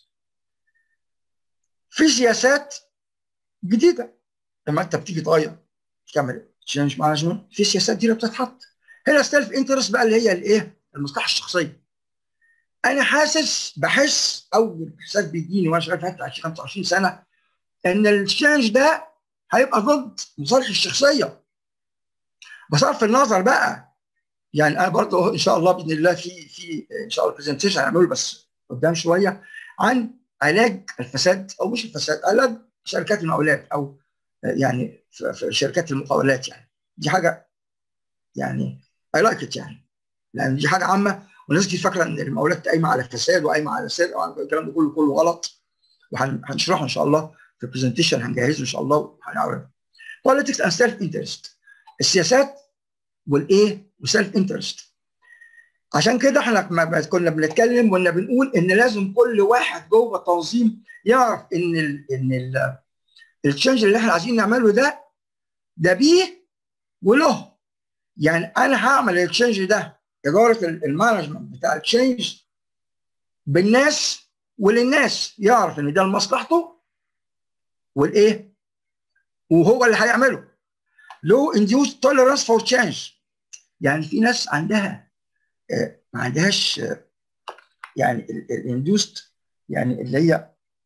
Speaker 2: في سياسات جديده لما انت بتيجي تغير تعمل تشينج مانجمنت في سياسات جديده بتتحط هنا سيلف انترست بقى اللي هي الايه المصلحه الشخصيه انا حاسس بحس اول احساس بيجيني وانا شغال في حته 20 25 سنه ان التشينج ده هيبقى ضد مصالحي الشخصيه بصرف النظر بقى يعني انا برضه ان شاء الله باذن الله في في ان شاء الله برزنتيشن هنعمله بس قدام شويه عن علاج الفساد او مش الفساد علاج شركات المقاولات او يعني في شركات المقاولات يعني دي حاجه يعني اي لايك ات يعني لان دي حاجه عامه والناس دي فاكره ان المقاولات قايمه على فساد وقايمه على سرقه الكلام ده كله كله غلط وهنشرحه ان شاء الله في البرزنتيشن هنجهزه ان شاء الله وهنعرضه politics and self interest السياسات والايه وسيلف انترست عشان كده احنا كنا بنتكلم كنا بنقول ان لازم كل واحد جوه التنظيم يعرف ان ال ان ال التشنج اللي احنا عايزين نعمله ده ده بيه وله يعني انا هعمل التشنج ده اداره المانجمنت بتاع التشنج بالناس وللناس يعرف ان ده لمصلحته والايه وهو اللي هيعمله لو induced tolerance for change يعني في ناس عندها ما عندهاش يعني الاندوست يعني اللي هي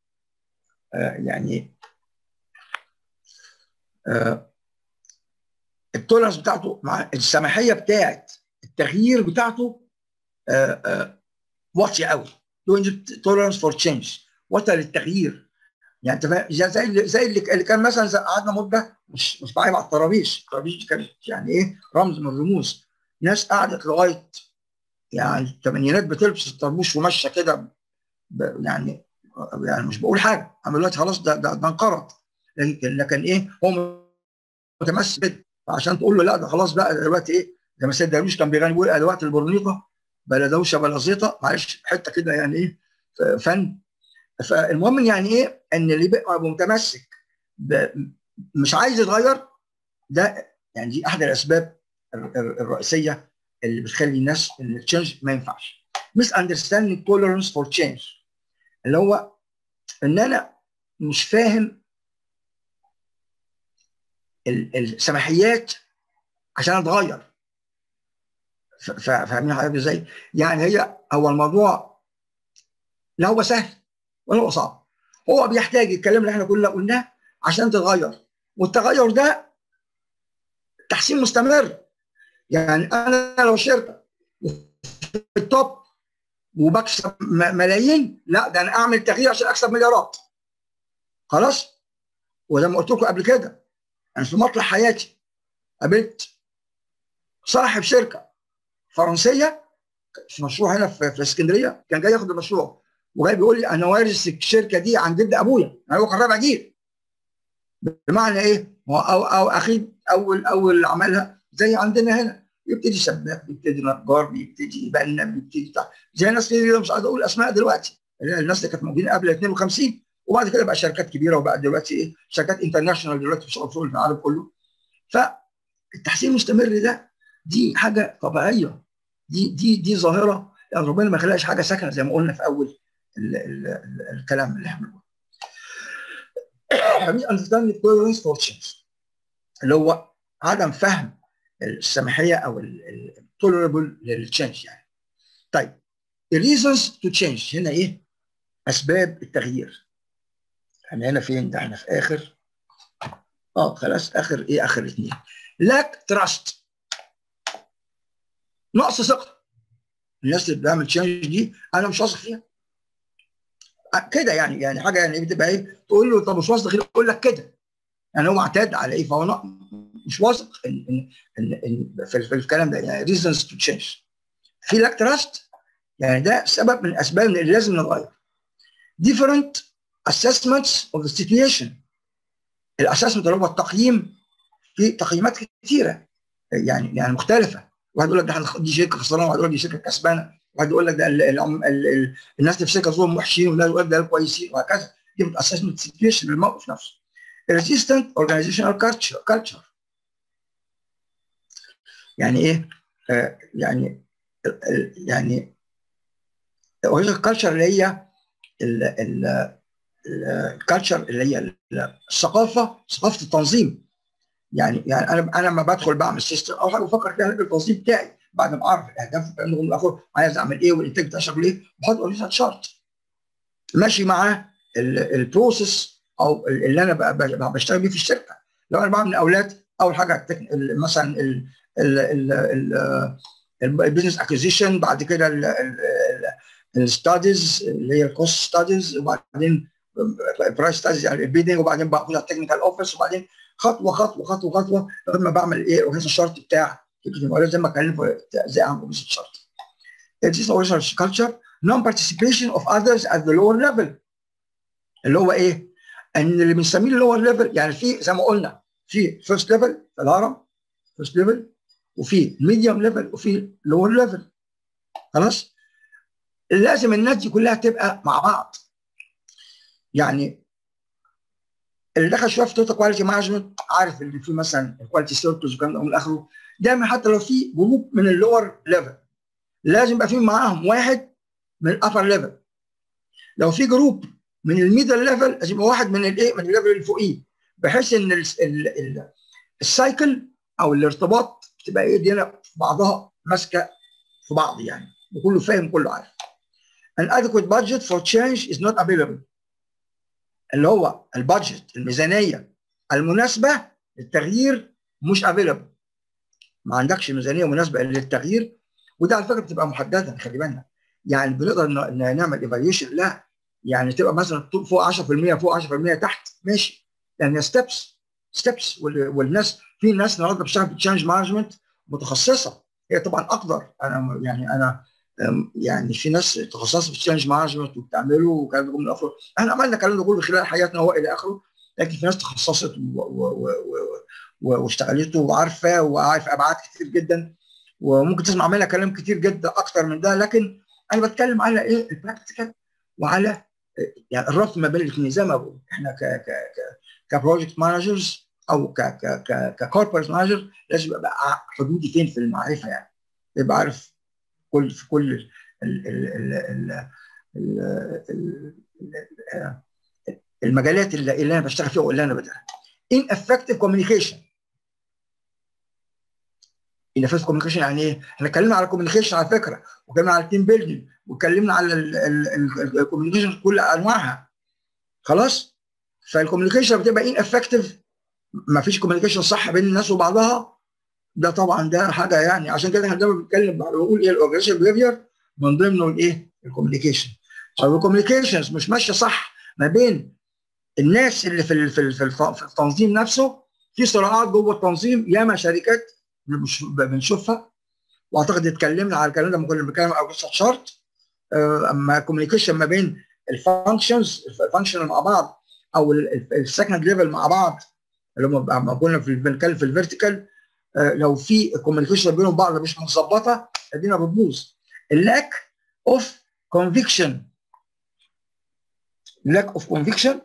Speaker 2: يعني التولرنس بتاعته مع السماحيه بتاعت التغيير بتاعته واطيه قوي لو تولرنس فور تشينج واطيه للتغيير يعني انت زي زي اللي كان مثلا قعدنا مده مش مش معايا على الطرابيش الطرابيش دي كانت يعني ايه رمز من الرموز ناس قعدت لغايه يعني الثمانينات بتلبس الطربوش وماشيه كده يعني يعني مش بقول حاجه اما دلوقتي خلاص ده ده, ده انقرض لكن لكن ايه هو متمسك عشان تقول له لا ده خلاص بقى دلوقتي ايه زي ما سيد درويش كان بيغني بيقول ادوات البرنيطه بلا دوشه بلا زيطه معلش حته كده يعني ايه فن فالمهم يعني ايه ان اللي بيبقى متمسك مش عايز يتغير ده يعني دي احد الاسباب الرئيسيه اللي بتخلي الناس ان التشينج ما ينفعش مس اندرستاندينج tolerance فور تشينج اللي هو ان انا مش فاهم السماحيات عشان اتغير فاهمين حضرتك ازاي؟ يعني هي هو الموضوع لا هو سهل ولا هو صعب هو بيحتاج الكلام اللي احنا كلنا قلناه عشان تتغير والتغير ده تحسين مستمر يعني انا لو شركه في التوب وبكسب ملايين لا ده انا اعمل تغيير عشان اكسب مليارات خلاص وزي ما قلت لكم قبل كده انا في مطلع حياتي قابلت صاحب شركه فرنسيه في مشروع هنا في, في اسكندريه كان جاي ياخد المشروع وجاي بيقول لي انا وارث الشركه دي عن جد ابويا انا هو كان رابع جيل بمعنى ايه؟ هو أو, او اخي اول اول عملها زي عندنا هنا يبتدي سباك بيبتدي نجار بيبتدي بنا بيبتدي بتاع زي ناس كتير مش عايز اقول اسماء دلوقتي الناس اللي كانت موجودين قبل 52 وبعد كده بقى شركات كبيره وبقى دلوقتي ايه شركات انترناشونال دلوقتي بتشتغل في العالم كله فالتحسين المستمر ده دي حاجه طبيعيه دي دي دي ظاهره يعني ربنا ما خلقش حاجه ساكنه زي ما قلنا في اول ال ال ال الكلام اللي احنا بنقوله understanding tolerance for change اللي هو عدم فهم السماحيه او التولربل للتشينج يعني طيب الريزونز تو تشينج هنا ايه اسباب التغيير احنا هنا فين ده احنا في اخر اه خلاص اخر ايه اخر اثنين لاك تراست نقص ثقه الناس اللي بتعمل تشينج دي انا مش واثق فيها كده يعني يعني حاجه يعني بتبقى ايه تقول له طب مش واثق يقول لك كده يعني هو اعتاد على ايه فهو مش واثق إن إن إن في, في الكلام ده يعني reasons to change في لاك تراست يعني ده سبب من الاسباب اللي لازم نتغير different assessments of the situation الاسسمنت اللي هو التقييم في تقييمات كثيره يعني يعني مختلفه واحد يقول لك ده دي شركه خسرانه واحد يقول لك دي شركه كسبانه واحد يقول لك ده ال ال ال ال الناس اللي في الشركه دول وحشين وده يقول لك ده كويسين وهكذا دي اسسمنت سيتويشن للموقف نفسه resistant organizational culture culture يعني ايه؟ آه يعني يعني organizational culture اللي هي الكالتشر اللي هي الثقافه ثقافه التنظيم يعني يعني انا انا لما بدخل بعمل سيستم او حاجه بفكر فيها التنظيم بتاعي بعد ما اعرف الاهداف والكلام ده عايز اعمل ايه والانتاج بتاعي شغال ايه بحط اورينتال شارت ماشي مع البروسيس او اللي انا بشتغل بيه في الشركه لو انا بعمل اولاد اول حاجه مثلا البيزنس اكوزيشن بعد كده الستاديز اللي هي الكوست ستاديز وبعدين برايس ستاديز يعني البيدنج وبعدين باخدها التكنيكال اوفيس وبعدين خطوه خطوه خطوه خطوه لغايه ما بعمل ايه اورينتال شارت بتاع زي ما اتكلمت زي عن اورينتال شارت It is original culture non-participation of others at the lower level اللي هو ايه؟ ان اللي بنسميه اللور ليفل يعني في زي ما قلنا في فيرست ليفل في الهرم فيرست ليفل وفي ميديوم ليفل وفي لور ليفل خلاص لازم الناس دي كلها تبقى مع بعض يعني اللي دخل شويه في توتال كواليتي مانجمنت عارف اللي في مثلا الكواليتي سيركلز والكلام ده من اخره دايما حتى لو في جروب من اللور ليفل لازم يبقى في معاهم واحد من الابر ليفل لو في جروب من الميدل ليفل لازم يبقى واحد من الايه من الليفل اللي فوقيه بحيث ان ال ال ال السايكل او الارتباط تبقى ايه دينا بعضها ماسكه في بعض يعني وكله فاهم كله عارف an adequate budget for change is not available اللي هو البادجت الميزانيه المناسبه للتغيير مش available ما عندكش ميزانيه مناسبه للتغيير وده على فكره بتبقى محدده خلي بالنا يعني بنقدر نعمل ايفالويشن لا يعني تبقى مثلا فوق 10% فوق 10% تحت ماشي يعني ستيبس ستيبس والناس في ناس النهارده بتشتغل في تشينج مانجمنت متخصصه هي طبعا اقدر انا يعني انا يعني في ناس تخصصت في تشينج مانجمنت وبتعمله وكلام ده من اخره احنا عملنا الكلام ده كله خلال حياتنا هو الى اخره لكن في ناس تخصصت واشتغلته وعارفه وعارفه ابعاد كتير جدا وممكن تسمع منها كلام كتير جدا اكتر من ده لكن انا بتكلم على ايه البراكتيكال وعلى يعني الربط ما بين الاثنين زي ما بقول احنا ك ك ك كبروجكت مانجرز او ك ك ك ككوربريت مانجر لازم يبقى حدودي فين في المعرفه يعني يبقى عارف كل في كل ال ال ال ال ال ال المجالات اللي, اللي انا بشتغل فيها واللي انا بدرسها ineffective communication ineffective communication يعني ايه؟ احنا اتكلمنا على الكوميونيكيشن على فكره واتكلمنا على التيم بيلدينج واتكلمنا على الكوميونيكيشن كل انواعها خلاص؟ فالكوميونيكيشن بتبقى ان افكتيف ما فيش كوميونيكيشن صح بين الناس وبعضها ده طبعا ده حاجه يعني عشان كده احنا دايما بنتكلم بنقول ايه الاورجانيزيشن بيهيفير من ضمنه الايه الكوميونيكيشن لو الكوميونيكيشنز مش ماشيه صح ما بين الناس اللي في في في التنظيم نفسه في صراعات جوه التنظيم ياما شركات بنشوفها واعتقد اتكلمنا على الكلام ده لما كنا بنتكلم على قصه شارت اما كوميونيكيشن ما بين الفانكشنز الفانكشن مع بعض او السكند ليفل مع بعض اللي هم لما كنا في بنتكلم في الفيرتيكال لو في كوميونيكيشن بينهم بعض مش متظبطه الدنيا بتبوظ اللاك اوف كونفيكشن lack of conviction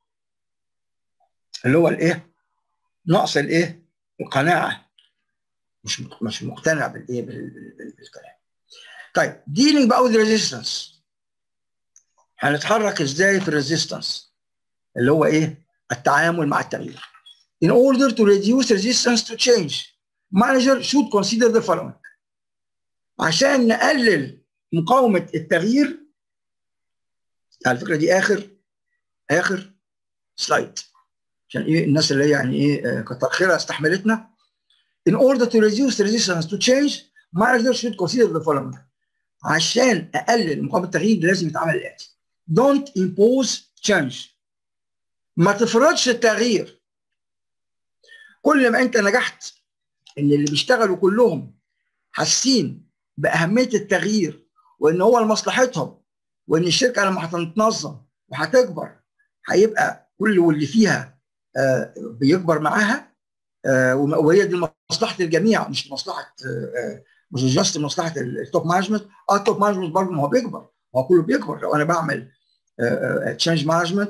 Speaker 2: اللي هو الايه؟ نقص الايه؟ القناعه مش مش مقتنع بالايه؟ بالكلام. طيب dealing بقى with resistance هنتحرك ازاي في الريزيستنس اللي هو ايه؟ التعامل مع التغيير. In order to reduce resistance to change, manager should consider the following. عشان نقلل مقاومة التغيير على فكرة دي آخر آخر سلايد عشان إيه الناس اللي هي يعني إيه كتر خيرها استحملتنا. In order to reduce resistance to change, manager should consider the following. عشان أقلل مقاومة التغيير لازم يتعمل الآتي. Don't impose change. ما تفرضش التغيير. كل ما أنت نجحت إن اللي بيشتغلوا كلهم حاسين بأهمية التغيير وإن هو لمصلحتهم وإن الشركة لما هتتنظم وهتكبر هيبقى كل واللي فيها آه بيكبر معاها آه وهي دي مصلحة الجميع مش مصلحة آه مش جاست مصلحة التوب مانجمنت اه التوب مانجمنت برضه ما هو بيكبر هو كله بيكبر لو أنا بعمل تشينج مانجمنت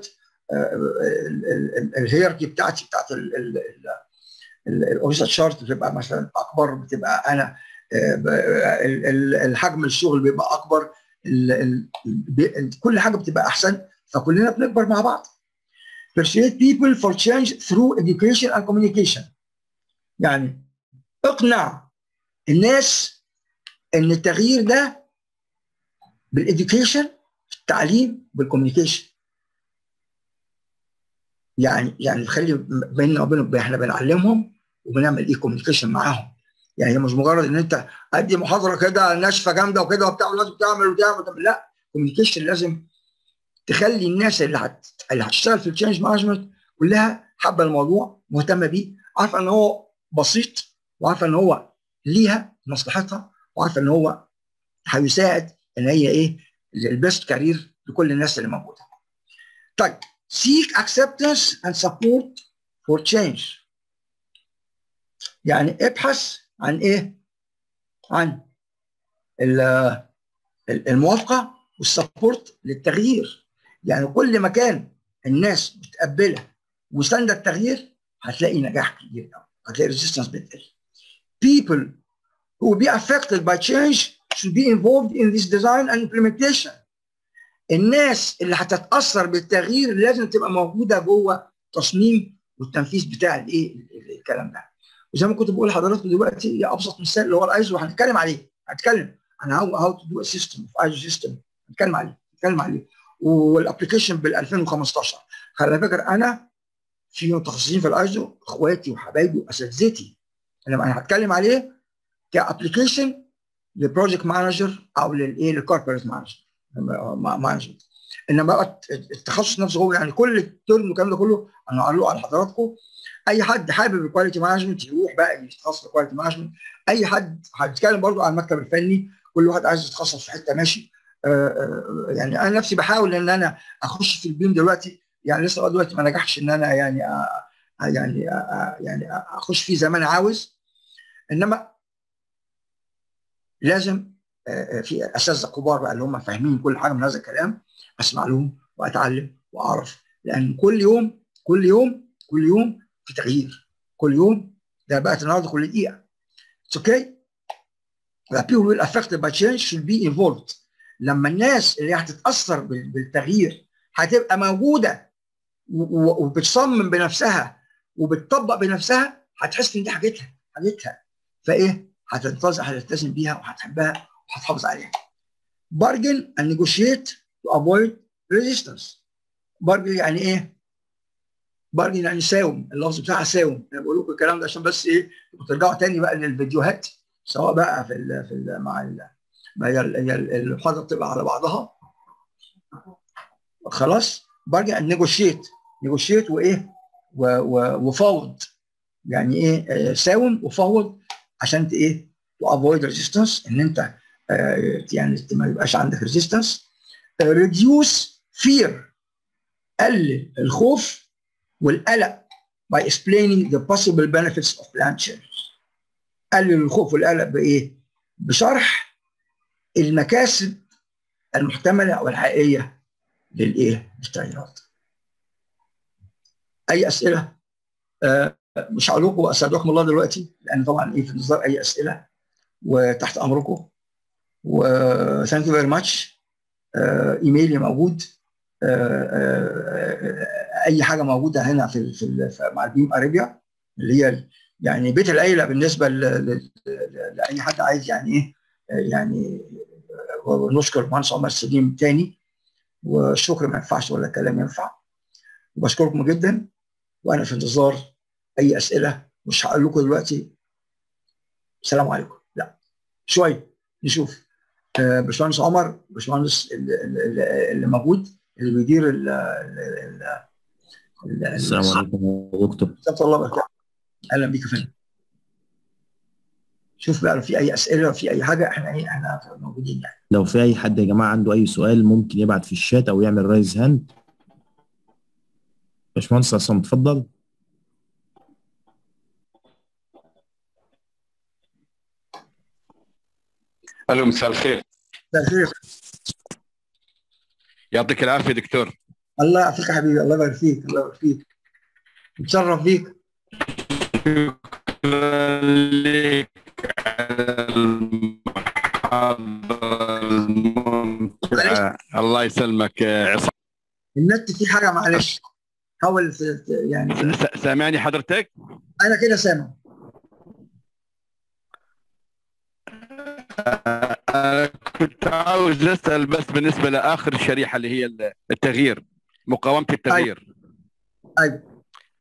Speaker 2: الهيركي بتاعتي بتاعت الاوريسا شارت بتبقى مثلا اكبر بتبقى انا الحجم الشغل بيبقى اكبر كل حاجه بتبقى احسن فكلنا بنكبر مع بعض. Persuade people for change through education and communication. يعني اقنع الناس ان التغيير ده بالاديوكيشن التعليم بالكوميونيكيشن. يعني يعني نخلي بيننا وبينهم احنا بنعلمهم وبنعمل ايه كوميونيكيشن معاهم. يعني مش مجرد ان انت ادي محاضره كده ناشفه جامده وكده وبتاع ولازم تعمل وتعمل لا كوميونيكيشن لازم تخلي الناس اللي هت... اللي هتشتغل في التشينج مانجمنت كلها حابه الموضوع مهتمه بيه عارفه ان هو بسيط وعارفه ان هو ليها مصلحتها وعارفه ان هو هيساعد ان هي ايه البيست كارير لكل الناس اللي موجوده. طيب seek acceptance and support for change يعني ابحث عن ايه؟ عن الموافقه والسبورت للتغيير يعني كل ما كان الناس متقبله وساندة التغيير هتلاقي نجاح كبير قوي هتلاقي ريزيستنس بتقل people who will be affected by change should be involved in this design and implementation الناس اللي هتتاثر بالتغيير لازم تبقى موجوده جوه التصميم والتنفيذ بتاع الايه الكلام ده وزي ما كنت بقول لحضراتكم دلوقتي هي ابسط مثال اللي هو الايزو هنتكلم عليه هنتكلم عن هاو هاو تو دو سيستم في ايزو سيستم هنتكلم عليه هنتكلم عليه والابلكيشن بال 2015 خلي فكر انا في متخصصين في الايزو اخواتي وحبايبي واساتذتي انا انا هتكلم عليه كابلكيشن للبروجكت مانجر او للايه للكوربريت مانجر مانجمنت انما بقى التخصص نفسه هو يعني كل الترم والكلام ده كله انا هقول له على حضراتكم اي حد حابب الكواليتي مانجمنت يروح بقى يتخصص في الكواليتي مانجمنت اي حد هنتكلم برضو عن المكتب الفني كل واحد عايز يتخصص في حته ماشي آآ آآ يعني انا نفسي بحاول ان انا اخش في البيم دلوقتي يعني لسه دلوقتي ما نجحش ان انا يعني يعني يعني اخش فيه زي ما انا عاوز انما لازم في اساتذه كبار بقى اللي هم فاهمين كل حاجه من هذا الكلام اسمع لهم واتعلم واعرف لان كل يوم كل يوم كل يوم في تغيير كل يوم ده بقت النهارده كل دقيقه اتس اوكي The people will affected by change should be involved لما الناس اللي هتتاثر بالتغيير هتبقى موجوده وبتصمم بنفسها وبتطبق بنفسها هتحس ان دي حاجتها حاجتها فايه هتنتظر هتلتزم بيها وهتحبها وهتحافظ عليها bargain and negotiate to avoid resistance bargain يعني ايه بارجن يعني ساوم اللفظ بتاعها ساوم انا بقول لكم الكلام ده عشان بس ايه ترجعوا تاني بقى للفيديوهات سواء بقى في ال في ال مع ال ما هي ال- هي ال- المحاضره بتبقى على بعضها خلاص برجع نيجوشيت نيجوشيت وايه و- و- وفاوض يعني ايه آه، ساوم وفاوض عشان ت- ايه تو افويد ريزيستنس ان انت آه، يعني ما يبقاش عندك ريزيستنس ريديوس فير قلل الخوف والقلق by explaining the possible benefits of land changes قلل الخوف والقلق بايه؟ بشرح المكاسب المحتمله او الحقيقيه للايه؟ للتغييرات. اي اسئله؟ آه مش هقول لكم استودعكم الله دلوقتي لان طبعا ايه في انتظار اي اسئله وتحت امركم و ثانك يو فيري ماتش ايميلي موجود آه، آه، اي حاجه موجوده هنا في في ال- في- مع البيم اريبيا اللي هي ال- يعني بيت العيله بالنسبه ل- ل- ل- لاي حد عايز يعني ايه آه، يعني آه، ونشكر المهندس عمر سليم تاني والشكر ما ينفعش ولا الكلام ينفع وبشكركم جدا وانا في انتظار اي اسئله مش هقول لكم دلوقتي السلام عليكم لا شويه نشوف آه، باشمهندس عمر باشمهندس اللي, اللي اللي موجود اللي بيدير ال ال- ال- ال-
Speaker 3: السلام عليكم يا دكتور
Speaker 2: ورحمه الله وبركاته اهلا بيك يا فندم شوف بقى لو في اي اسئله لو في اي حاجه احنا ايه احنا موجودين يعني
Speaker 3: لو في اي حد يا جماعه عنده اي سؤال ممكن يبعت في الشات او يعمل رايز هاند باشمهندس عصام اتفضل
Speaker 4: الو مساء الخير
Speaker 2: مساء الخير
Speaker 4: يعطيك العافيه دكتور
Speaker 2: الله يعافيك يا حبيبي الله يبارك فيك الله يبارك فيك متشرف بيك
Speaker 4: شكرا لك على المحاضره الممتعه الله يسلمك يا عصام
Speaker 2: النت فيه حاجه معلش حاول ت- ت- يعني
Speaker 4: س- سامعني حضرتك؟
Speaker 2: انا كده سامع
Speaker 4: أنا كنت عاوز اسال بس بالنسبه لاخر الشريحه اللي هي التغيير مقاومه التغيير
Speaker 2: ايوه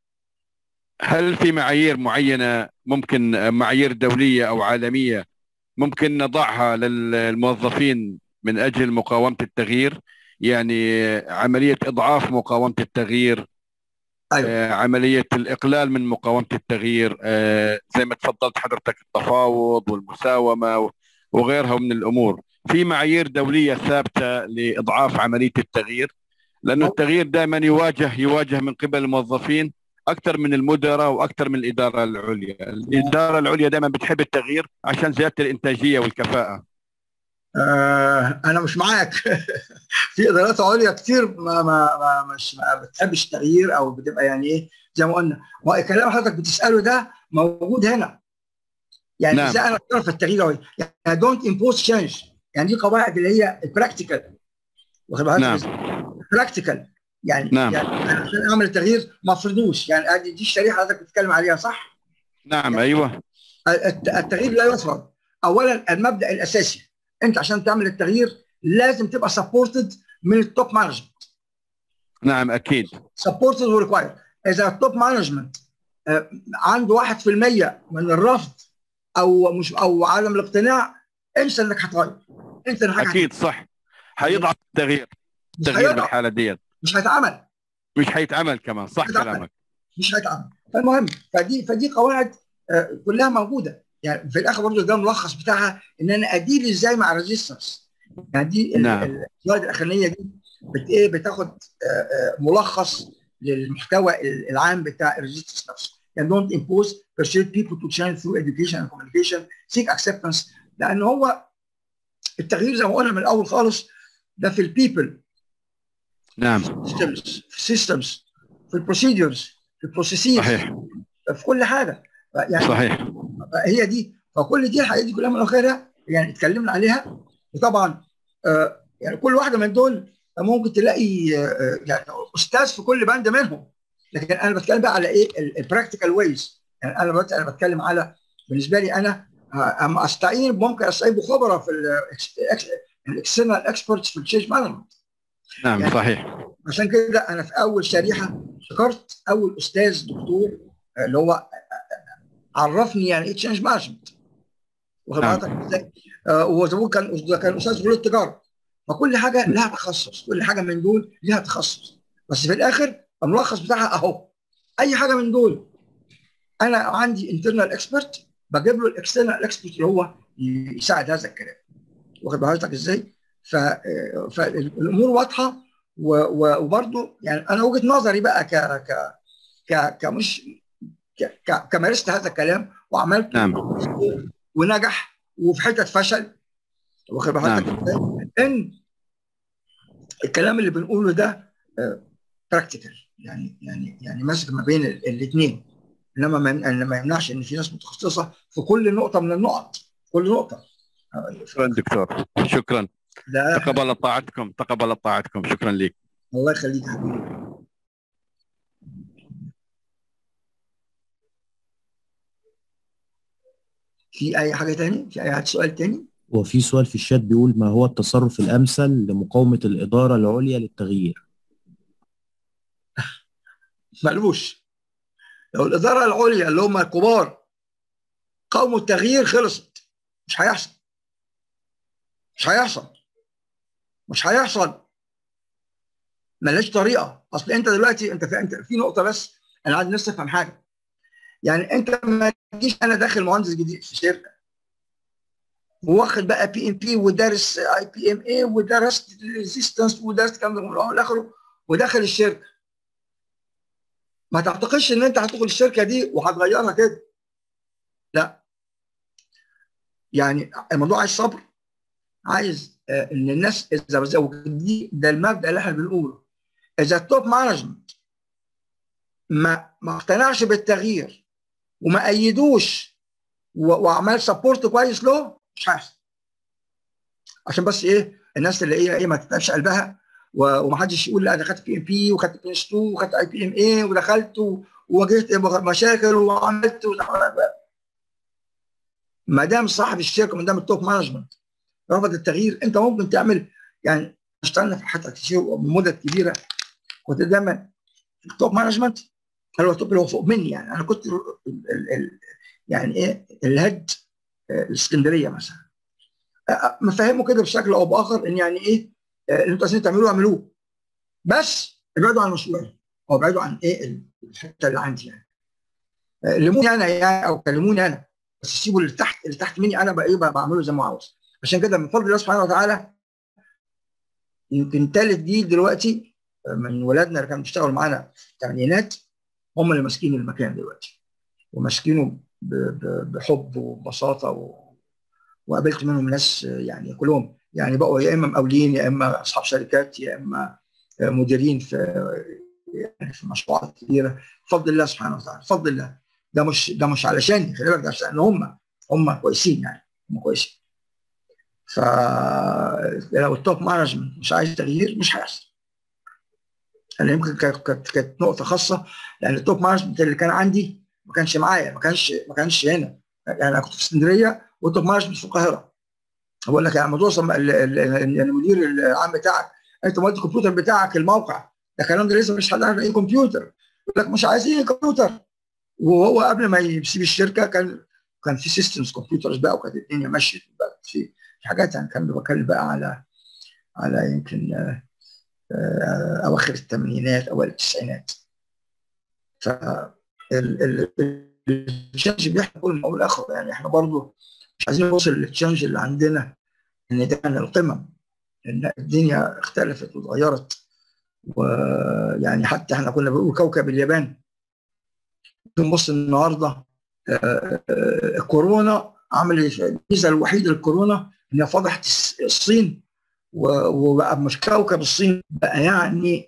Speaker 4: هل في معايير معينه ممكن معايير دوليه او عالميه ممكن نضعها للموظفين من اجل مقاومه التغيير يعني عمليه اضعاف مقاومه التغيير
Speaker 2: ايوه
Speaker 4: آه، عمليه الاقلال من مقاومه التغيير آه، زي ما تفضلت حضرتك التفاوض والمساومه و- وغيرها من الامور في معايير دوليه ثابته لاضعاف عمليه التغيير لانه التغيير دائما يواجه يواجه من قبل الموظفين اكثر من المدراء واكثر من الاداره العليا، الاداره العليا دائما بتحب التغيير عشان زياده الانتاجيه والكفاءه.
Speaker 2: آه انا مش معاك في ادارات عليا كتير ما ما, ما مش ما بتحبش التغيير او بتبقى يعني ايه زي ما قلنا ما الكلام حضرتك بتساله ده موجود هنا يعني
Speaker 4: نعم.
Speaker 2: ازاي انا اتصرف في التغيير أهو؟ يعني دونت امبوز تشينج يعني دي قواعد اللي هي البراكتيكال واخد بالك
Speaker 4: نعم.
Speaker 2: براكتيكال يعني
Speaker 4: نعم.
Speaker 2: يعني أنا عشان اعمل التغيير ما افرضوش يعني ادي دي الشريحه حضرتك بتتكلم عليها صح؟
Speaker 4: نعم ايوه
Speaker 2: الت- التغيير لا يفرض اولا المبدا الاساسي انت عشان تعمل التغيير لازم تبقى سبورتد من التوب مانجمنت
Speaker 4: نعم اكيد
Speaker 2: سبورتد وريكوايرد اذا التوب مانجمنت عنده 1% من الرفض او مش او عدم الاقتناع انسى انك هتغير انسى انك
Speaker 4: اكيد صح حيضعف التغيير
Speaker 2: مش
Speaker 4: التغيير
Speaker 2: هيضعف،
Speaker 4: بالحاله ديت
Speaker 2: مش هيتعمل
Speaker 4: مش حيتعمل كمان صح
Speaker 2: هيتعمل.
Speaker 4: كلامك
Speaker 2: مش هيتعمل فالمهم فدي فدي قواعد آه، كلها موجوده يعني في الاخر برضه ده الملخص بتاعها ان انا اديل ازاي مع الريزيستنس يعني دي ال-
Speaker 4: نعم.
Speaker 2: ال- السلايد الاخرانيه دي بت ايه بتاخد آه، آه، ملخص للمحتوى ال- العام بتاع الريزيستنس نفسه يعني don't impose persuade people to change through education and communication seek acceptance لان هو التغيير زي ما قلنا من الاول خالص ده في البيبل
Speaker 4: نعم
Speaker 2: systems في systems في البروسيدورز في البروسيسز
Speaker 4: صحيح
Speaker 2: في كل حاجه يعني
Speaker 4: صحيح
Speaker 2: هي دي فكل دي الحاجات دي كلها من اخرها يعني اتكلمنا عليها وطبعا آه، يعني كل واحده من دول ممكن تلاقي آه، آه، يعني استاذ في كل بند منهم لكن انا بتكلم بقى على ايه البراكتيكال ويز يعني انا دلوقتي انا بتكلم على بالنسبه لي انا آه، اما استعين ممكن استعين بخبراء في الاكسترنال اكسبرتس في التشينج مانجمنت
Speaker 4: نعم
Speaker 2: يعني-
Speaker 4: صحيح
Speaker 2: عشان كده انا في اول شريحه ذكرت اول استاذ دكتور اللي هو عرفني يعني ايه تشينج مانجمنت واخد
Speaker 4: نعم.
Speaker 2: بالك ازاي؟ آه، وزبون كان كان استاذ في كليه التجاره فكل حاجه لها تخصص كل حاجه من دول لها تخصص بس في الاخر الملخص بتاعها اهو اي حاجه من دول انا عندي انترنال اكسبرت بجيب له الاكسترنال اكسبرت اللي هو يساعد هذا الكلام واخد بالك ازاي؟ ف- آه، فالامور واضحه و- و- وبرضه يعني انا وجهه نظري بقى ك ك ك كمش ك- ك- كمارست هذا الكلام وعملت
Speaker 4: نعم
Speaker 2: ونجح وفي حتت فشل واخد بالك
Speaker 4: نعم.
Speaker 2: ازاي؟ ان الكلام اللي بنقوله ده براكتيكال يعني يعني يعني ماسك ما بين الاثنين انما ما إنما ما يمنعش ان في ناس متخصصه في كل نقطه من النقط كل نقطه آه،
Speaker 4: شكرا دكتور شكرا
Speaker 2: ده
Speaker 4: تقبل طاعتكم تقبل طاعتكم شكرا لك
Speaker 2: الله يخليك يا حبيبي في اي حاجه تاني في اي سؤال تاني
Speaker 3: وفي سؤال في الشات بيقول ما هو التصرف الامثل لمقاومه الاداره العليا للتغيير
Speaker 2: ملوش لو الاداره العليا اللي هم الكبار قاوموا التغيير خلصت مش هيحصل مش هيحصل مش هيحصل ملاش طريقه اصل انت دلوقتي انت في انت في نقطه بس انا عايز الناس تفهم حاجه يعني انت ما تجيش انا داخل مهندس جديد في شركه واخد بقى بي ام بي ودارس اي بي ام اي ودرست ريزيستنس ودرست كام من الاول لاخره وداخل الشركه ما تعتقدش ان انت هتدخل الشركه دي وهتغيرها كده لا يعني الموضوع عايز صبر عايز آه، ان الناس اذا دي ده المبدا اللي احنا بنقوله اذا التوب مانجمنت ما ما اقتنعش بالتغيير وما ايدوش و- وعمل سبورت كويس له مش هيحصل عشان بس ايه الناس اللي هي ايه ما تتعبش قلبها و- ومحدش يقول لا انا خدت بي ام بي وخدت بي اس 2 وخدت اي بي ام اي ودخلت و- وواجهت مشاكل وعملت وعملت. ما دام صاحب الشركه ما دام التوب مانجمنت رفض التغيير انت ممكن تعمل يعني اشتغلنا في حتت كتير ومدة كبيره كنت دايما في التوب مانجمنت اللي هو التوب اللي هو فوق مني يعني انا كنت ال ال ال يعني ايه الهيد آه، الاسكندريه مثلا آه، آه، مفهمه كده بشكل او باخر ان يعني ايه آه، اللي انتوا عايزين تعملوه اعملوه بس ابعدوا عن المشروع او ابعدوا عن ايه الحته اللي عندي يعني آه، لموني انا يعني او كلموني انا بس سيبوا اللي تحت اللي تحت مني انا بقى ايه بقى بعمله زي ما عاوز عشان كده من فضل الله سبحانه وتعالى يمكن ثالث جيل دلوقتي من ولادنا اللي كانوا بيشتغلوا معانا في الثمانينات هم اللي ماسكين المكان دلوقتي وماسكينه ب- ب- بحب وببساطه و... وقابلت منهم ناس يعني كلهم يعني بقوا يا اما مقاولين يا اما اصحاب شركات يا اما مديرين في يعني في مشروعات كبيره بفضل الله سبحانه وتعالى بفضل الله ده مش ده مش علشاني خلي بالك ده عشان هم هم كويسين يعني هم كويسين فلو التوب مانجمنت مش عايز تغيير مش هيحصل انا يمكن كانت كانت كانت نقطه خاصه لان التوب مانجمنت اللي كان عندي ما كانش معايا ما كانش ما كانش هنا يعني انا كنت في اسكندريه والتوب مانجمنت في القاهره بقول لك لما توصل ال- ال- ال- المدير العام بتاعك انت مودي الكمبيوتر بتاعك الموقع ده الكلام ده لسه مش حد عارف ايه كمبيوتر يقول لك مش عايزين كمبيوتر وهو قبل ما يسيب الشركه كان كان في سيستمز كمبيوترز بقى وكانت الدنيا مشيت بقى في في حاجات يعني كان بتكلم بقى على على يمكن آه، آه، اواخر الثمانينات اوائل التسعينات ف التشنج بيحصل كل ما الاخر يعني احنا برضه مش عايزين نوصل للتشنج اللي عندنا ان ده من القمم ان الدنيا اختلفت واتغيرت ويعني حتى احنا كنا بنقول كوكب اليابان نبص النهارده آه، آه، كورونا عمل الميزه الوحيده للكورونا انها فضحت الص- الصين و- وبقى مش كوكب الصين بقى يعني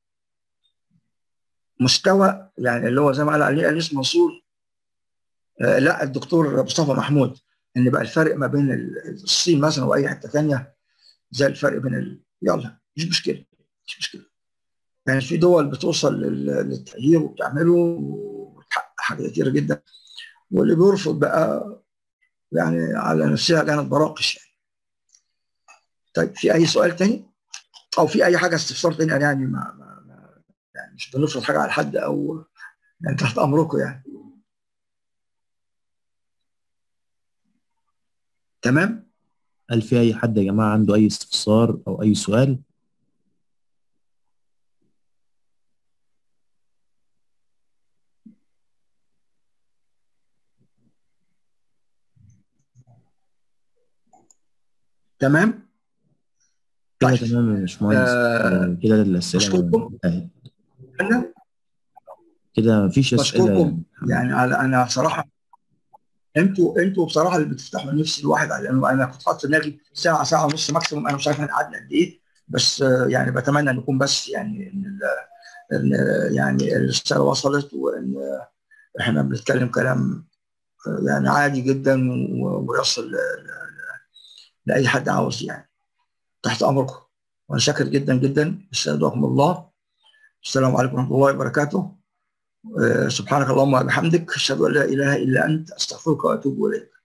Speaker 2: مستوى يعني اللي هو زي ما قال عليه انيس منصور آه، لا الدكتور مصطفى محمود ان بقى الفرق ما بين ال- الصين مثلا واي حته ثانيه زي الفرق بين ال... يلا مش مشكله مش مشكله يعني في دول بتوصل لل- للتغيير وبتعمله وبتحقق حاجات كتيره جدا واللي بيرفض بقى يعني على نفسها كانت براقش يعني طيب في اي سؤال تاني؟ او في اي حاجه استفسار تاني أنا يعني ما, ما ما- يعني مش بنفرض حاجه على حد او يعني تحت امركم يعني تمام
Speaker 3: هل في اي حد يا جماعه عنده اي استفسار او اي سؤال
Speaker 2: تمام
Speaker 3: كده
Speaker 2: طيب.
Speaker 3: تمام يا باشمهندس
Speaker 2: آه،
Speaker 3: آه، كده الاسئله
Speaker 2: أشكركم.
Speaker 3: انتهت.
Speaker 2: أنا
Speaker 3: كده مفيش اسئله
Speaker 2: بشكركم يعني على انا صراحه انتوا انتوا بصراحه اللي بتفتحوا نفس الواحد على لانه انا كنت حاطط في دماغي ساعه ساعه ونص ماكسيموم انا مش عارف احنا قعدنا قد ايه بس آه، يعني بتمنى ان يكون بس يعني ان ال- ان يعني الرساله وصلت وان آه، احنا بنتكلم كلام آه، يعني عادي جدا و- ويصل ل- ل- لاي حد عاوز يعني تحت امركم وانا شاكر جدا جدا استودعكم الله السلام عليكم ورحمه الله وبركاته آه، سبحانك اللهم وبحمدك اشهد ان لا اله الا انت استغفرك واتوب اليك